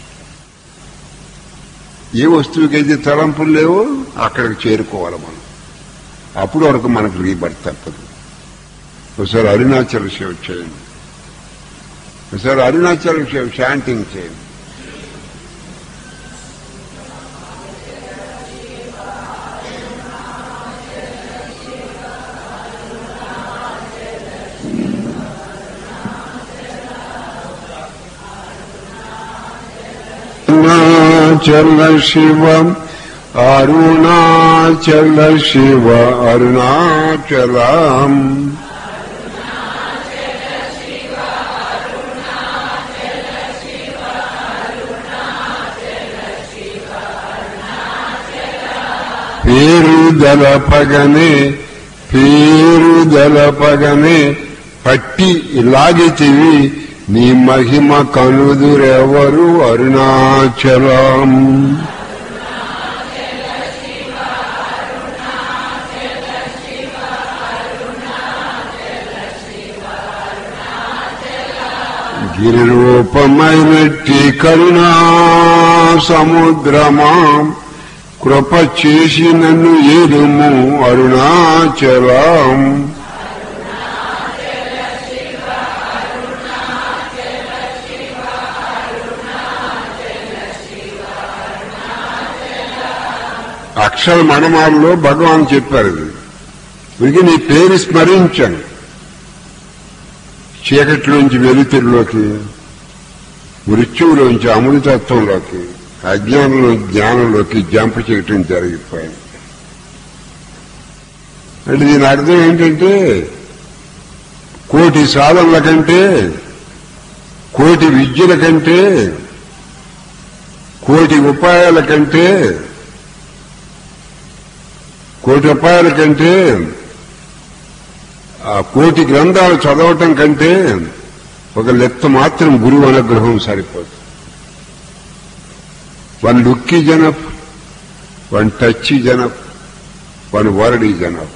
ఏ వస్తువుకైతే తలంపులు లేవో అక్కడికి చేరుకోవాలి మనం అప్పుడు వరకు మనకు రీబర్త్ తప్పదు ఒకసారి అరుణాచల శివ చేయండి ఒకసారి అరుణాచల శివ శాంతింగ్ చేయండి అరుణాచల శివ అరుణాచల శివ అరుణాచలం పేరుదల పగనే పేరుదల పగనే పట్టి లాగితివి నీ మహిమ కనుదురెవరు అరుణాచలం గిరిరూపమైనట్టి కరుణా సముద్రమా కృప చేసి నన్ను ఏలుము అరుణాచలం అక్షర మణమాలలో భగవాన్ చెప్పారు ఇది ఇది నీ పేరు స్మరించాను చీకట్లోంచి వెలుతురులోకి మృత్యువులోంచి అమృతత్వంలోకి అజ్ఞానంలో జ్ఞానంలోకి జంప చేయటం జరిగిపోయింది అంటే దీని అర్థం ఏంటంటే కోటి సాధనల కంటే కోటి విద్యల కంటే కోటి ఉపాయాల కంటే కోటి ఉపాయాల కంటే ఆ కోటి గ్రంథాలు చదవటం కంటే ఒక లెక్క మాత్రం గురువు అనుగ్రహం సరిపోదు one look is enough one touch is enough one word is enough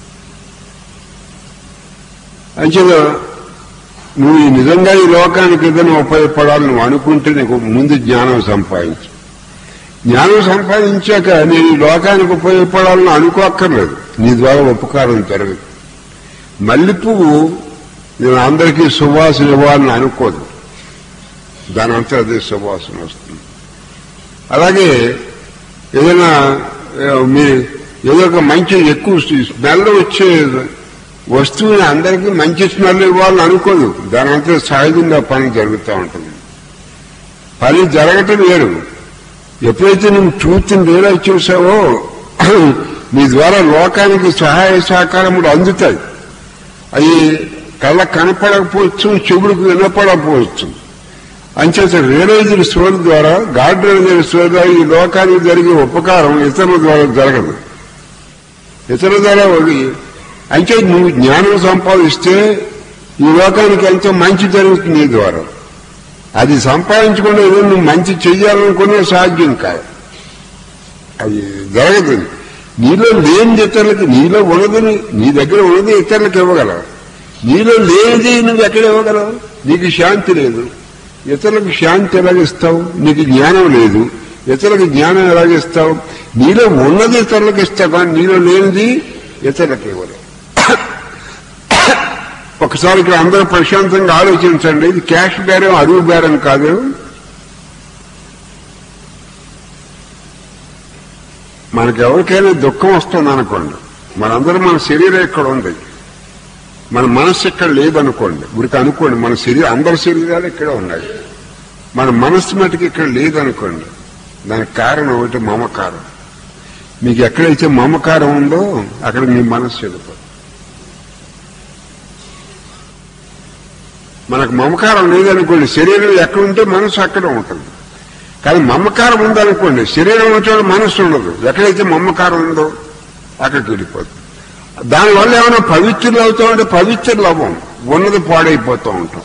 అంచేత నువ్వు ఈ నిజంగా ఈ లోకానికి ఏదైనా ఉపయోగపడాలని నువ్వు అనుకుంటే నీకు ముందు జ్ఞానం సంపాదించు జ్ఞానం సంపాదించాక నేను ఈ లోకానికి ఉపయోగపడాలని అనుకోక్కర్లేదు నీ ద్వారా ఉపకారం జరగదు మల్లె పువ్వు నేను అందరికీ సువాసన ఇవ్వాలని అనుకోదు దాని అంతా అదే సువాసన వస్తుంది అలాగే ఏదైనా ఆ, మీ ఏదో ఒక మంచి ఎక్కువ స్మెల్ వచ్చే వస్తువుని అందరికీ మంచి స్మెల్ ఇవ్వాలని అనుకోదు దాని అంతా సహజంగా పని జరుగుతూ ఉంటుంది పని జరగటం వేరు ఎప్పుడైతే నువ్వు ట్రూత్ని రియలైజ్ చేసావో నీ ద్వారా లోకానికి సహాయ సహకారములు అందుతాయి అవి కళ్ళ కనపడకపోవచ్చు చెవులకు వినపడకపోవచ్చు అంచేత రియలైజ్డ్ స్టోరీ ద్వారా గాడ్ రియలైజ్డ్ స్టోరీ ద్వారా ఈ లోకానికి జరిగే ఉపకారం ఇతరుల ద్వారా జరగదు ఇతరుల ద్వారా ఒక- అంటే నువ్వు జ్ఞానం సంపాదిస్తే ఈ లోకానికి ఎంతో మంచి జరుగుతుంది నీ ద్వారా అది సంపాదించకుండా ఏదో నువ్వు మంచి చెయ్యాలనుకునే సాధ్యం కాదు అది జరగదు నీలో లేనిది ఇతరులకి నీలో ఉన్నదని నీ దగ్గర ఉన్నది ఇతరులకు ఇవ్వగలవు నీలో లేనిది నువ్వు ఎక్కడ ఇవ్వగలవు నీకు శాంతి లేదు ఇతరులకు శాంతి ఎలాగిస్తావు నీకు జ్ఞానం లేదు ఇతరులకు జ్ఞానం ఎలాగిస్తావు నీలో ఉన్నది ఇతరులకు ఇస్తావు కానీ నీలో లేనిది ఇతరులకు ఇవ్వలేవు ఒకసారి ఇక్కడ అందరూ ప్రశాంతంగా ఆలోచించండి ఇది క్యాష్ బేరం అరువు బేరం కాదు మనకి ఎవరికైనా దుఃఖం వస్తుంది అనుకోండి మనందరం మన శరీరం ఇక్కడ ఉంది మన మనస్సు ఇక్కడ లేదనుకోండి గురికి అనుకోండి మన శరీరం అందరి శరీరాలు ఇక్కడ ఉన్నాయి మన మనస్సు మటుకు ఇక్కడ లేదనుకోండి దానికి కారణం ఒకటి మమకారం మీకు ఎక్కడైతే మమకారం ఉందో అక్కడ మీ మనస్సు వెళ్ళిపోతుంది మనకు మమకారం లేదనుకోండి శరీరం ఎక్కడ ఉంటే మనసు అక్కడ ఉంటుంది కానీ మమకారం ఉందనుకోండి శరీరం ఉంటే మనసు ఉండదు ఎక్కడైతే మమకారం ఉందో అక్కడికి వెళ్ళిపోతుంది దానివల్ల ఏమైనా పవిత్రులు అవుతామంటే పవిత్రులు అవ్వం ఉన్నది పాడైపోతూ ఉంటాం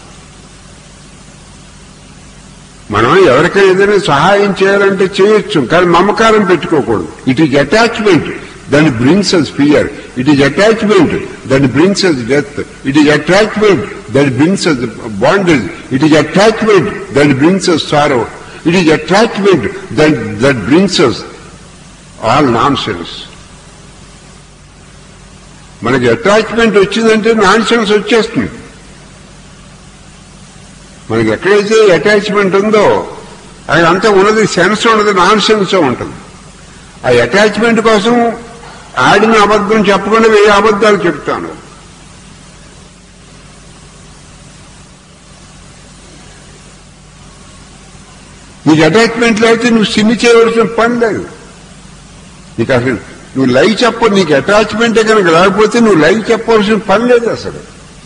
మనం ఎవరికైనా ఏదైనా సహాయం చేయాలంటే చేయొచ్చు కానీ మమకారం పెట్టుకోకూడదు ఇట్ ఈజ్ అటాచ్మెంట్ దాని brings us fear it is attachment that brings us death it is attachment that brings us bondage it is attachment that brings us sorrow it is attachment that that brings us all nonsense మనకి attachment వచ్చిందంటే nonsense వచ్చేస్తుంది మనకి ఎక్కడైతే attachment ఉందో అది అంతా ఉన్నది sense ఉన్నది నాన్ సెన్స్ ఉంటుంది ఆ అటాచ్మెంట్ కోసం ఆడిన అబద్ధం చెప్పకుండా వెయ్యి అబద్ధాలు చెప్తాను నీకు అటాచ్మెంట్ అయితే నువ్వు సిన్ని చేయవలసిన పని లేదు నీకు అసలు నువ్వు లైవ్ చెప్ప నీకు అటాచ్మెంటే కనుక రాకపోతే నువ్వు లైవ్ చెప్పవలసిన పని లేదు అసలు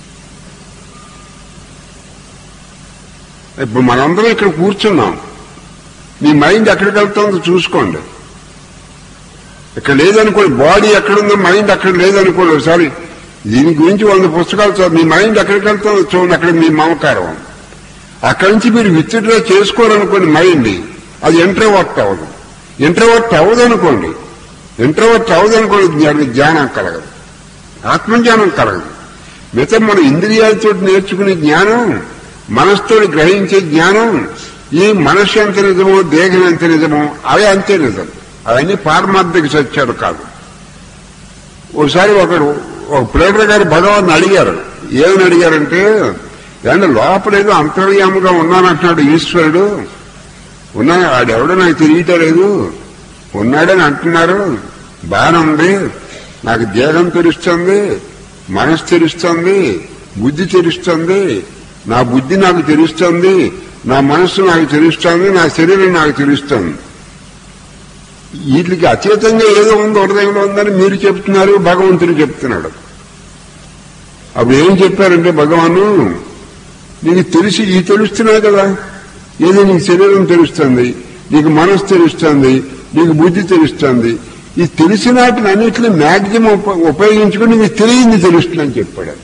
ఇప్పుడు మనందరం ఇక్కడ కూర్చున్నాం మీ మైండ్ ఎక్కడికి వెళ్తుందో చూసుకోండి ఇక్కడ లేదనుకోండి బాడీ ఎక్కడుందో మైండ్ అక్కడ లేదనుకోండి ఒకసారి దీని గురించి వంద పుస్తకాలు చదువు మీ మైండ్ ఎక్కడికి వెళ్తుందో చూడండి అక్కడ మీ మమకారం అక్కడి నుంచి మీరు విత్డ్రా చేసుకోవాలనుకోండి మైండ్ అది ఇంట్రోవర్ట్ అవ్వదు ఇంట్రోవర్ట్ అవ్వదు అనుకోండి ఇంట్రోవర్ట్ అవ్వదు అనుకోండి దానికి జ్ఞానం కలగదు ఆత్మజ్ఞానం కలగదు మిగతా మన ఇంద్రియాలతో నేర్చుకునే జ్ఞానం మనసుతో గ్రహించే జ్ఞానం ఈ మనస్సు ఎంత నిజమో దేహం ఎంత నిజమో అవి అంతే నిజం అవన్నీ పారమార్థిక సత్యాలు కాదు ఒకసారి ఒకడు ఒక ప్రేటర్ గారు భగవాన్ అడిగారు ఏమని అడిగారంటే ఏమన్నా లోపలేదో అంతర్యాముగా ఉన్నానంటున్నాడు ఈశ్వరుడు ఉన్నా ఆడెవడో నాకు తెలియటలేదు ఉన్నాడని అంటున్నారు బాగానే ఉంది నాకు దేహం తెలుస్తుంది మనసు తెలుస్తుంది బుద్ధి తెలుస్తుంది నా బుద్ధి నాకు తెలుస్తుంది నా మనస్సు నాకు తెలుస్తుంది నా శరీరం నాకు తెలుస్తుంది వీటికి అతీతంగా ఏదో ఉందో హృదయంలో ఉందని మీరు చెప్తున్నారు భగవంతుడు చెప్తున్నాడు అప్పుడు ఏం చెప్పారంటే భగవాను నీకు తెలిసి ఈ తెలుస్తున్నాయి కదా ఏదో నీకు శరీరం తెలుస్తుంది నీకు మనసు తెలుస్తుంది నీకు బుద్ధి తెలుస్తుంది ఈ తెలిసిన వాటిని అన్నింటినీ మ్యాక్సిమం ఉప- ఉపయోగించుకుని నీకు తెలియంది తెలుస్తుందని చెప్పాడు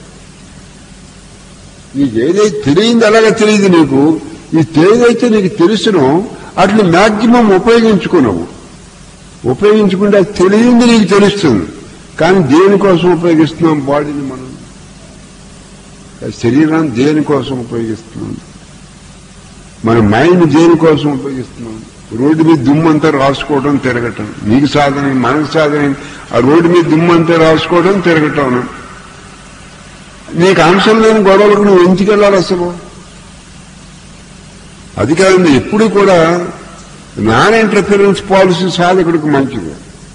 నీకు ఏదైతే తెలియంది అలాగే తెలియదు నీకు ఈ ఏదైతే నీకు తెలుసునో వాటిని మ్యాక్సిమం ఉపయోగించుకున్నావు ఉపయోగించుకుంటే అది తెలియంది నీకు తెలుస్తుంది కానీ దేనికోసం ఉపయోగిస్తున్నాం బాడీని మనం శరీరాన్ని దేనికోసం ఉపయోగిస్తున్నాం మన మైండ్ దేనికోసం ఉపయోగిస్తున్నాం రోడ్డు మీద దుమ్మంతా రాసుకోవడం తిరగటం నీకు సాధన మనకు సాధన ఆ రోడ్డు మీద దుమ్మంతా రాసుకోవడం తిరగటం నీకు అంశం లేని గొడవలకు నువ్వు ఎందుకు వెళ్ళాలి అసలు అది కాదండి ఎప్పుడు కూడా నాన్ ఇంటర్ఫిరెన్స్ పాలసీ సాధకుడికి మంచిది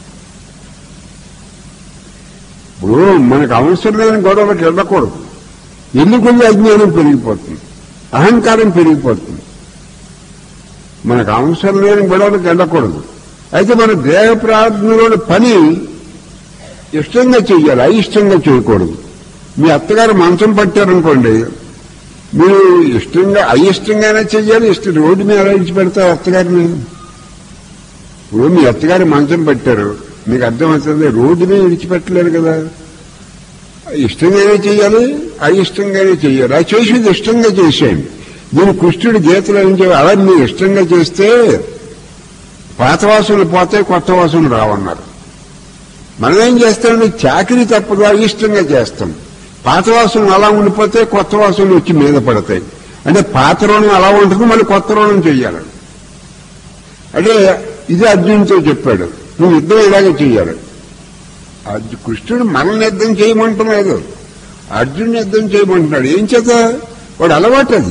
ఇప్పుడు మనకు అవసరం లేని గొడవలకు వెళ్ళకూడదు ఎందుకు అజ్ఞానం పెరిగిపోతుంది అహంకారం పెరిగిపోతుంది మనకు అవసరం లేని గొడవలకు వెళ్ళకూడదు అయితే మన దేహ ప్రార్థనలోని పని ఇష్టంగా చెయ్యాలి అయిష్టంగా చేయకూడదు మీ అత్తగారు మంచం పట్టారనుకోండి మీరు ఇష్టంగా అయిష్టంగానే చెయ్యాలి ఇష్టం రోడ్డు మీద ఎలా ఇచ్చి పెడతారు అత్తగారిని ఇప్పుడు మీ అత్తగారు మంచం పెట్టారు మీకు అర్థమవుతుంది రోడ్డు మీద విడిచిపెట్టలేరు కదా ఇష్టంగానే చెయ్యాలి అయిష్టంగానే చెయ్యాలి అది చేసేది ఇష్టంగా చేసేయండి దీని కృష్ణుడి గీతలు ఏం చేయాలి అలా మీరు ఇష్టంగా చేస్తే పాత వాసనలు పోతే కొత్త వాసనలు రావన్నారు మనం ఏం చేస్తామంటే చాకరీ తప్పగా ఇష్టంగా చేస్తాం పాత వాసనలు అలా ఉండిపోతే కొత్త వాసనలు వచ్చి మీద పడతాయి అంటే పాత రుణం అలా ఉంటుంది మళ్ళీ కొత్త రుణం చెయ్యాలి అంటే ఇది అర్జునుడితో చెప్పాడు నువ్వు యుద్ధం ఇలాగే చెయ్యాలి అర్జు కృష్ణుడు మనల్ని యుద్ధం చేయమంటున్నాడు అర్జునుని యుద్ధం చేయమంటున్నాడు ఏం చేత వాడు అలవాటు అది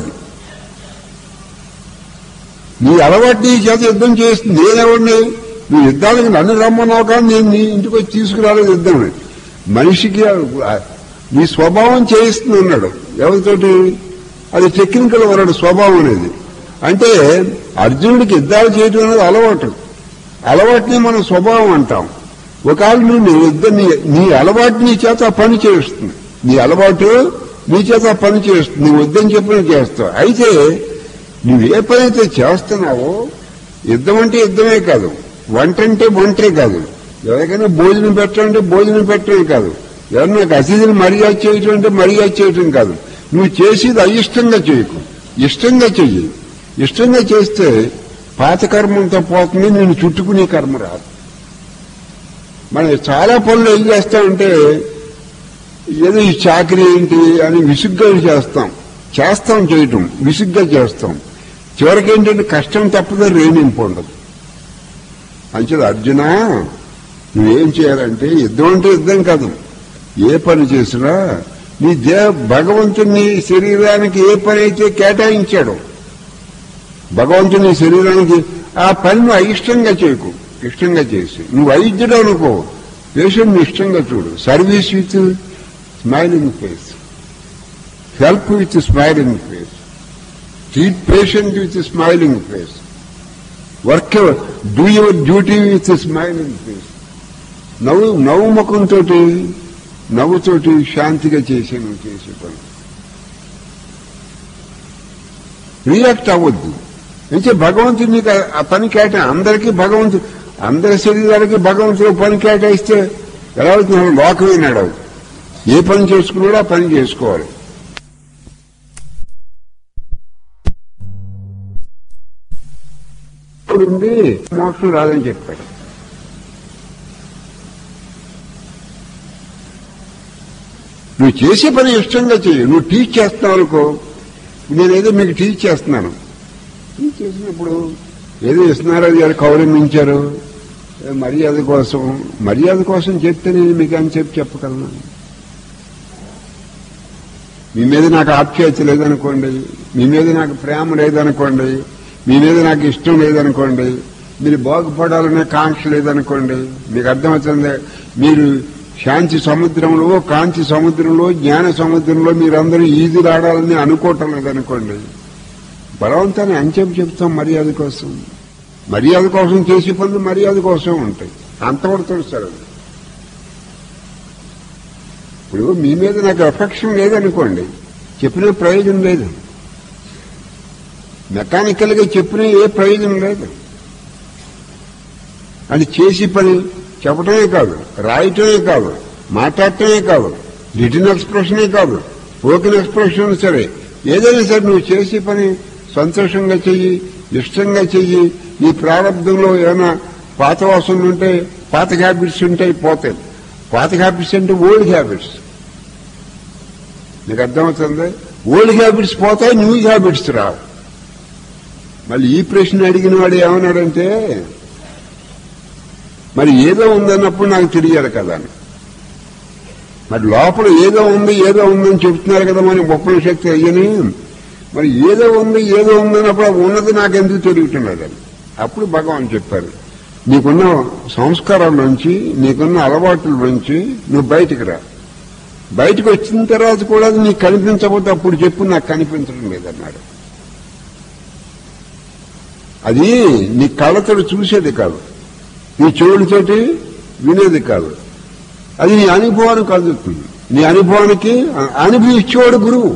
నీ అలవాటు నీ చేత యుద్ధం చేస్తుంది నేనెవడిని నువ్వు యుద్ధానికి నన్ను రమ్మన్నావు కానీ నేను నీ ఇంటికి వచ్చి తీసుకురాలేదు యుద్ధం మనిషికి ఆ- నీ స్వభావం చేయిస్తుంది అన్నాడు ఎవరితోటి అది టెక్నికల్ వరడు స్వభావం అనేది అంటే అర్జునుడికి యుద్ధాలు చేయడం అనేది అలవాటు అలవాటుని మనం స్వభావం అంటాం ఒకవేళ నువ్వు నీ యుద్ధం నీ నీ అలవాటు నీ చేత ఆ పని చేస్తుంది నీ అలవాటు నీ చేత ఆ పని చేస్తుంది నువ్వు వద్దని చెప్పిన చేస్తావు అయితే నువ్వు ఏ పని అయితే చేస్తున్నావో యుద్ధం అంటే యుద్ధమే కాదు వంట అంటే వంటే కాదు ఎవరికైనా భోజనం పెట్టాలంటే భోజనం పెట్టడమే కాదు ఎవరన్నా నాకు అతిథిని మర్యాద చేయటం అంటే మర్యాద చేయటం కాదు నువ్వు చేసేది అయిష్టంగా చేయకు ఇష్టంగా చెయ్యి ఇష్టంగా చేస్తే పాత కర్మంతో పోతుంది నేను చుట్టుకునే కర్మ రాదు మనం చాలా పనులు ఏం చేస్తామంటే ఏదో ఈ చాకరీ ఏంటి అని విసుగ్గా చేస్తాం చేస్తాం చేయటం విసుగ్గా చేస్తాం చివరికి ఏంటంటే కష్టం తప్పదో రేణింపు ఉండదు అంచేది అర్జున నువ్వేం చేయాలంటే యుద్ధం అంటే యుద్ధం కాదు ఏ పని చేసినా నీ దే భగవంతుని శరీరానికి ఏ పని అయితే కేటాయించాడో భగవంతుని శరీరానికి ఆ పని నువ్వు అయిష్టంగా చేయకు ఇష్టంగా చేసి నువ్వు వైద్యుడు అనుకో పేషెంట్ని ఇష్టంగా చూడు service with smiling face help with smiling face treat patient with smiling face work do your duty with smiling face నవ్వు నవ్వు ముఖంతో నవ్వుతోటి శాంతిగా చేసే నువ్వు చేసే పని రియాక్ట్ అవ్వద్దు అంటే భగవంతుడు నీకు ఆ- ఆ పని కేటా అందరికీ భగవంతుడు అందరి శరీరాలకి భగవంతుడు పని కేటాయిస్తే ఎలా అవుతున్నాడు లోకమే నడవు ఏ పని చేసుకున్నాడో ఆ పని చేసుకోవాలి ఉంది మోక్షం రాదని చెప్పాడు నువ్వు చేసే పని ఇష్టంగా చెయ్యి నువ్వు టీచ్ చేస్తున్నావు అనుకో నేనేదో మీకు టీచ్ చేస్తున్నాను టీచ్ చేసినప్పుడు ఏదో ఇస్తున్నారు అది అది కౌరమించారు ఏ మర్యాద కోసం మర్యాద కోసం చెప్తే నేను మీకు అని చెప్పి చెప్పగలను మీ మీద నాకు ఆప్యాయత లేదనుకోండి మీ మీద నాకు ప్రేమ లేదనుకోండి మీ మీద నాకు ఇష్టం లేదనుకోండి మీరు బాగుపడాలనే కాంక్ష లేదనుకోండి మీకు అర్థమవుతుంది మీరు శాంతి సముద్రంలో కాంతి సముద్రంలో జ్ఞాన సముద్రంలో మీరందరూ ఈదులాడాలని అనుకోవటం లేదనుకోండి బలవంతాన్ని అంచెం చెప్తాం మర్యాద కోసం మర్యాద కోసం చేసే పనులు మర్యాద కోసం ఉంటాయి అంతవరకు తెలుస్తారు అది ఇప్పుడు మీ మీద నాకు ఎఫెక్షన్ లేదనుకోండి చెప్పిన ప్రయోజనం లేదు మెకానికల్ గా చెప్పిన ఏ ప్రయోజనం లేదు అది చేసి పని చెప్పటమే కాదు రాయటమే కాదు మాట్లాడటమే కాదు రిటర్న్ ఎక్స్ప్రెషనే కాదు స్పోకెన్ ఎక్స్ప్రెషన్ సరే ఏదైనా సరే నువ్వు చేసే పని సంతోషంగా చెయ్యి ఇష్టంగా చెయ్యి నీ ప్రారంభంలో ఏమైనా పాత వాసనలు ఉంటే పాత హ్యాబిట్స్ ఉంటాయి పోతాయి పాత హ్యాబిట్స్ అంటే ఓల్డ్ హ్యాబిట్స్ నీకు అర్థమవుతుంది ఓల్డ్ హ్యాబిట్స్ పోతాయి న్యూ హ్యాబిట్స్ రావు మళ్ళీ ఈ ప్రశ్న అడిగిన వాడు ఏమన్నాడంటే మరి ఏదో ఉందన్నప్పుడు నాకు తెలియాలి కదా అని మరి లోపల ఏదో ఉంది ఏదో ఉందని చెప్తున్నారు కదా మన గొప్ప శక్తి అయ్యని మరి ఏదో ఉంది ఏదో ఉందన్నప్పుడు అది ఉన్నది నాకు ఎందుకు తెలియటలేదని అప్పుడు భగవాన్ చెప్పారు నీకున్న సంస్కారాల నుంచి నీకున్న అలవాట్ల నుంచి నువ్వు బయటికి రా బయటకు వచ్చిన తర్వాత కూడా అది నీకు కనిపించకపోతే అప్పుడు చెప్పు నాకు కనిపించడం లేదన్నాడు అది నీ కళ్ళతో చూసేది కాదు నీ చెవులతోటి వినేది కాదు అది నీ అనుభవానికి అందుతుంది నీ అనుభవానికి అనుభవం ఇచ్చేవాడు గురువు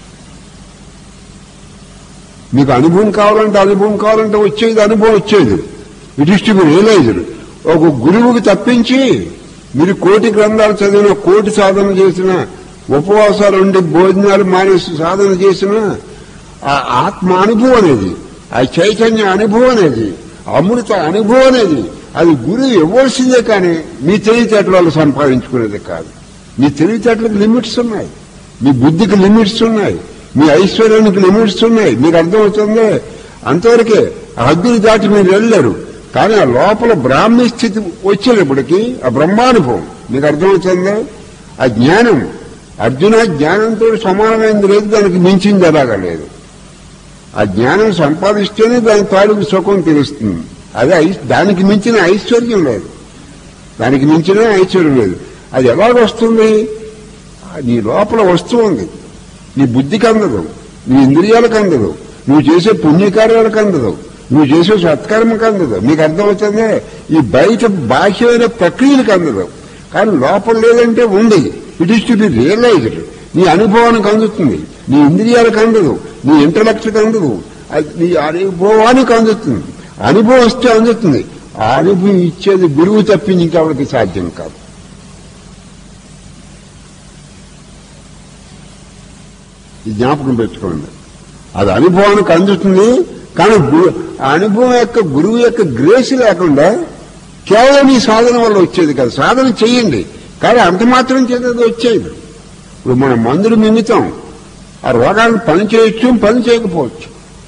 మీకు అనుభవం కావాలంటే అనుభవం కావాలంటే వచ్చేది అనుభవం వచ్చేది it is to be realised ఒక గురువుకి తప్పించి మీరు కోటి గ్రంథాలు చదివిన కోటి సాధన చేసిన ఉపవాసాలు ఉండి భోజనాలు మానేసి సాధన చేసిన ఆ ఆత్మ అనుభవం అనేది ఆ చైతన్య అనుభవం అనేది అమృత అనుభవం అనేది అది గురువు ఇవ్వాల్సిందే కానీ మీ తెలివితేటల వాళ్ళు సంపాదించుకునేది కాదు మీ తెలివితేటలకు లిమిట్స్ ఉన్నాయి మీ బుద్ధికి లిమిట్స్ ఉన్నాయి మీ ఐశ్వర్యానికి లిమిట్స్ ఉన్నాయి మీకు అర్థమవుతుంది అంతవరకే ఆ హద్దులు దాటి మీరు వెళ్ళారు కానీ ఆ లోపల బ్రాహ్మీ స్థితి వచ్చినప్పటికీ ఆ బ్రహ్మానుభవం మీకు అర్థమవుతుంది ఆ జ్ఞానం అర్జున జ్ఞానంతో సమానమైంది లేదు దానికి మించింది ఎలాగా లేదు ఆ జ్ఞానం సంపాదిస్తేనే దాని తాలూకు సుఖం తెలుస్తుంది అదే ఐ- దానికి మించిన ఐశ్వర్యం లేదు దానికి మించిన ఐశ్వర్యం లేదు అది ఎలాగ వస్తుంది ఆ నీ లోపల వస్తువు ఉంది నీ బుద్ధికి అందదు నీ ఇంద్రియాలకు అందదు నువ్వు చేసే పుణ్యకార్యాలకు అందదు నువ్వు చేసే సత్కర్మకు అందదు మీకు అర్థమవుతుంది ఈ బయట బాహ్యమైన ప్రక్రియలకు అందదు కానీ లోపల లేదంటే ఉంది it is to be realised నీ అనుభవానికి అందుతుంది నీ ఇంద్రియాలకు అందదు నీ ఇంటలెక్ట్కి అందదు అది నీ అనుభవానికి అందుతుంది అనుభవం వస్తే అందుతుంది ఆ అనుభవం ఇచ్చేది గురువు తప్పించి ఇంకెవరికి సాధ్యం కాదు ఈ జ్ఞాపకం పెట్టుకోండి అది అనుభవానికి అందుతుంది కానీ గు- ఆ అనుభవం యొక్క గురువు యొక్క గ్రేస్ లేకుండా కేవలం ఈ సాధన వల్ల వచ్చేది కాదు సాధన చెయ్యండి కానీ అంత మాత్రం చేసేది వచ్చేది ఇప్పుడు మన మందులు మింగుతాం ఆ రోగాలను పని చేయొచ్చు పని చేయకపోవచ్చు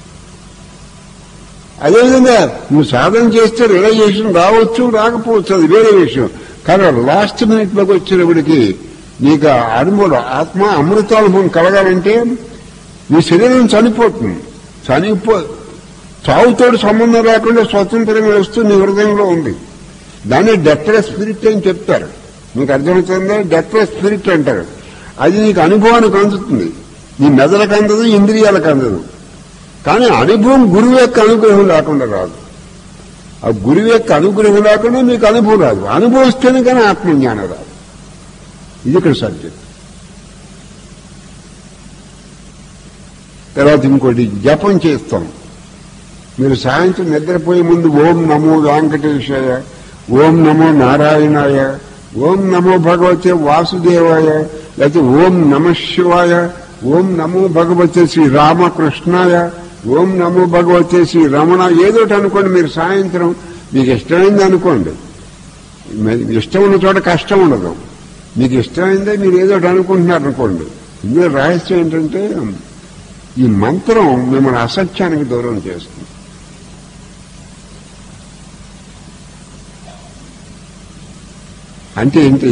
అదేవిధంగా నువ్వు సాధన చేస్తే రిలైజేషన్ రావచ్చు రాకపోవచ్చు అది వేరే విషయం కానీ లాస్ట్ మినిట్ లోకి వచ్చినప్పటికీ నీకు ఆ అనుభవం ఆత్మ అమృతానుభవం కలగాలంటే నీ శరీరం చనిపోతుంది చనిపో చావుతోటి సంబంధం లేకుండా స్వతంత్రంగా వస్తూ నీ హృదయంలో ఉంది దాన్ని డెత్లెస్ స్పిరిట్ అని చెప్తారు నీకు అర్థమవుతుందా డెత్లెస్ స్పిరిట్ అంటారు అది నీకు అనుభవానికి అందుతుంది నీ మెదలకు అందదు ఇంద్రియాలకు అందదు కానీ అనుభవం గురువు యొక్క అనుగ్రహం లేకుండా రాదు ఆ గురువు యొక్క అనుగ్రహం లేకుండా మీకు అనుభవం రాదు అనుభవిస్తేనే కానీ ఆత్మజ్ఞానం రాదు ఇది ఇక్కడ సబ్జెక్ట్ తర్వాత ఇంకోటి జపం చేస్తాం మీరు సాయంత్రం నిద్రపోయే ముందు ఓం నమో వెంకటేశాయ ఓం నమో నారాయణాయ ఓం నమో భగవతే వాసుదేవాయ లేకపోతే ఓం నమ శివాయ ఓం నమో భగవతే శ్రీ రామకృష్ణాయ ఓం నమో భగవతే శ్రీ రమణ ఏదోటి అనుకోండి మీరు సాయంత్రం మీకు ఇష్టమైంది అనుకోండి మరి ఇష్టం ఉన్న చోట కష్టం ఉండదు మీకు ఇష్టమైందే మీరు ఏదోటి అనుకుంటున్నారు అనుకోండి ఇందులో రహస్యం ఏంటంటే ఈ మంత్రం మిమ్మల్ని అసత్యానికి దూరం చేస్తుంది అంటే ఏంటి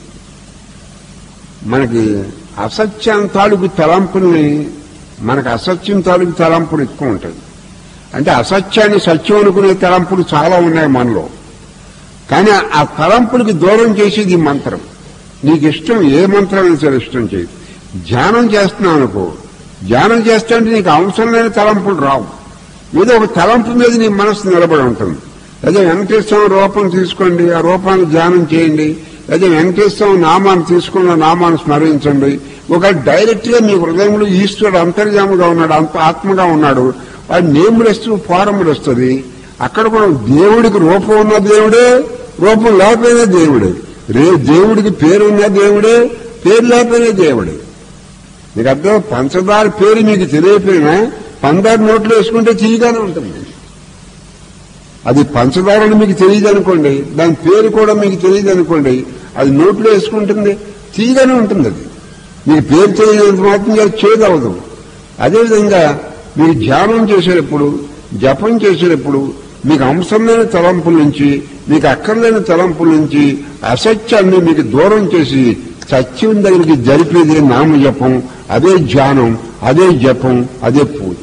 మనకి అసత్యం తాలూకు తలంపుల్ని మనకు అసత్యం తాలూకు తలంపులు ఎక్కువ ఉంటుంది అంటే అసత్యాన్ని సత్యం అనుకునే తలంపులు చాలా ఉన్నాయి మనలో కానీ ఆ తలంపులకి దూరం చేసేది ఈ మంత్రం నీకు ఇష్టం ఏ మంత్రం అయినా సరే ఇష్టం చేయి ధ్యానం చేస్తున్నావు అనుకో ధ్యానం చేస్తుంటే నీకు అవసరం లేని తలంపులు రావు ఏదో ఒక తలంపు మీద నీ మనసు నిలబడి ఉంటుంది అదే వెంకటేశ్వరం రూపం తీసుకోండి ఆ రూపాన్ని ధ్యానం చేయండి అదే వెంకటేశ్వరం నామాన్ని తీసుకున్న నామాన్ని స్మరించండి ఒక డైరెక్ట్ గా మీ హృదయంలో ఈశ్వరుడు అంతర్యాముగా ఉన్నాడు అంత ఆత్మగా ఉన్నాడు వాడు నేములు వస్తూ ఫారములు వస్తుంది అక్కడ కూడా దేవుడికి రూపం ఉన్న దేవుడే రూపం లేకపోయినా దేవుడే రే దేవుడికి పేరు ఉన్న దేవుడే పేరు లేకపోయినా దేవుడే మీకు అర్థం పంచదార పేరు మీకు తెలియకపోయినా పందారు నోట్లో వేసుకుంటే తీయగానే ఉంటుంది అది పంచదారని మీకు తెలియదు అనుకోండి దాని పేరు కూడా మీకు తెలియదు అనుకోండి అది నోట్లో వేసుకుంటుంది తీయగానే ఉంటుంది అది మీకు పేరు తెలియనంత మాత్రం అది చేదవదు అదేవిధంగా మీరు ధ్యానం చేసేటప్పుడు జపం చేసేటప్పుడు మీకు అంశమైన తలంపుల నుంచి మీకు అక్కర్లేని తలంపుల నుంచి అసత్యాన్ని మీకు దూరం చేసి సత్యం దగ్గరికి జరిపేదే నామజపం అదే ధ్యానం అదే జపం అదే పూజ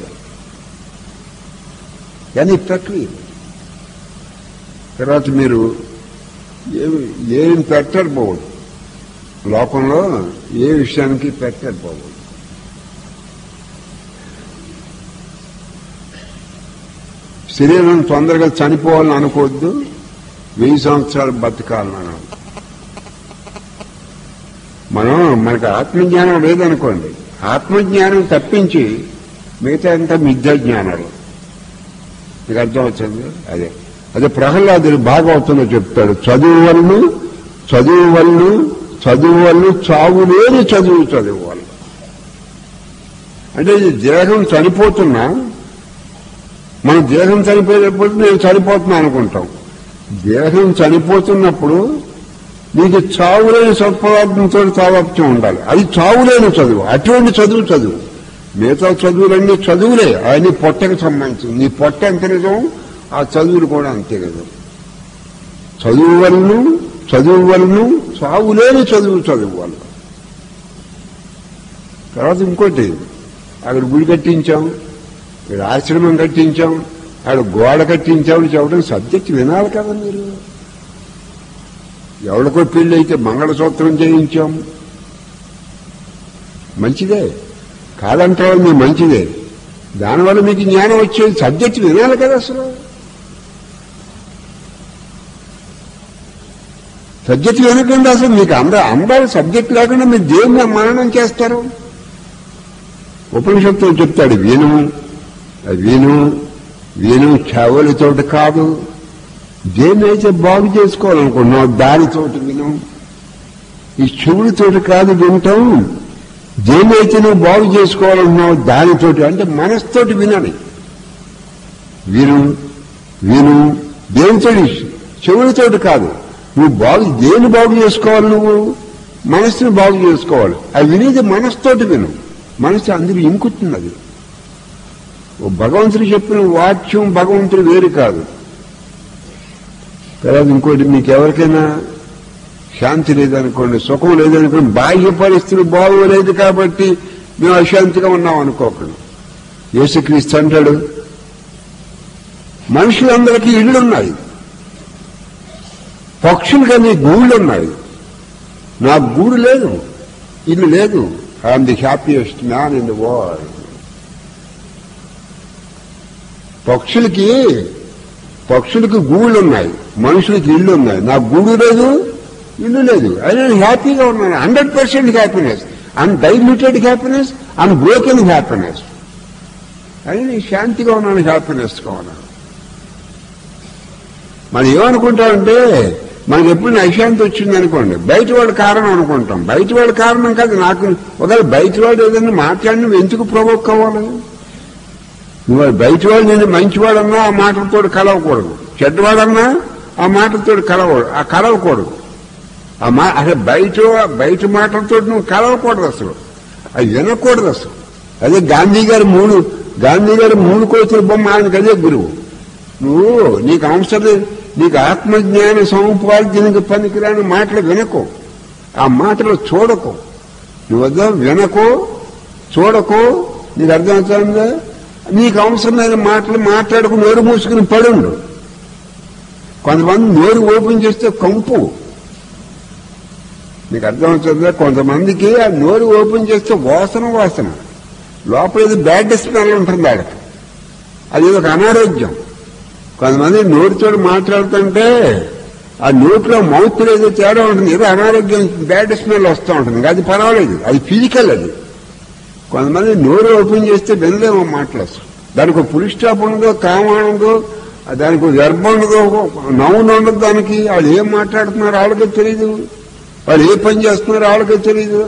కానీ ప్రక్రియ తర్వాత మీరు ఏమి ఏం పెట్టకపోవద్దు లోకంలో ఏ విషయానికి పెట్టకపోవద్దు శరీరం తొందరగా చనిపోవాలని అనుకోవద్దు వెయ్యి సంవత్సరాలు బతకాలని అనవద్దు మనం మనకు ఆత్మజ్ఞానం లేదనుకోండి ఆత్మజ్ఞానం తప్పించి మిగతా అంతా మిథ్యా జ్ఞానాలు మీకు అర్థం వచ్చింది అదే అదే ప్రహ్లాదుడు భాగవతంలో చెప్తాడు చదువు వల్లు చదువు వల్లు చదువు వల్లు చావు లేని చదువు చదువు వల్ల అంటే ఈ దేహం చనిపోతున్నా మన దేహం చనిపోయేటప్పుడు నేను చనిపోతున్నా అనుకుంటాం దేహం చనిపోతున్నప్పుడు నీకు చావులేని సత్పదార్థంతో చావత్యం ఉండాలి అది చావులేని చదువు అటువంటి చదువు చదువు మిగతా చదువులన్నీ చదువులే అవన్నీ పొట్టకు సంబంధించింది నీ పొట్ట ఎంత నిజం ఆ చదువులు కూడా అంతే కదా చదువు వలను చదువు వలను చావులేని చదువు చదువు వల్ల తర్వాత ఇంకోటి అక్కడ గుడి కట్టించాం ఇక్కడ ఆశ్రమం కట్టించాం అక్కడ గోడ కట్టించామని చెప్పడం సబ్జెక్ట్ వినాలి కదా మీరు ఎవరికో పెళ్లి అయితే మంగళసూత్రం చేయించాం మంచిదే కాదంటారు మీరు మంచిదే దానివల్ల మీకు జ్ఞానం వచ్చేది సబ్జెక్ట్ వినాలి కదా అసలు సబ్జెక్ట్ వినకుండా అసలు మీకు అంద అందాలి సబ్జెక్ట్ లేకుండా మీరు దేన్ని మననం చేస్తారు ఉపనిషత్తులు చెప్తాడు విను విను విను చెవులతోటి కాదు దేన్నైతే బాగు చేసుకోవాలనుకున్నావు దానితోటి విను ఈ చెవులతోటి కాదు వింటాం దేన్నైతే నువ్వు బాగు చేసుకోవాలనుకున్నావు దానితోటి అంటే మనస్తోటి వినాలి విను విను దేనితోటి చెవులతోటి కాదు నువ్వు బాగు దేని బాగు చేసుకోవాలి నువ్వు మనస్సుని బాగు చేసుకోవాలి అది వినేది మనస్తోటి విను మనసు అందులో ఇంకుతున్నది ఓ భగవంతుడు చెప్పిన వాక్యం భగవంతుడు వేరు కాదు తర్వాత ఇంకోటి మీకు ఎవరికైనా శాంతి లేదనుకోండి సుఖం లేదనుకోండి బాహ్య పరిస్థితులు బాగోలేదు కాబట్టి మేము అశాంతిగా ఉన్నాం అనుకోకండి యేసుక్రీస్తు అంటాడు మనుషులందరికీ ఇళ్ళున్నాయి పక్షులుగా నీ గూళ్ళు ఉన్నాయి నాకు గూడు లేదు ఇల్లు లేదు I'm the happiest man in the world పక్షులకి పక్షులకి గూళ్ళు ఉన్నాయి మనుషులకి ఇల్లు ఉన్నాయి నాకు గూడు లేదు ఇల్లు లేదు అయినా నేను హ్యాపీగా ఉన్నాను hundred percent happiness undiluted happiness unbroken happiness అయినా నేను శాంతిగా ఉన్నాను హ్యాపీనెస్గా ఉన్నాను మనం ఏమనుకుంటామంటే మనకి ఎప్పుడు అశాంతి వచ్చింది అనుకోండి బయట వాడు కారణం అనుకుంటాం బయట వాడు కారణం కాదు నాకు ఒకవేళ బయట వాడు ఏదైనా మాట్లాడి నువ్వు ఎందుకు ప్రవోక్ అవ్వాలి నువ్వు బయట వాడు నేను మంచివాడన్నా ఆ మాటలతో కలవకూడదు చెడ్డవాడన్నా ఆ మాటలతో కలవకూడదు ఆ కలవకూడదు ఆ మా అసలు బయట బయట మాటలతో నువ్వు కలవకూడదు అసలు అది వినకూడదు అసలు అదే గాంధీ గారి మూడు గాంధీ గారి మూడు కోతుల బొమ్మ ఆయనకు అదే గురువు నువ్వు నీకు అవసరం లేదు నీకు ఆత్మజ్ఞాన సముపార్జనకు పనికిరాని మాటలు వినకు ఆ మాటలు చూడకు నువ్వు వద్ద వినకు చూడకు నీకు అర్థమవుతుందా నీకు అవసరమైన మాటలు మాట్లాడుకు నోరు మూసుకుని పడుండు కొంతమంది నోరు ఓపెన్ చేస్తే కంపు నీకు అర్థమవుతుందా కొంతమందికి ఆ నోరు ఓపెన్ చేస్తే వాసన వాసన లోపల ఏదో బ్యాడ్ స్మెల్ ఉంటుంది ఆడకి అది ఒక అనారోగ్యం కొంతమంది నోటితో మాట్లాడుతుంటే ఆ నోట్లో మౌత్ ఏదో తేడా ఉంటుంది ఏదో అనారోగ్యం బ్యాడ్ స్మెల్ వస్తూ ఉంటుంది అది పర్వాలేదు అది ఫిజికల్ అది కొంతమంది నోరు ఓపెన్ చేస్తే వినలేమో మాటలు అసలు దానికి ఒక పులి స్టాప్ ఉండదో కామా ఉండదో దానికి ఒక గర్భం ఉండదో నవ్వును ఉండదు దానికి వాళ్ళు ఏం మాట్లాడుతున్నారు వాళ్ళకే తెలియదు వాళ్ళు ఏ పని చేస్తున్నారు వాళ్ళకే తెలియదు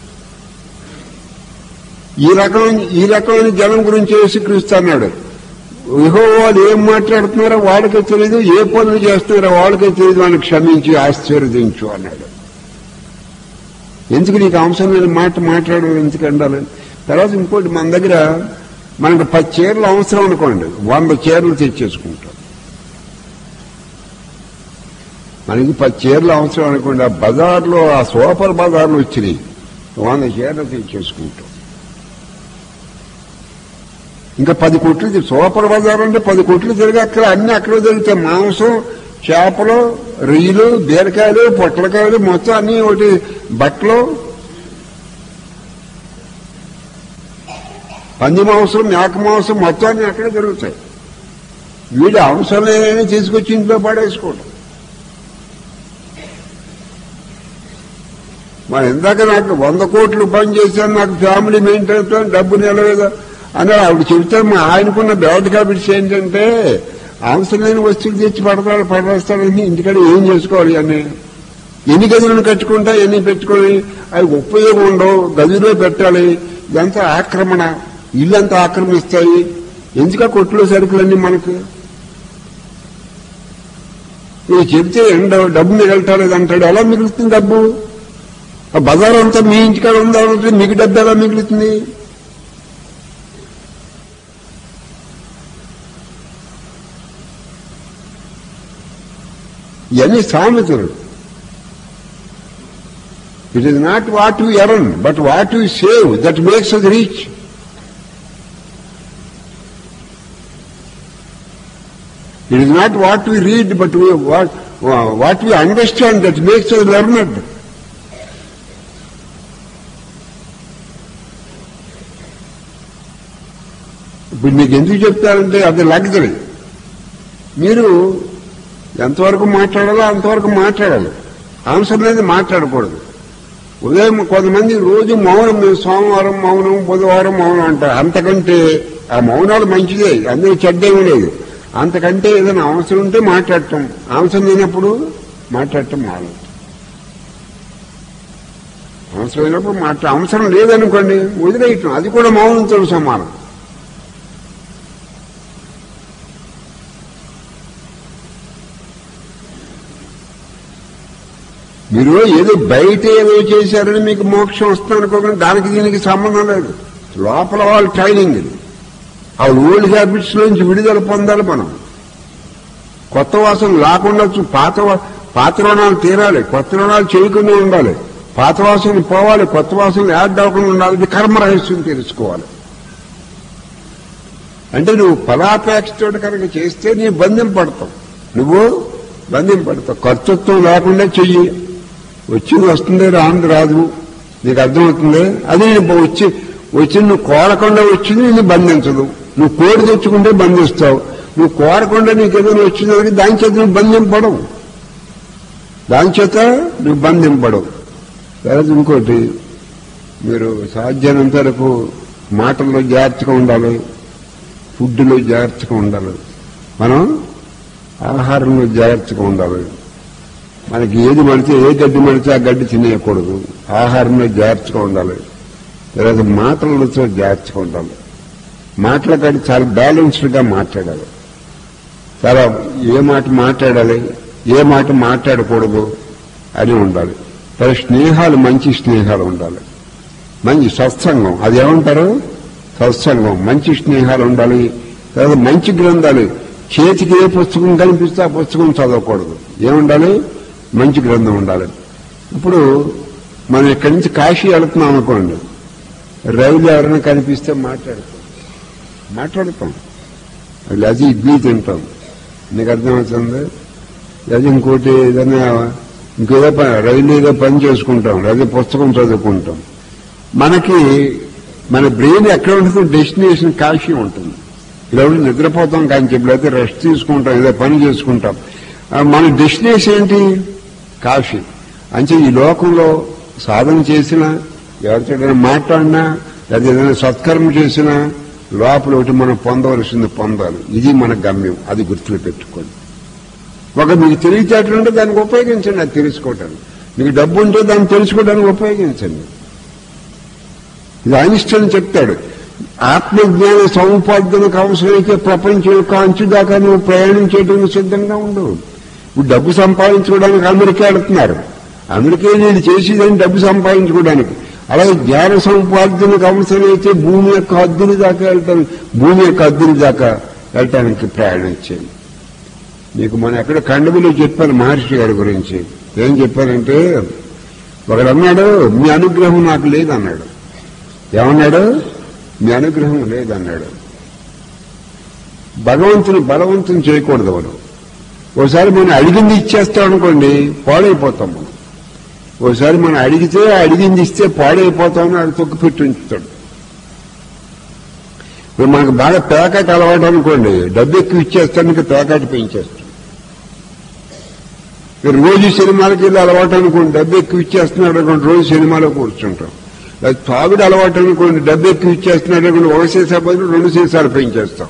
ఈ రకమైన ఈ రకమైన జనం గురించి యేసుక్రీస్తు అన్నాడు ఇహో వాళ్ళు ఏం మాట్లాడుతున్నారో వాళ్ళకే తెలియదు ఏ పనులు చేస్తున్నారో వాళ్ళకే తెలియదు వాళ్ళని క్షమించి ఆశీర్వదించు అన్నాడు ఎందుకు నీకు అవసరమైన మాట మాట్లాడు ఎందుకు అండాలి తర్వాత ఇంకోటి మన దగ్గర మనకు పది చీరలు అవసరం అనుకోండి వంద చీరలు తెచ్చేసుకుంటాం మనకి పది చీరలు అవసరం అనుకోండి ఆ బజార్లో ఆ సూపర్ బజార్లు వచ్చినాయి వంద చీరలు తెచ్చేసుకుంటాం ఇంకా పది కోట్లు తి- సూపర్ బజార్ అంటే పది కోట్లు తిరిగి అక్కడ అన్ని అక్కడ దొరుకుతాయి మాంసం చేపలు రొయ్యలు బీరకాయలు పొట్లకాయలు మొత్తం అన్ని ఒకటి బట్టలు పంది మాంసం మేక మాంసం మొత్తం అన్ని అక్కడే దొరుకుతాయి వీడు అవసరం లేదని తీసుకొచ్చి ఇంట్లో పడేసుకోవడం మరి ఇందాక నాకు వంద కోట్లు పని చేశాను నాకు ఫ్యామిలీ మెయింటెనెన్స్ డబ్బు నిలవేదా అని ఆవిడ చెబితే మా ఆయనకున్న బ్యాడ్ హ్యాబిట్స్ ఏంటంటే అవసరం లేని వస్తువులు తెచ్చి పడతాడు పడేస్తాడని ఇంటికాడ ఏం చేసుకోవాలి అని ఎన్ని గదులను కట్టుకుంటా ఎన్ని పెట్టుకొని అవి ఉపయోగం ఉండవు గదిలో పెట్టాలి ఇదంతా ఆక్రమణ ఇల్లంతా ఆక్రమిస్తాయి ఎందుక కొట్లో సరుకులన్నీ మనకు ఇది చెబితే ఎండ డబ్బు మిగలటలేదు అంటాడు ఎలా మిగులుతుంది డబ్బు ఆ బజార్ అంతా మీ ఇంటికాడ ఉందా మీకు డబ్బు ఎలా మిగులుతుంది ఇవన్నీ సామెతలు it is not what you earn but what you save that makes us reach it is not what we read but what we understand that makes us learned ఇప్పుడు మీకు ఎందుకు చెప్తారంటే అది లగ్జరీ మీరు ఎంతవరకు మాట్లాడాలో అంతవరకు మాట్లాడాలి అవసరం లేదు మాట్లాడకూడదు ఉదయం కొంతమంది రోజు మౌనం మేము సోమవారం మౌనం బుధవారం మౌనం అంటారు అంతకంటే ఆ మౌనాలు మంచిదే అందరూ చెడ్డేమీ లేదు అంతకంటే ఏదైనా అవసరం ఉంటే మాట్లాడటం అవసరం లేనప్పుడు మాట్లాడటం మాను అవసరం లేనప్పుడు మాట్లా అవసరం లేదనుకోండి వదిలేయటం అది కూడా మౌనంతో సమానం మీరు ఏదో బయట ఏదో చేశారని మీకు మోక్షం వస్తుంది అనుకోకుండా దానికి దీనికి సంబంధం లేదు లోపల వాళ్ళు ట్రైనింగ్ ఇది ఆ ఓల్డ్ హ్యాబిట్స్ నుంచి విడుదల పొందాలి మనం కొత్త వాసన లేకుండా చూ- పాత వా- పాత రుణాలు తీరాలి కొత్త రుణాలు చేయకుండా ఉండాలి పాత వాసన పోవాలి కొత్త వాసన యాడ్ అవ్వకుండా ఉండాలి ఇది కర్మ రహస్యం తెలుసుకోవాలి అంటే నువ్వు ఫలాపేక్షతో కనుక చేస్తే నీ బంధం పడతావు నువ్వు బంధం పడతావు కర్తృత్వం లేకుండా చెయ్యి వచ్చింది వస్తుంది రాంది రాదు నీకు అర్థమవుతుంది అది నేను వచ్చి వచ్చి నువ్వు కోరకుండా వచ్చింది నిన్ను బంధించదు నువ్వు కోరి తెచ్చుకుంటే బంధిస్తావు నువ్వు కోరకుండా నీకు ఏదైనా వచ్చిందని దాని చేత నువ్వు బంధింపడవు దాని చేత నువ్వు బంధింపడవు తర్వాత ఇంకోటి మీరు సాధ్యమైనంత వరకు మాటల్లో జాగ్రత్తగా ఉండాలి ఫుడ్లో జాగ్రత్తగా ఉండాలి మనం ఆహారంలో జాగ్రత్తగా ఉండాలి మనకి ఏది మడితే ఏ గడ్డి మడితే ఆ గడ్డి తినేయకూడదు ఆహారంలో జాగ్రత్తగా ఉండాలి తర్వాత మాటలతో జాగ్రత్తగా ఉండాలి మాటల కాడి చాలా బ్యాలెన్స్డ్గా మాట్లాడాలి చాలా ఏ మాట మాట్లాడాలి ఏ మాట మాట్లాడకూడదు అని ఉండాలి తర్వాత స్నేహాలు మంచి స్నేహాలు ఉండాలి మంచి సత్సంగం అది ఏమంటారు సత్సంగం మంచి స్నేహాలు ఉండాలి తర్వాత మంచి గ్రంథాలు చేతికి ఏ పుస్తకం కనిపిస్తే ఆ పుస్తకం చదవకూడదు ఏముండాలి మంచి గ్రంథం ఉండాలి ఇప్పుడు మనం ఇక్కడి నుంచి కాశీ వెళుతున్నాం అనుకోండి రైలు ఎవరైనా కనిపిస్తే మాట్లాడుతాం మాట్లాడతాం లేదా ఇడ్లీ తింటాం నీకు అర్థమవుతుంది లేదా ఇంకోటి ఏదైనా ఇంకేదో పని రైలు ఏదో పని చేసుకుంటాం లేదా పుస్తకం చదువుకుంటాం మనకి మన బ్రెయిన్ ఎక్కడ ఉంటుంది డెస్టినేషన్ కాశీ ఉంటుంది ఇలా ఉండి నిద్రపోతాం కానీ చెప్పలేకపోతే రెస్ట్ తీసుకుంటాం ఏదో పని చేసుకుంటాం ఆ, మన డెస్టినేషన్ ఏంటి కాశీ అంటే ఈ లోకంలో సాధన చేసినా ఎవరితో ఏదైనా మాట్లాడినా లేదా ఏదైనా సత్కర్మ చేసినా లోపల ఒకటి మనం పొందవలసింది పొందాలి ఇది మన గమ్యం అది గుర్తులో పెట్టుకోండి ఒక మీకు తెలివితేటలు ఉంటే దానికి ఉపయోగించండి అది తెలుసుకోవటానికి మీకు డబ్బు ఉంటే దాన్ని తెలుసుకోవడానికి ఉపయోగించండి ఇది ఐన్స్టైన్ చెప్తాడు ఆత్మజ్ఞాన సముపార్జనకు అవసరమైతే ప్రపంచం యొక్క అంచు దాకా నువ్వు ప్రయాణం చేయడానికి సిద్ధంగా ఉండవు ఇప్పుడు డబ్బు సంపాదించుకోవడానికి అమెరికా వెళుతున్నారు అమెరికా నేను చేసేదని డబ్బు సంపాదించుకోవడానికి అలాగే జ్ఞాన సముపార్జనకు అవసరమైతే భూమి యొక్క హద్దుల దాకా వెళ్తాను భూమి యొక్క హద్దుల దాకా వెళ్ళటానికి ప్రయాణం చేయండి మీకు మనం ఎక్కడ కండవిలో చెప్పాను మహర్షి గారి గురించి ఏం చెప్పారంటే ఒకడు అన్నాడు మీ అనుగ్రహం నాకు లేదన్నాడు ఏమన్నాడు మీ అనుగ్రహం లేదన్నాడు భగవంతుని బలవంతం చేయకూడదు మనం ఓసారి మనం అడిగింది ఇచ్చేస్తాం అనుకోండి పాడైపోతాం మనం ఓసారి మనం అడిగితే అడిగింది ఇస్తే పాడైపోతామని అది తొక్కు పెట్టి ఉంచుతాడు ఇప్పుడు మనకు బాగా పేకాట అలవాటు అనుకోండి డబ్బు ఎక్కువ ఇచ్చేస్తానికి పేకాట పెంచేస్తాం మీరు రోజు సినిమాలకి వెళ్ళి అలవాటు అనుకోండి డబ్బు ఎక్కువ ఇచ్చేస్తున్నాడు అనుకోండి రోజు సినిమాలో కూర్చుంటాం అది తాగుడు అలవాటు అనుకోండి డబ్బు ఎక్కువ ఇచ్చేస్తున్నాడు అనుకోండి ఒక సీసా బదులు రెండు సీసాలు పెంచేస్తాం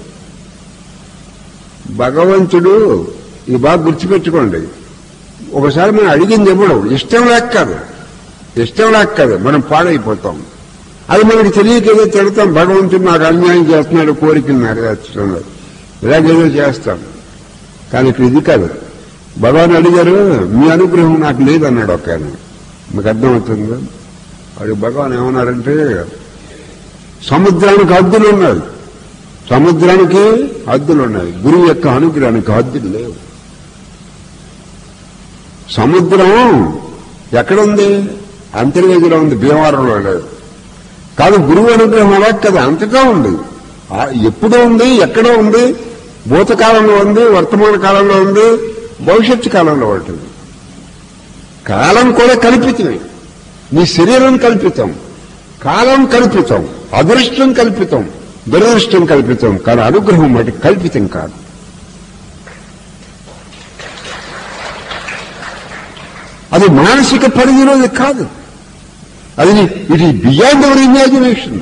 భగవంతుడు ఇది బాగా గుర్తుపెట్టుకోండి ఒకసారి మనం అడిగింది ఇవ్వడం ఇష్టం లేక కాదు ఇష్టం లేక కాదు మనం పాడైపోతాం అది మనకి తెలియక ఏదో తిడతాం భగవంతుడు నాకు అన్యాయం చేస్తున్నాడు కోరికలు నెరవేర్చుతున్నాడు ఇలాగేదో చేస్తాం కానీ ఇక్కడ ఇది కాదు భగవాన్ అడిగారు మీ అనుగ్రహం నాకు లేదన్నాడు ఒక ఆయన మీకు అర్థమవుతుందా వాడు భగవాన్ ఏమన్నారంటే సముద్రానికి హద్దులు ఉన్నాయి సముద్రానికి హద్దులు ఉన్నాయి గురువు యొక్క అనుగ్రహానికి హద్దులు లేవు సముద్రం ఎక్కడుంది అంతర్వేదిలో ఉంది భీమవరంలో లేదు కాదు గురువు అనుగ్రహం అలా కదా అంతటా ఉంది ఆ, ఎప్పుడు ఉంది ఎక్కడ ఉంది భూతకాలంలో ఉంది వర్తమాన కాలంలో ఉంది భవిష్యత్తు కాలంలో ఉంటుంది కాలం కూడా కల్పితమే నీ శరీరం కల్పితం కాలం కల్పితం అదృష్టం కల్పితం దురదృష్టం కల్పితం కానీ అనుగ్రహం మటి కల్పితం కాదు అది మానసిక పరిధిలోది కాదు అది ఇట్ ఈ బియాండ్ అవర్ ఇమాజినేషన్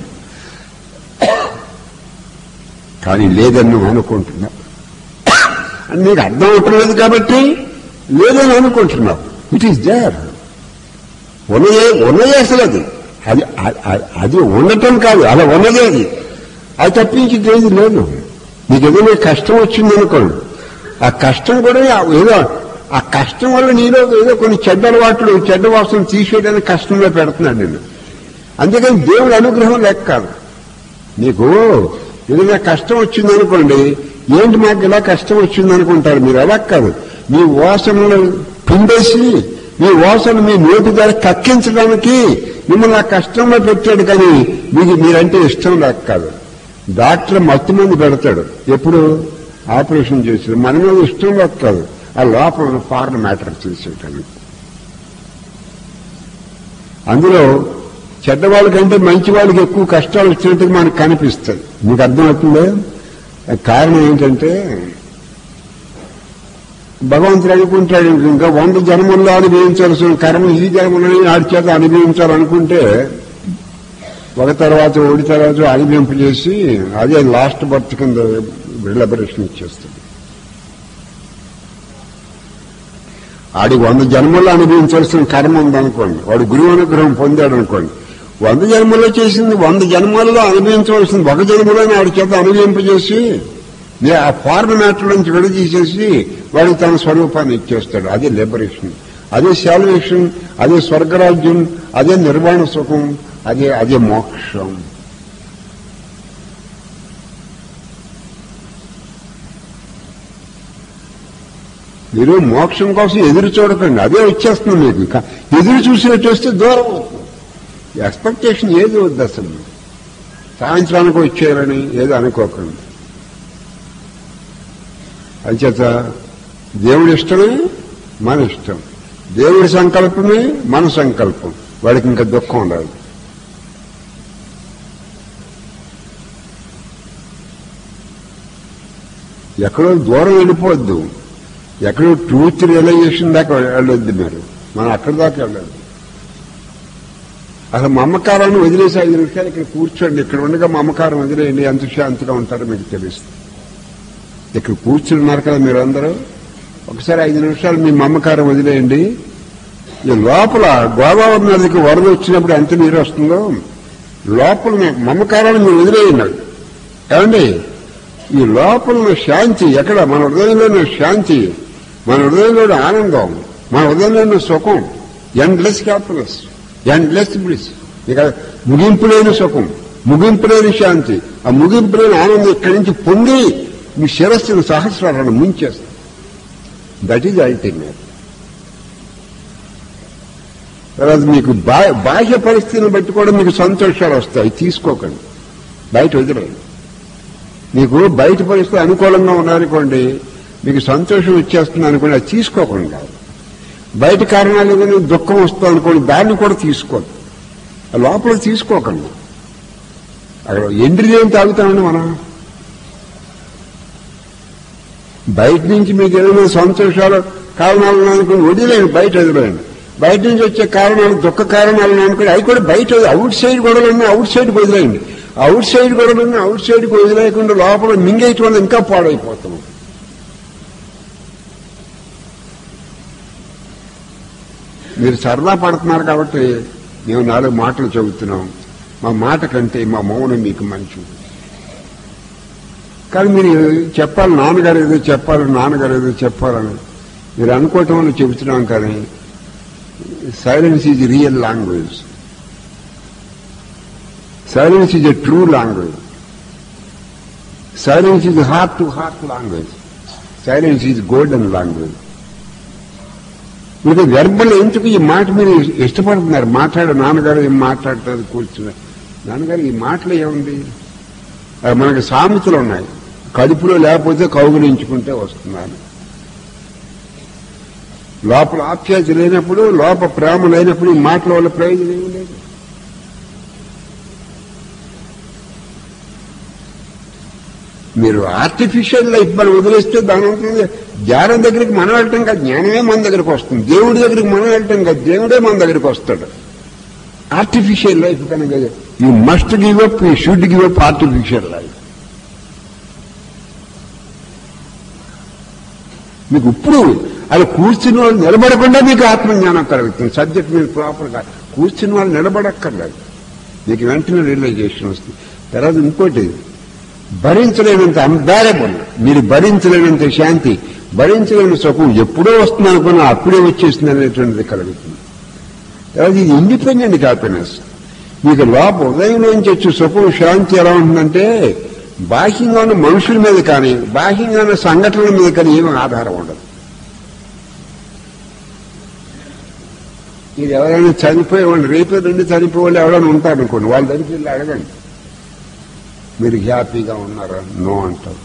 కానీ లేదని నువ్వు అనుకుంటున్నావు అని నీకు అర్థం అవట్లేదు కాబట్టి లేదని అనుకుంటున్నావు ఇట్ ఈస్ దేర్ ఉన్నదే ఉన్నదే అసలు అది అది అది- అది ఉండటం కాదు అలా ఉన్నదే అది అది తప్పించి ఏది లేదు నీకు ఏదైనా కష్టం వచ్చింది అనుకోండి ఆ కష్టం కూడా ఏదో ఆ కష్టం వల్ల నీలో ఏదో కొన్ని చెడ్డ అలవాట్లు చెడ్డ వాసన తీసేయడానికి కష్టంలో పెడుతున్నాడు నేను అంతేకాని దేవుడి అనుగ్రహం లెక్క కాదు నీకు ఏదైనా కష్టం వచ్చింది అనుకోండి ఏంటి మాకు ఇలా కష్టం వచ్చింది అనుకుంటారు మీరు అలా కాదు మీ వాసనలు పిండేసి మీ వాసన మీ నోటి ద్వారా కక్కించడానికి మిమ్మల్ని ఆ కష్టంలో పెట్టాడు కానీ మీకు మీరంటే ఇష్టం లేక కాదు డాక్టర్ మత్తు మంది పెడతాడు ఎప్పుడు ఆపరేషన్ చేసి మన మీద ఇష్టం లేక కాదు ఆ లోపల ఫారెన్ మ్యాటర్ చేసేటానికి అందులో చెడ్డవాళ్ళ కంటే మంచి వాళ్ళకి ఎక్కువ కష్టాలు వచ్చినట్టు మనకు కనిపిస్తుంది మీకు అర్థమవుతుందా కారణం ఏంటంటే భగవంతుడు అనుకుంటాడు ఇంకా వంద జన్మల్లో అనుభవించాల్సిన కర్మ ఈ జన్మలో ఆడి చేత అనుభవించాలనుకుంటే ఒక తర్వాత ఒకటి తర్వాత అనుభవింపు చేసి అదే లాస్ట్ బర్త్ కింద రిలబరేషన్ ఇచ్చేస్తుంది ఆడి వంద జన్మల్లో అనుభవించాల్సిన కర్మ ఉందనుకోండి వాడు గురువు అనుగ్రహం పొందాడు అనుకోండి వంద జన్మల్లో చేసింది వంద జన్మల్లో అనుభవించవలసింది ఒక జన్మలోనే ఆడి చేత అనుభవింపజేసి నే- ఆ ఫారెన్ మ్యాటర్ నుంచి విడదీసేసి వాడికి తన స్వరూపాన్ని ఇచ్చేస్తాడు అదే లిబరేషన్ అదే శాల్వేషన్ అదే స్వర్గరాజ్యం అదే నిర్వాణ సుఖం అదే అదే మోక్షం మీరు మోక్షం కోసం ఎదురు చూడకండి అదే వచ్చేస్తుంది మీకు ఇంకా ఎదురు చూసినట్టు వస్తే దూరం అవుతుంది ఎక్స్పెక్టేషన్ ఏది వద్దు అసలు సాయంత్రానికి వచ్చేయాలని ఏదో అనుకోకండి అంచేత దేవుడి ఇష్టమే మన ఇష్టం దేవుడి సంకల్పమే మన సంకల్పం వాడికి ఇంకా దుఃఖం ఉండదు ఎక్కడో దూరం వెళ్ళిపోవద్దు ఎక్కడో ట్రూత్ రియలైజేషన్ దాకా వెళ్ళొద్దు మీరు మనం అక్కడి దాకా వెళ్ళదు అసలు మమకారాన్ని వదిలేసి ఐదు నిమిషాలు ఇక్కడ కూర్చోండి ఇక్కడ ఉండగా మమకారం వదిలేయండి ఎంత శాంతిగా ఉంటారో మీకు తెలుస్తుంది ఇక్కడ కూర్చున్నారు కదా మీరందరూ ఒకసారి ఐదు నిమిషాలు మీ మమకారం వదిలేయండి ఈ లోపల గోదావరి నదికి వరద వచ్చినప్పుడు ఎంత నీరు వస్తుందో లోపల మీ మమకారాన్ని మీరు వదిలేయండి ఏమండి ఈ లోపల ఉన్న శాంతి ఎక్కడ మన హృదయంలో ఉన్న శాంతి మన హృదయంలో ఉన్న ఆనందం మన హృదయంలో ఉన్న సుఖం ఎండ్లెస్ హ్యాపీనెస్ ఎండ్లెస్ బ్లిస్ ఇక ముగింపు లేని సుఖం ముగింపు లేని శాంతి ఆ ముగింపు లేని ఆనందం ఇక్కడి నుంచి పొంగి మీ శిరస్సును సహస్రాలను ముంచేస్తుంది దట్ ఈజ్ అల్టిమేట్ తర్వాత మీకు బా- బాహ్య పరిస్థితిని బట్టి కూడా మీకు సంతోషాలు వస్తాయి తీసుకోకండి బయట వదిలేయండి మీకు బయట పరిస్థితి అనుకూలంగా ఉన్నారనుకోండి మీకు సంతోషం వచ్చేస్తుంది అనుకోండి అది తీసుకోకుండా బయట కారణాలు ఏదైనా దుఃఖం వస్తుంది అనుకోండి దాన్ని కూడా తీసుకోండి ఆ లోపల తీసుకోకండి అక్కడ ఎండ్రి ఏం తాగుతామండి మనం బయట నుంచి మీకు ఏదైనా సంతోషాలు కారణాలు అనుకుని వదిలేయండి బయట వదిలేయండి బయట నుంచి వచ్చే కారణాలు దుఃఖ కారణాలు అనుకుని అవి కూడా బయట అవుట్ సైడ్ గొడవలన్నీ అవుట్ సైడ్ వదిలేయండి అవుట్ సైడ్ గొడవలన్నీ అవుట్ సైడ్ వదిలేయకుండా లోపల మింగేయటం వల్ల ఇంకా పాడైపోతాం మీరు సరదా పడుతున్నారు కాబట్టి మేము నాలుగు మాటలు చెబుతున్నాం మా మాట కంటే మా మౌనం మీకు మంచిది కానీ మీరు చెప్పాలి నాన్నగారు ఏదో చెప్పాలి నాన్నగారు ఏదో చెప్పాలని మీరు అనుకోవటం వల్ల చెబుతున్నాం కానీ silence is real language silence is a true language silence is heart to heart language silence is golden language మీకు వెర్బల్ ఎందుకు ఈ మాట మీరు ఇష్టపడుతున్నారు మాట్లాడే నాన్నగారు ఏం మాట్లాడతారు కూర్చున్నారు నాన్నగారు ఈ మాటలు ఏముంది అది మనకి సామెతలు ఉన్నాయి కడుపులో లేకపోతే కౌగులించుకుంటే వస్తున్నారు లోపల ఆప్యాయత లేనప్పుడు లోపల ప్రేమ లేనప్పుడు ఈ మాటల వల్ల ప్రయోజనం ఏమి లేదు మీరు ఆర్టిఫిషియల్ లైఫ్ మనం వదిలేస్తే దాని ఉంటుంది జ్ఞానం దగ్గరికి మనం వెళ్ళటం కాదు జ్ఞానమే మన దగ్గరికి వస్తుంది దేవుడి దగ్గరికి మనం వెళ్ళటం కాదు దేవుడే మన దగ్గరికి వస్తాడు ఆర్టిఫిషియల్ లైఫ్ కనుక you must give up you should give up artificial life మీకు ఇప్పుడు అది కూర్చుని వాళ్ళు నిలబడకుండా మీకు ఆత్మజ్ఞానం కలుగుతుంది సబ్జెక్ట్ మీరు ప్రాపర్గా కూర్చుని వాళ్ళు నిలబడక్కర్లేదు మీకు వెంటనే రియలైజేషన్ వస్తుంది తర్వాత ఇంకోటి భరించలేనంత అంబారబుల్ మీరు భరించలేనంత శాంతి భరించలేని సుఖం ఎప్పుడో వస్తుంది అనుకున్నా అప్పుడే వచ్చేస్తుంది అనేటువంటిది కలుగుతుంది తర్వాత ఇది ఇండిపెండెంట్ హ్యాపీనెస్ మీకు లోప ఉదయంలోంచి వచ్చే సుఖం శాంతి ఎలా ఉంటుందంటే బాహ్యంగా ఉన్న మనుషుల మీద కానీ బాహ్యంగా ఉన్న సంఘటనల మీద కానీ ఏమీ ఆధారం ఉండదు ఇది ఎవరైనా చనిపోయేవాళ్ళు రేపే రెండు చనిపోయేవాళ్ళు ఎవరైనా ఉంటారనుకోండి వాళ్ళ దగ్గరికి వెళ్ళి అడగండి మీరు హ్యాపీగా ఉన్నారా నో అంటారు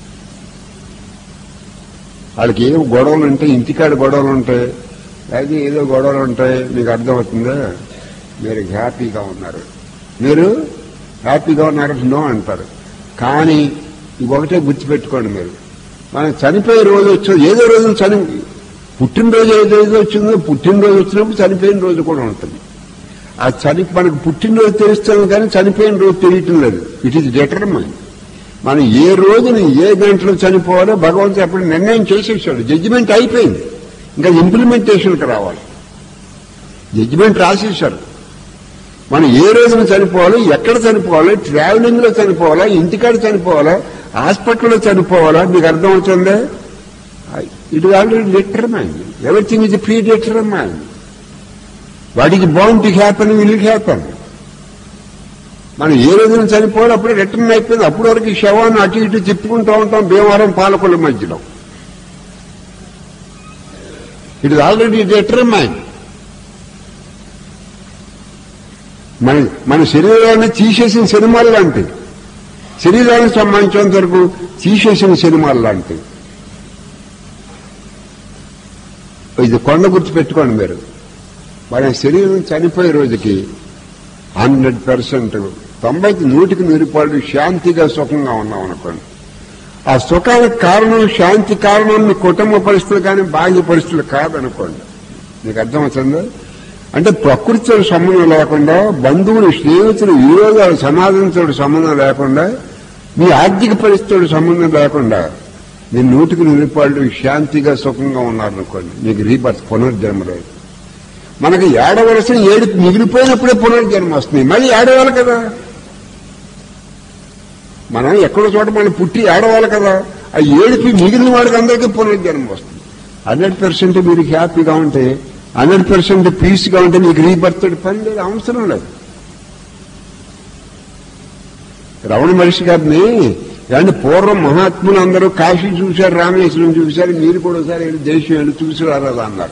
వాళ్ళకి ఏం గొడవలు ఉంటాయి ఇంటికాడ గొడవలు ఉంటాయి అయితే ఏదో గొడవలు ఉంటాయి మీకు అర్థమవుతుందా మీరు హ్యాపీగా ఉన్నారు మీరు హ్యాపీగా ఉన్నారు నో అంటారు కానీ ఇది ఒకటే గుర్తుపెట్టుకోండి మీరు మనం చనిపోయే రోజు వచ్చి ఏదో రోజు చని పుట్టినరోజు ఏదో ఏదో వచ్చిందో పుట్టినరోజు వచ్చినప్పుడు చనిపోయిన రోజు కూడా ఉంటుంది ఆ చని మనకు పుట్టినరోజు తెలుస్తాం కానీ చనిపోయిన రోజు తెలియటం లేదు ఇట్ ఈస్ డిటర్మైన్ మనం ఏ రోజుని ఏ గంటలో చనిపోవాలో భగవంతుడు అప్పుడు నిర్ణయం చేసేసాడు జడ్జిమెంట్ అయిపోయింది ఇంకా ఇంప్లిమెంటేషన్కి రావాలి జడ్జిమెంట్ రాసేశారు మనం ఏ రోజున చనిపోవాలో ఎక్కడ చనిపోవాలో ట్రావెలింగ్ లో చనిపోవాలా ఇంటికాడ చనిపోవాలా హాస్పిటల్లో చనిపోవాలా మీకు అర్థమవుతుందా it already determine everything is predetermine what is bound to happen will happen మనం ఏ రోజున చనిపోవాలి అప్పుడే రిటర్న్ అయిపోయింది అప్పటి వరకు ఈ శవాన్ని అటు ఇటు తిప్పుకుంటూ ఉంటాం భీమవరం పాలకొల మధ్యలో ఇట్ ఇస్ ఆల్రెడీ డిటర్మైన్ మన మన శరీరాన్ని తీసేసిన సినిమాలు లాంటివి శరీరానికి సంబంధించినంత వరకు తీసేసిన సినిమాలు లాంటివి ఇది కొండ గుర్తు పెట్టుకోండి మీరు మన శరీరం చనిపోయే రోజుకి హండ్రెడ్ పర్సెంట్ తొంభై నూటికి నూరు పాళ్ళు శాంతిగా సుఖంగా ఉన్నాం అనుకోండి ఆ సుఖానికి కారణం శాంతి కారణం మీ కుటుంబ పరిస్థితులు కానీ బాహ్య పరిస్థితులు కాదనుకోండి మీకు అర్థమవుతుందా అంటే ప్రకృతితో సంబంధం లేకుండా బంధువులు స్నేహితులు విరోధాలు సమాజంతో సంబంధం లేకుండా మీ ఆర్థిక పరిస్థితులు సంబంధం లేకుండా మీ నూటికి నిలిపాళ్ళు శాంతిగా సుఖంగా ఉన్నారనుకోండి మీకు రీబర్త్ పునర్జన్మ లేదు మనకి ఏడవలసిన ఏడు మిగిలిపోయినప్పుడే పునర్జన్మ వస్తుంది మళ్ళీ ఏడవాలి కదా మనం ఎక్కడో చోట మనం పుట్టి ఏడవాలి కదా ఆ ఏడుపి మిగిలిన వాడికి అందరికీ పునర్జన్మ వస్తుంది హండ్రెడ్ పర్సెంట్ మీరు హ్యాపీగా ఉంటే హండ్రెడ్ పర్సెంట్ పీస్గా ఉంటే మీకు రీబర్త్ పని లేదు అవసరం లేదు రమణ మహర్షి గారిని ఏమంటే పూర్వం మహాత్ములు అందరూ కాశీ చూశారు రామేశ్వరం చూశారు మీరు కూడా ఒకసారి వెళ్ళి దేశం వెళ్ళి చూసి రారాదా అన్నారు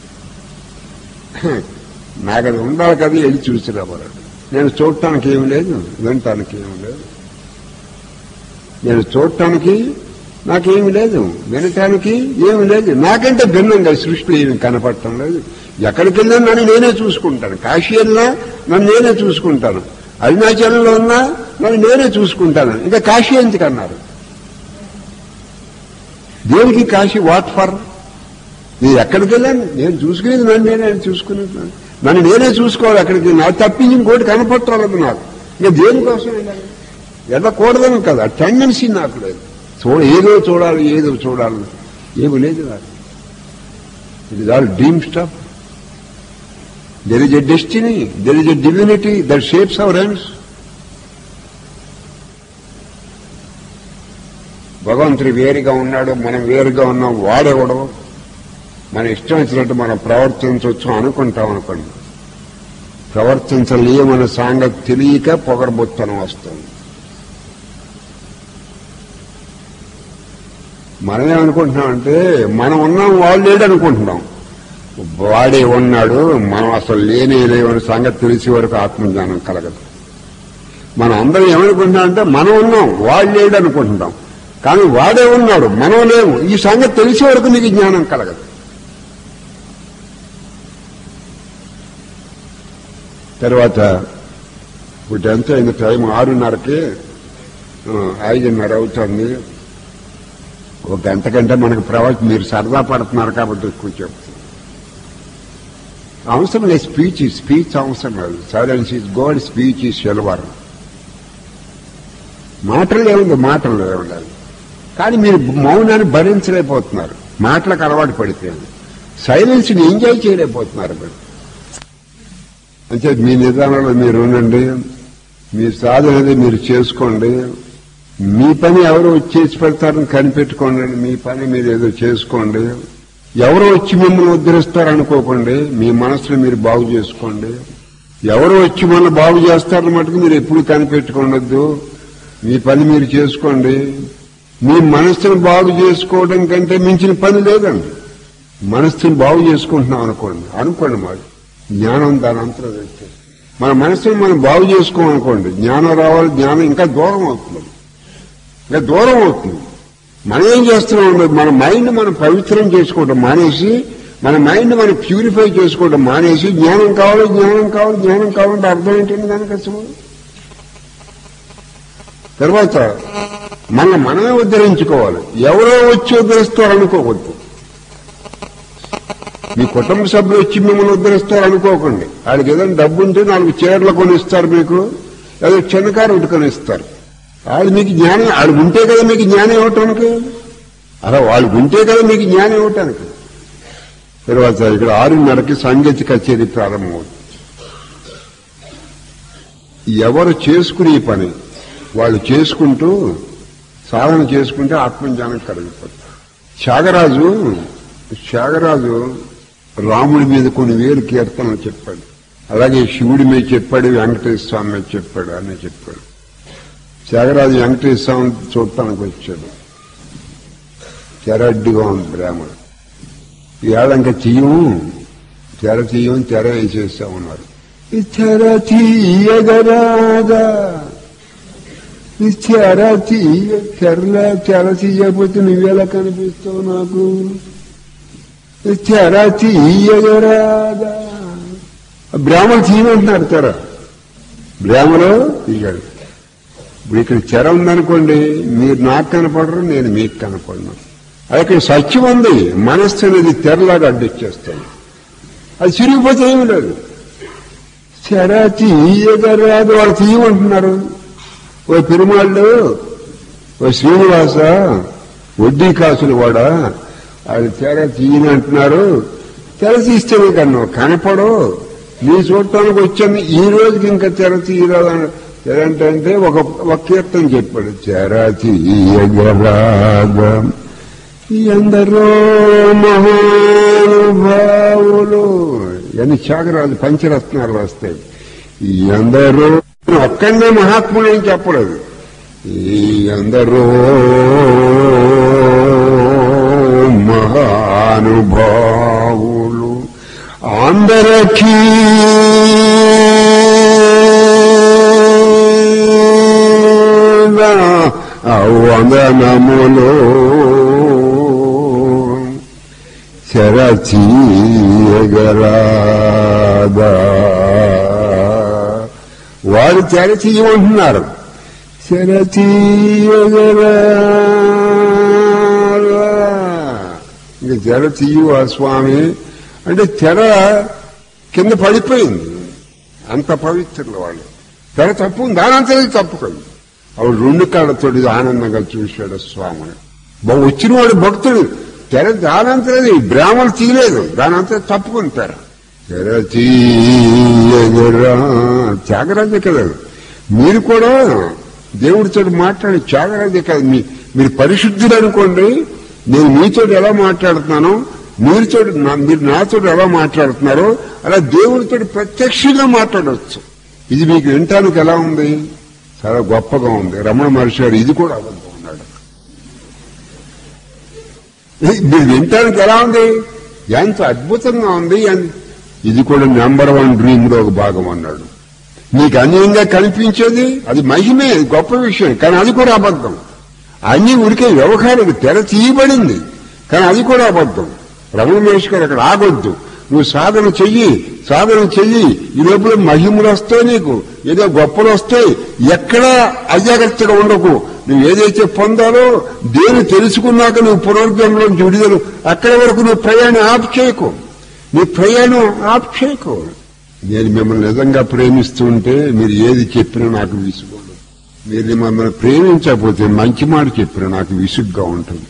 నాకు అది ఉండాలి కదా వెళ్ళి చూసి రావాలండి నేను చూడటానికి ఏమి లేదు వినటానికి ఏమి లేదు నేను చూడటానికి నాకేమి లేదు వినటానికి ఏమి లేదు నాకంటే భిన్నంగా సృష్టిలో ఏమి కనపడటం లేదు ఎక్కడికి వెళ్ళినా నన్ను నేనే చూసుకుంటాను కాశీ వెళ్ళినా నన్ను నేనే చూసుకుంటాను అరుణాచలంలో ఉన్నా నన్ను నేనే చూసుకుంటాను ఇంకా కాశీ ఎందుకన్నారు దేనికి కాశీ వాట్ ఫర్ నేను ఎక్కడికి వెళ్ళాను నేను చూసుకునేది నన్ను నేనే చూసుకునేది నన్ను నేనే చూసుకోవాలి అక్కడికి నాకు తప్పించి ఇంకోటి కనపట్టాలదు నాకు ఇంకా దేనికోసం వెళ్ళాలి వెళ్ళకూడదని కదా టెండెన్సీ నాకు లేదు చూడ ఏదో చూడాలి ఏదో చూడాలి ఏమి లేదు నాకు ఇది all dream stuff there is a destiny there is a divinity that shapes our hands భగవంతుడు వేరుగా ఉన్నాడు మనం వేరుగా ఉన్నాం వాడేవడం మన ఇష్టం వచ్చినట్టు మనం ప్రవర్తించవచ్చు అనుకుంటాం అనుకోండి ప్రవర్తించలేమన్న సాంగతి తెలియక పొగరబొత్తనం వస్తుంది మనమే అనుకుంటున్నామంటే మనం ఉన్నాం వాళ్ళు లేడు అనుకుంటున్నాం వాడే ఉన్నాడు మనం అసలు లేనే లేవని సంగతి తెలిసే వరకు ఆత్మజ్ఞానం కలగదు మనం అందరం ఏమనుకుంటున్నామంటే మనం ఉన్నాం వాళ్ళు లేడు అనుకుంటున్నాం కానీ వాడే ఉన్నాడు మనం లేవు ఈ సంగతి తెలిసే వరకు నీకు జ్ఞానం కలగదు తర్వాత ఇప్పుడు ఎంత అయింది టైం ఆరున్నరకి ఆ, ఐదున్నర అవుతుంది ఒక గంట కంటే మనకు ప్రవచనం మీరు సరదా పడుతున్నారు కాబట్టి ఎక్కువ చెప్తాను అవసరం లేదు స్పీచ్ స్పీచ్ అవసరం లేదు silence is gold speech is silver మాటలు ఏముంది మాటలు ఏముండాలి కానీ మీరు మౌనాన్ని భరించలేకపోతున్నారు మాటలకు అలవాటు పడిపోయింది సైలెన్స్ని ఎంజాయ్ చేయలేకపోతున్నారు మీరు అంటే మీ నిదానంలో మీరు ఉండండి మీ సాధన అనేది మీరు చేసుకోండి మీ పని ఎవరు వచ్చి చేసి పెడతారని కనిపెట్టుకోండి మీ పని మీరు ఏదో చేసుకోండి ఎవరు వచ్చి మిమ్మల్ని ఉద్ధరిస్తారు అనుకోకండి మీ మనసును మీరు బాగు చేసుకోండి ఎవరు వచ్చి మన బాగు చేస్తారని మటుకు మీరు ఎప్పుడు కనిపెట్టుకోండొద్దు మీ పని మీరు చేసుకోండి మీ మనస్సును బాగు చేసుకోవడం కంటే మించిన పని లేదండి మనస్సును బాగు చేసుకుంటున్నాం అనుకోండి అనుకోండి మరి జ్ఞానం దాని అంతరం వచ్చేసి మన మనస్సును మనం బాగు చేసుకోమనుకోండి జ్ఞానం రావాలి జ్ఞానం ఇంకా దూరం అవుతుంది ఇంకా దూరం అవుతుంది మనం ఏం చేస్తున్నాం మన మైండ్ మనం పవిత్రం చేసుకోవడం మానేసి మన మైండ్ మనం ప్యూరిఫై చేసుకోవడం మానేసి జ్ఞానం కావాలి జ్ఞానం కావాలి జ్ఞానం కావాలంటే అర్థం ఏంటండి దానికి అసలు తర్వాత మన మనమే ఉద్ధరించుకోవాలి ఎవరో వచ్చి ఉద్ధరిస్తారు అనుకోవద్దు మీ కుటుంబ సభ్యులు వచ్చి మిమ్మల్ని ఉద్ధరిస్తారు అనుకోకండి వాళ్ళకి ఏదైనా డబ్బు ఉంటే నాలుగు చీరలు కొని ఇస్తారు మీకు ఏదో చిన్నకారు ఒకటి కొని ఇస్తారు వాళ్ళు మీకు జ్ఞానం వాళ్ళు ఉంటే కదా మీకు జ్ఞానం ఇవ్వటానికి అలా వాళ్ళు ఉంటే కదా మీకు జ్ఞానం ఇవ్వటానికి తర్వాత ఇక్కడ ఆరున్నరకి సంగీత కచేరీ ప్రారంభమవుతుంది ఎవరు చేసుకునే పని వాళ్ళు చేసుకుంటూ సాధన చేసుకుంటే ఆత్మజ్ఞానం కలిగిపోతుంది త్యాగరాజు త్యాగరాజు రాముడి మీద కొన్ని వేలు కీర్తనలు చెప్పాడు అలాగే శివుడి మీద చెప్పాడు వెంకటేశ్వర స్వామి మీద చెప్పాడు అని చెప్పాడు త్యాగరాజు వెంకటేశ్వర స్వామి చూడటానికి వచ్చాడు తెరడ్డిగా ఉంది బ్రాహ్మణుడు ఇవాళ ఇంకా చెయ్యము తెర చెయ్యం తెర వేసేస్తా ఉన్నారు తెర తీయగరాదా తెర తీయ తెరల తెర తీయకపోతే నువ్వెలా కనిపిస్తావు నాకు తెర తీయగరాదా బ్రాహ్మణ తీయమంటున్నారు తెర బ్రాహ్మలో తీయడు ఇప్పుడు ఇక్కడ చెర ఉందనుకోండి మీరు నాకు కనపడరు నేను మీకు కనపడను అది ఇక్కడ సత్యం ఉంది మనస్సు అనేది తెరలాగా అడ్డొచ్చేస్తాను అది చిరిగిపోతే ఏమి లేదు చెర తీయగరాదు వాళ్ళు తీయమంటున్నారు ఓ పెరుమాళ్ళు ఓ శ్రీనివాస వడ్డీ కాసులు వాడా అది తెర తీయని అంటున్నారు తెర తీస్తేనే కన్నా కనపడు నీ చూడటానికి వచ్చాను ఈ రోజుకి ఇంకా తెర తీయరాదని తెరంటే ఒక ఒక కీర్తన చెప్పాడు తెర తీయగరాద ఎందరో మహానుభావులు ఇవన్నీ త్యాగరాజు పంచరత్నాలు వస్తాయి ఎందరో ఒక్కడే మహాత్ముడు ఏం చెప్పలేదు ఈ ఎందరో మహానుభావులు అందరికీ వందనములు చెరచీయగరాదా వారు చెరచీయమంటున్నారు చెరచీయగరాదా ఇంక తెర తీయవా స్వామి అంటే తెర కింద పడిపోయింది అంత పవిత్రులు వాళ్ళు తెర తప్పు ఉంది దానంతది తప్పు కాదు ఆవిడ రెండు కాళ్ళతోటి ఆనందంగా చూశాడు స్వామిని బా వచ్చినవాడు భక్తుడు తెర దానంతది బ్రాహ్మణులు తీయలేదు దానంతా తప్పుకుంటారు తెర తీయగరా త్యాగరాజే కదా మీరు కూడా దేవుడితో మాట్లాడి త్యాగరాజే కదా మీ మీరు పరిశుద్ధులు అనుకోండి నేను మీతో ఎలా మాట్లాడుతున్నానో మీరుతో మీరు నాతో ఎలా మాట్లాడుతున్నారో అలా దేవుడితో ప్రత్యక్షంగా మాట్లాడవచ్చు ఇది మీకు వినటానికి ఎలా ఉంది చాలా గొప్పగా ఉంది రమణ మహర్షి గారు ఇది కూడా అబద్ధం ఉన్నాడు మీరు వినటానికి ఎలా ఉంది ఎంత అద్భుతంగా ఉంది ఎన్- ఇది కూడా నెంబర్ వన్ డ్రీమ్ లో ఒక భాగం అన్నాడు నీకు అన్యంగా కనిపించేది అది మహిమే అది గొప్ప విషయం కానీ అది కూడా అబద్ధం అన్ని ఉడికే వ్యవహారం తెర తీయబడింది కానీ అది కూడా అబద్ధం రమణ మహేష్ గారు అక్కడ ఆగొద్దు నువ్వు సాధన చెయ్యి సాధన చెయ్యి ఈ లోపల మహిమలు వస్తాయి నీకు ఏదో గొప్పలు వస్తాయి ఎక్కడా అజాగ్రత్తగా ఉండకు నువ్వు ఏదైతే పొందాలో దేని తెలుసుకున్నాక నువ్వు పునర్జన్మలో విడుదల అక్కడి వరకు నువ్వు ప్రయాణం ఆప్ చేయకు నీ ప్రయాణం ఆప్ చేయకు నేను మిమ్మల్ని నిజంగా ప్రేమిస్తుంటే మీరు ఏది చెప్పినా నాకు విసుగు మీరు మమ్మల్ని ప్రేమించకపోతే మంచి మాట చెప్పినా నాకు విసుగ్గా ఉంటుంది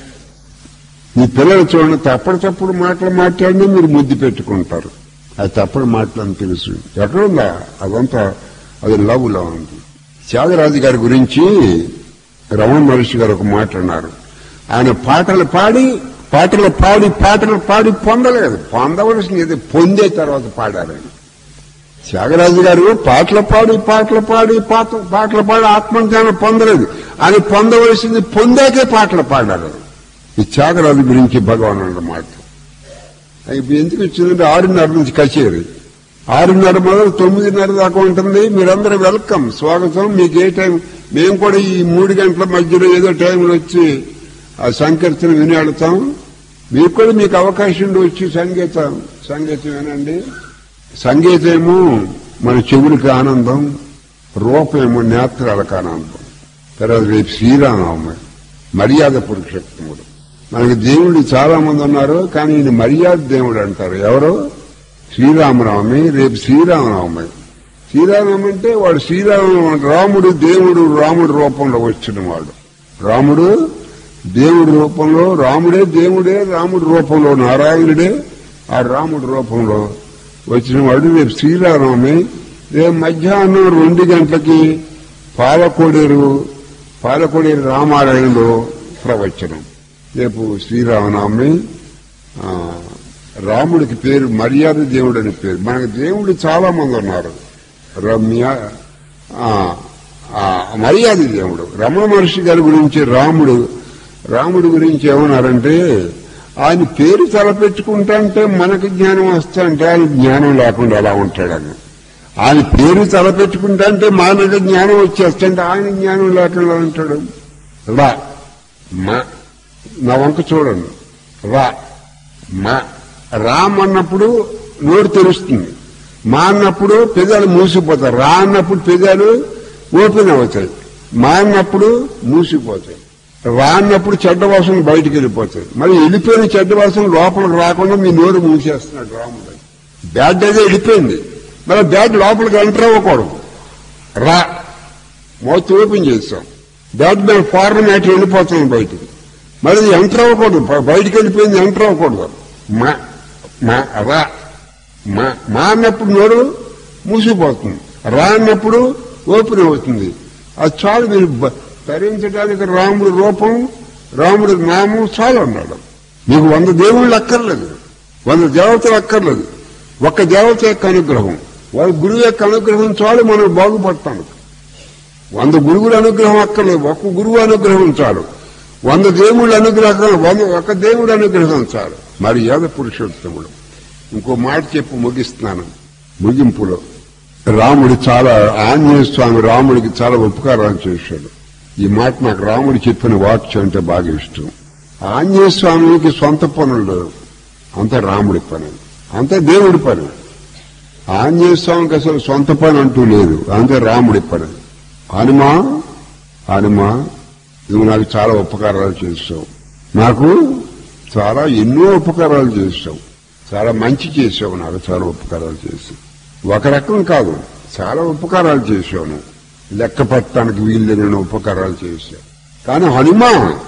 మీ పిల్లలు చూడండి తప్పుడు తప్పుడు మాటలు మాట్లాడినా మీరు ముద్దు పెట్టుకుంటారు అది తప్పుడు మాటలు అని తెలుసు ఎక్కడుందా అదంతా అది లవ్ లో ఉంది త్యాగరాజు గారి గురించి రమణ మహర్షి గారు ఒక మాట అన్నారు ఆయన పాటలు పాడి పాటలు పాడి పాటలు పాడి పొందలేదు పొందవలసింది పొందే తర్వాత పాడారని త్యాగరాజు గారు పాటలు పాడి పాటలు పాడి పాట పాటలు పాడి ఆత్మజ్ఞానం పొందలేదు ఆయన పొందవలసింది పొందాకే పాటలు పాడారు ఈ త్యాగరాజు గురించి భగవాన్ అన్నమాట ఇప్పుడు ఎందుకు వచ్చిందంటే ఆరున్నర నుంచి కచేరి ఆరున్నర మొదలు తొమ్మిదిన్నర దాకా ఉంటుంది మీరందరూ వెల్కమ్ స్వాగతం మీకు ఏ టైం మేము కూడా ఈ మూడు గంటల మధ్యలో ఏదో టైంలో వచ్చి ఆ సంకీర్తన విని వెళతాం మీకు కూడా మీకు అవకాశం ఉండి వచ్చి సంగీతం సంగీతం వినండి సంగీతమేమో మన చెవులకు ఆనందం రూపమేమో నేత్రాలకు ఆనందం తర్వాత రేపు శ్రీరామనవమి మర్యాద పురుషోత్తముడు మనకి దేవుళ్ళు చాలా మంది ఉన్నారు కానీ ఈయన మర్యాద దేవుడు అంటారు ఎవరు శ్రీరామనవమి రేపు శ్రీరామనవమి శ్రీరామనవమి అంటే వాడు శ్రీరామ రాముడు దేవుడు రాముడు రూపంలో వచ్చిన వాడు రాముడు దేవుడి రూపంలో రాముడే దేవుడే రాముడి రూపంలో నారాయణుడే ఆ రాముడి రూపంలో వచ్చిన వాడు రేపు శ్రీరామనవమి రేపు మధ్యాహ్నం రెండు గంటలకి పాలకోడేరు పాలకోడేరు రామాలయంలో ప్రవచనం రేపు శ్రీరామనవమి ఆ, రాముడికి పేరు మర్యాద దేవుడు అని పేరు మనకు దేవుడు చాలా మంది ఉన్నారు రమ్య ఆ, ఆ, మర్యాద దేవుడు రమణ మహర్షి గారి గురించి రాముడు రాముడి గురించి ఏమన్నారంటే ఆయన పేరు తలపెట్టుకుంటా అంటే మనకి జ్ఞానం వస్తా అంటే ఆయన జ్ఞానం లేకుండా ఎలా ఉంటాడని ఆయన పేరు తలపెట్టుకుంటా అంటే మానవ జ్ఞానం వచ్చేస్తుంటే ఆయన జ్ఞానం లేకుండా ఉంటాడు రా మా నా వంక చూడండి రా మా రామ్ అన్నప్పుడు నోరు తెరుస్తుంది మా అన్నప్పుడు పెదాలు మూసిపోతాయి రా అన్నప్పుడు పెదాలు ఓపెన్ అవుతాయి మా అన్నప్పుడు మూసిపోతాయి రా అన్నప్పుడు చెడ్డ వాసన బయటికి వెళ్ళిపోతాయి మరి వెళ్ళిపోయిన చెడ్డ వాసన లోపలికి రాకుండా మీ నోరు మూసేస్తున్నాడు రాముడు బ్యాడ్ అయితే వెళ్ళిపోయింది మరి బ్యాడ్ లోపలికి ఎంటర్ అవ్వకూడదు రా మౌత్ ఓపెన్ చేస్తాం బ్యాడ్ మీద ఫారెన్ మ్యాటర్ వెళ్ళిపోతుంది బయటికి మరి అది ఎంటర్ అవ్వకూడదు బ- బయటికి వెళ్ళిపోయింది ఎంటర్ అవ్వకూడదు మా మా రా మా మా అన్నప్పుడు నోరు మూసిపోతుంది రా అన్నప్పుడు ఓపెన్ అవుతుంది అది చాలు మీరు బ- తరించడానికి రాముడి రూపం రాముడి నామం చాలు అన్నాడు మీకు వంద దేవుళ్ళు అక్కర్లేదు వంద దేవతలు అక్కర్లేదు ఒక్క దేవత యొక్క అనుగ్రహం వాళ్ళ గురువు యొక్క అనుగ్రహం చాలు మనం బాగుపడతాను వంద గురువుల అనుగ్రహం అక్కర్లేదు ఒక్క గురువు అనుగ్రహం చాలు వంద దేవుళ్ళ అనుగ్రహం వంద ఒక దేవుడి అనుగ్రహం చాలు మరి ఏద పురుషోత్తముడు ఇంకో మాట చెప్పి ముగిస్తున్నాను ముగింపులో రాముడు చాలా ఆంజనేయ స్వామి రాముడికి చాలా ఉపకారాలు చేశాడు ఈ మాట నాకు రాముడు చెప్పిన వాక్యం అంటే బాగా ఇష్టం ఆంజనేయ స్వామికి సొంత పనులు లేవు అంత రాముడి పని అంత దేవుడి పని ఆంజనేయ స్వామికి అసలు సొంత పని అంటూ లేదు అంతే రాముడి పని హనుమా హనుమా నువ్వు నాకు చాలా ఉపకారాలు చేస్తావు నాకు చాలా ఎన్నో ఉపకారాలు చేస్తావు చాలా మంచి చేసావు నాకు చాలా ఉపకారాలు చేసావు ఒక రకం కాదు చాలా ఉపకారాలు చేసావు నువ్వు లెక్క పెట్టడానికి వీల్లేని ఉపకారాలు చేశావు కానీ హనుమా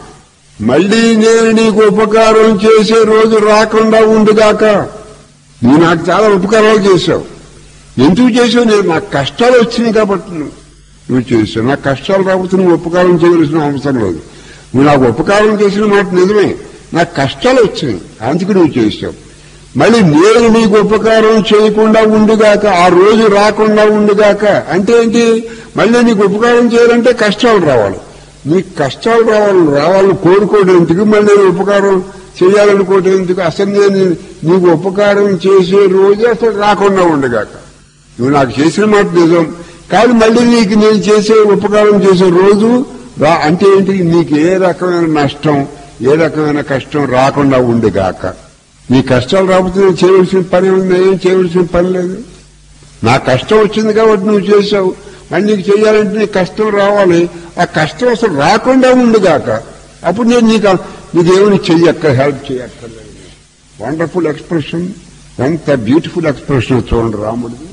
మళ్ళీ నేను నీకు ఉపకారం చేసే రోజు రాకుండా ఉండుగాక నువ్వు నాకు చాలా ఉపకారాలు చేశావు ఎందుకు చేసావు నేను నాకు కష్టాలు వచ్చినాయి కాబట్టి నువ్వు నువ్వు చేసావు నాకు కష్టాలు రాకపోతే నువ్వు ఉపకారం చేయవలసిన అవసరం లేదు నువ్వు నాకు ఉపకారం చేసిన మాట నిజమే నాకు కష్టాలు వచ్చినాయి అందుకు నువ్వు చేసావు మళ్ళీ నేను నీకు ఉపకారం చేయకుండా ఉండుగాక ఆ రోజు రాకుండా ఉండుగాక అంటే ఏంటి మళ్ళీ నీకు ఉపకారం చేయాలంటే కష్టాలు రావాలి నీకు కష్టాలు రావాలి రావాలని కోరుకోవడం ఎందుకు మళ్ళీ నేను ఉపకారం చేయాలనుకోవడం ఎందుకు అసలు నేను నీకు ఉపకారం చేసే రోజు అసలు రాకుండా ఉండగాక నువ్వు నాకు చేసిన మాట నిజం కానీ మళ్ళీ నీకు నేను చేసే ఉపకారం చేసే రోజు రా అంటే ఏంటి నీకు ఏ రకమైన నష్టం ఏ రకమైన కష్టం రాకుండా ఉండగాక నీ కష్టాలు రాకపోతే నేను చేయవలసిన పని ఉంది ఏం చేయవలసిన పని లేదు నా కష్టం వచ్చింది కాబట్టి నువ్వు చేశావు మళ్ళీ నీకు చేయాలంటే నీకు కష్టం రావాలి ఆ కష్టం అసలు రాకుండా ఉండుగాక అప్పుడు నేను నీకు నీకేమని చెయ్యక్క హెల్ప్ చేయక్కర్లేదు వండర్ఫుల్ ఎక్స్ప్రెషన్ ఎంత బ్యూటిఫుల్ ఎక్స్ప్రెషన్ చూడండి రాముడిది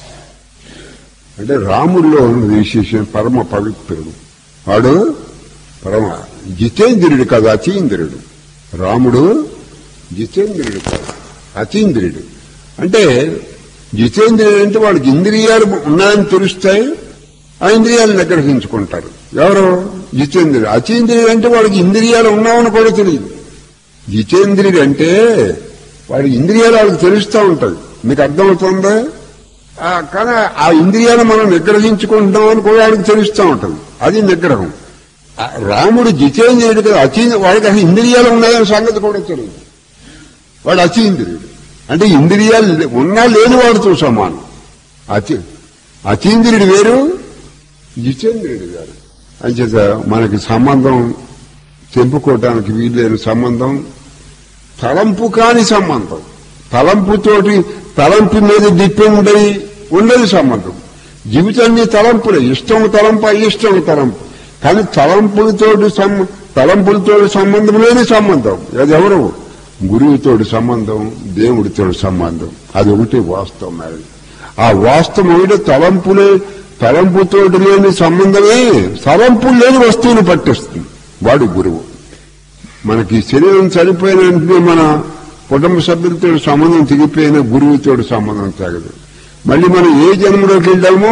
అంటే రాముడిలో ఉన్న విశేషం పరమ పవిత్రుడు వాడు పరమ జితేంద్రుడు కాదు అతీంద్రుడు రాముడు జితేంద్రుడు కాదు అతీంద్రుడు అంటే జితేంద్రుడు అంటే వాడికి ఇంద్రియాలు ఉన్నాయని తెలుస్తాయి ఆ ఇంద్రియాలు నిగ్రహించుకుంటారు ఎవరు జితేంద్రుడు అతీంద్రుడు అంటే వాడికి ఇంద్రియాలు ఉన్నామని కూడా తెలియదు జితేంద్రుడు అంటే వాడి ఇంద్రియాలు వాళ్ళకి తెలుస్తూ ఉంటాయి మీకు అర్థమవుతుందా ఆ, కానీ ఆ ఇంద్రియాలు మనం నిగ్రహించుకుంటాం అని కూడా వాడికి తెలుస్తూ ఉంటుంది అది నిగ్రహం ఆ రాముడు జితేంద్రియుడు కదా అతీ వాడికి అసలు ఇంద్రియాలు ఉన్నాయనే సంగతి కూడా తెలియదు వాడు అతీంద్రియుడు అంటే ఇంద్రియాలు లే- ఉన్నా లేని వాడితో సమానం అతి అతీంద్రియుడు వేరు జితేంద్రియుడు వేరు అంచేత మనకి సంబంధం తెంపుకోవటానికి వీలైన సంబంధం తలంపు కాని సంబంధం తలంపుతోటి తలంపు మీద డిపెండ్ అయి ఉండేది సంబంధం జీవితాన్ని తలంపులే ఇష్టం తలంపు అయిష్టం తలంపు కానీ తలంపులతోటి సం- తలంపులతోటి సంబంధం లేని సంబంధం అది ఎవరు గురువుతోటి సంబంధం దేవుడితోటి సంబంధం అది ఒకటి వాస్తవం మరి ఆ వాస్తవం ఒకటి తలంపులే తలంపుతోటి లేని సంబంధమే తలంపులు లేని వస్తువుని పట్టిస్తుంది వాడు గురువు మనకి శరీరం చనిపోయిన వెంటనే మన కుటుంబ సభ్యులతో సంబంధం తెగిపోయిన గురువుతో సంబంధం తెగదు మళ్ళీ మనం ఏ జన్మలోకి వెళ్ళామో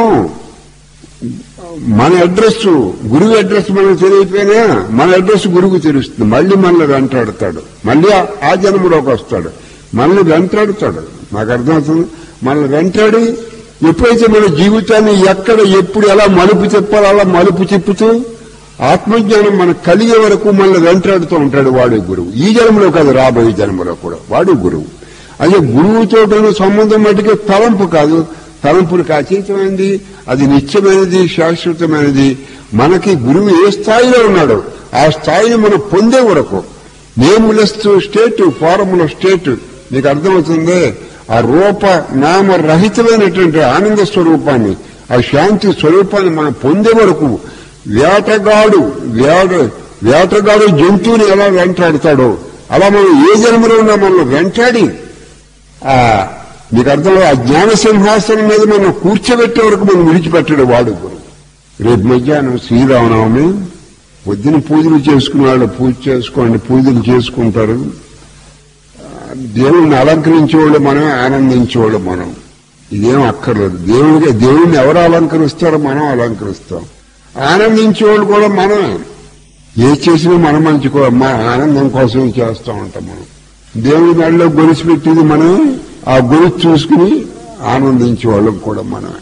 మన అడ్రస్ గురువు అడ్రస్ మనకు తెలియపోయినా మన అడ్రస్ గురువు తెలుస్తుంది మళ్ళీ మనల్ని వెంటాడుతాడు మళ్ళీ ఆ- ఆ జన్మలోకి వస్తాడు మనల్ని వెంటాడుతాడు నాకు అర్థమవుతుంది మనల్ని వెంటాడి ఎప్పుడైతే మన జీవితాన్ని ఎక్కడ ఎప్పుడు ఎలా మలుపు తిప్పాలో అలా మలుపు తిప్పుతూ ఆత్మజ్ఞానం మనకు కలిగే వరకు మనల్ని వెంటాడుతూ ఉంటాడు వాడే గురువు ఈ జన్మలో కాదు రాబోయే జన్మలో కూడా వాడు గురువు అదే గురువుతో ఉన్న సంబంధం మటుకే తలంపు కాదు తలంపులకు అతీతమైనది అది నిత్యమైనది శాశ్వతమైనది మనకి గురువు ఏ స్థాయిలో ఉన్నాడో ఆ స్థాయిని మనం పొందే వరకు నేములస్తు స్టేట్ ఫారముల స్టేట్ మీకు అర్థమవుతుంది ఆ రూప నామ రహితమైనటువంటి ఆనంద స్వరూపాన్ని ఆ శాంతి స్వరూపాన్ని మనం పొందే వరకు వేటగాడు వేట వేటగాడు జంతువుని ఎలా వెంటాడుతాడో అలా మనం ఏ జన్మలో ఉన్నా మనల్ని వెంటాడి ఆ మీకు అర్థం ఆ జ్ఞాన సింహాసనం మీద మనం కూర్చోబెట్టే వరకు మనం విడిచిపెట్టాడు వాడు గురువు రేపు మధ్యాహ్నం శ్రీరామనవమి పొద్దున పూజలు చేసుకునే వాళ్ళు పూజ చేసుకోండి పూజలు చేసుకుంటారు దేవుణ్ణి అలంకరించేవాళ్ళు మనం ఆనందించేవాళ్ళు మనం ఇదేం అక్కర్లేదు దేవుడికి దేవుడిని ఎవరు అలంకరిస్తారో మనం అలంకరిస్తాం ఆనందించేవాళ్ళు కూడా మనమే ఏ చేసినా మన మంచి కో- మన ఆనందం కోసం చేస్తూ ఉంటాం మనం దేవుడి మెడలో గొలుసు పెట్టింది మనమే ఆ గొలుసు చూసుకుని ఆనందించే వాళ్ళం కూడా మనమే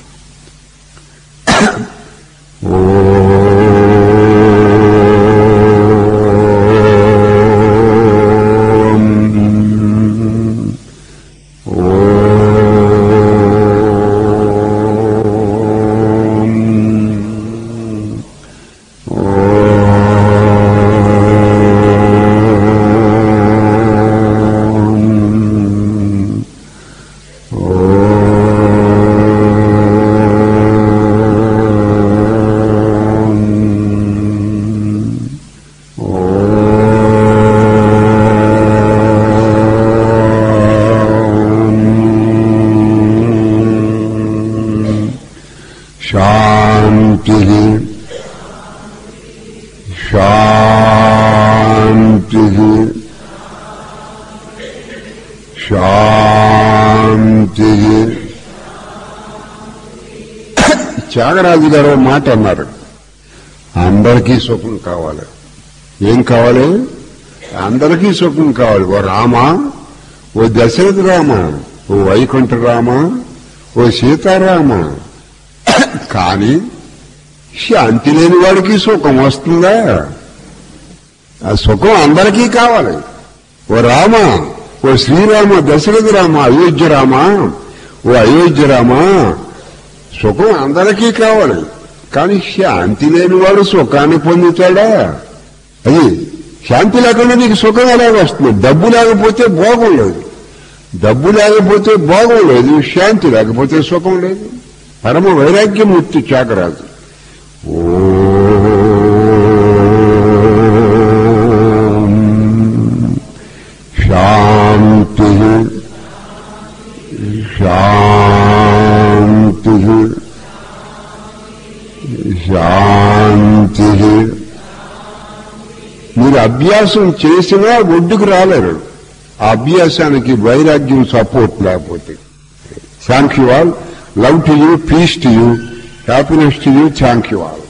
ఓం. ఓం. ఓం. శాంతి శాంతి శాంతి త్యాగరాజు గారు ఓ మాట అన్నారు అందరికీ సుఖం కావాలి ఏం కావాలి అందరికీ సుఖం కావాలి ఓ రామ ఓ దశరథ రామ ఓ వైకుంఠ రామ ఓ సీతారామ కానీ శాంతి లేని వాడికి సుఖం వస్తుందా ఆ సుఖం అందరికీ కావాలి ఓ రామ ఓ శ్రీరామ దశరథ రామ అయోధ్య రామ ఓ అయోధ్య రామ సుఖం అందరికీ కావాలి కానీ శాంతి లేని వాడు సుఖాన్ని పొందుతాడా అది శాంతి లేకుండా నీకు సుఖం ఎలాగ వస్తుంది డబ్బు లేకపోతే భోగం లేదు డబ్బు లేకపోతే భోగం లేదు శాంతి లేకపోతే సుఖం లేదు పరమ వైరాగ్యమూర్తి చాకరాజు ఓం శాంతి శాంతి శాంతి మీరు అభ్యాసం చేసినా ఒడ్డుకు రాలేరు ఆ అభ్యాసానికి వైరాగ్యం సపోర్ట్ లేకపోతే thank you all love to you peace to you happiness to you thank you all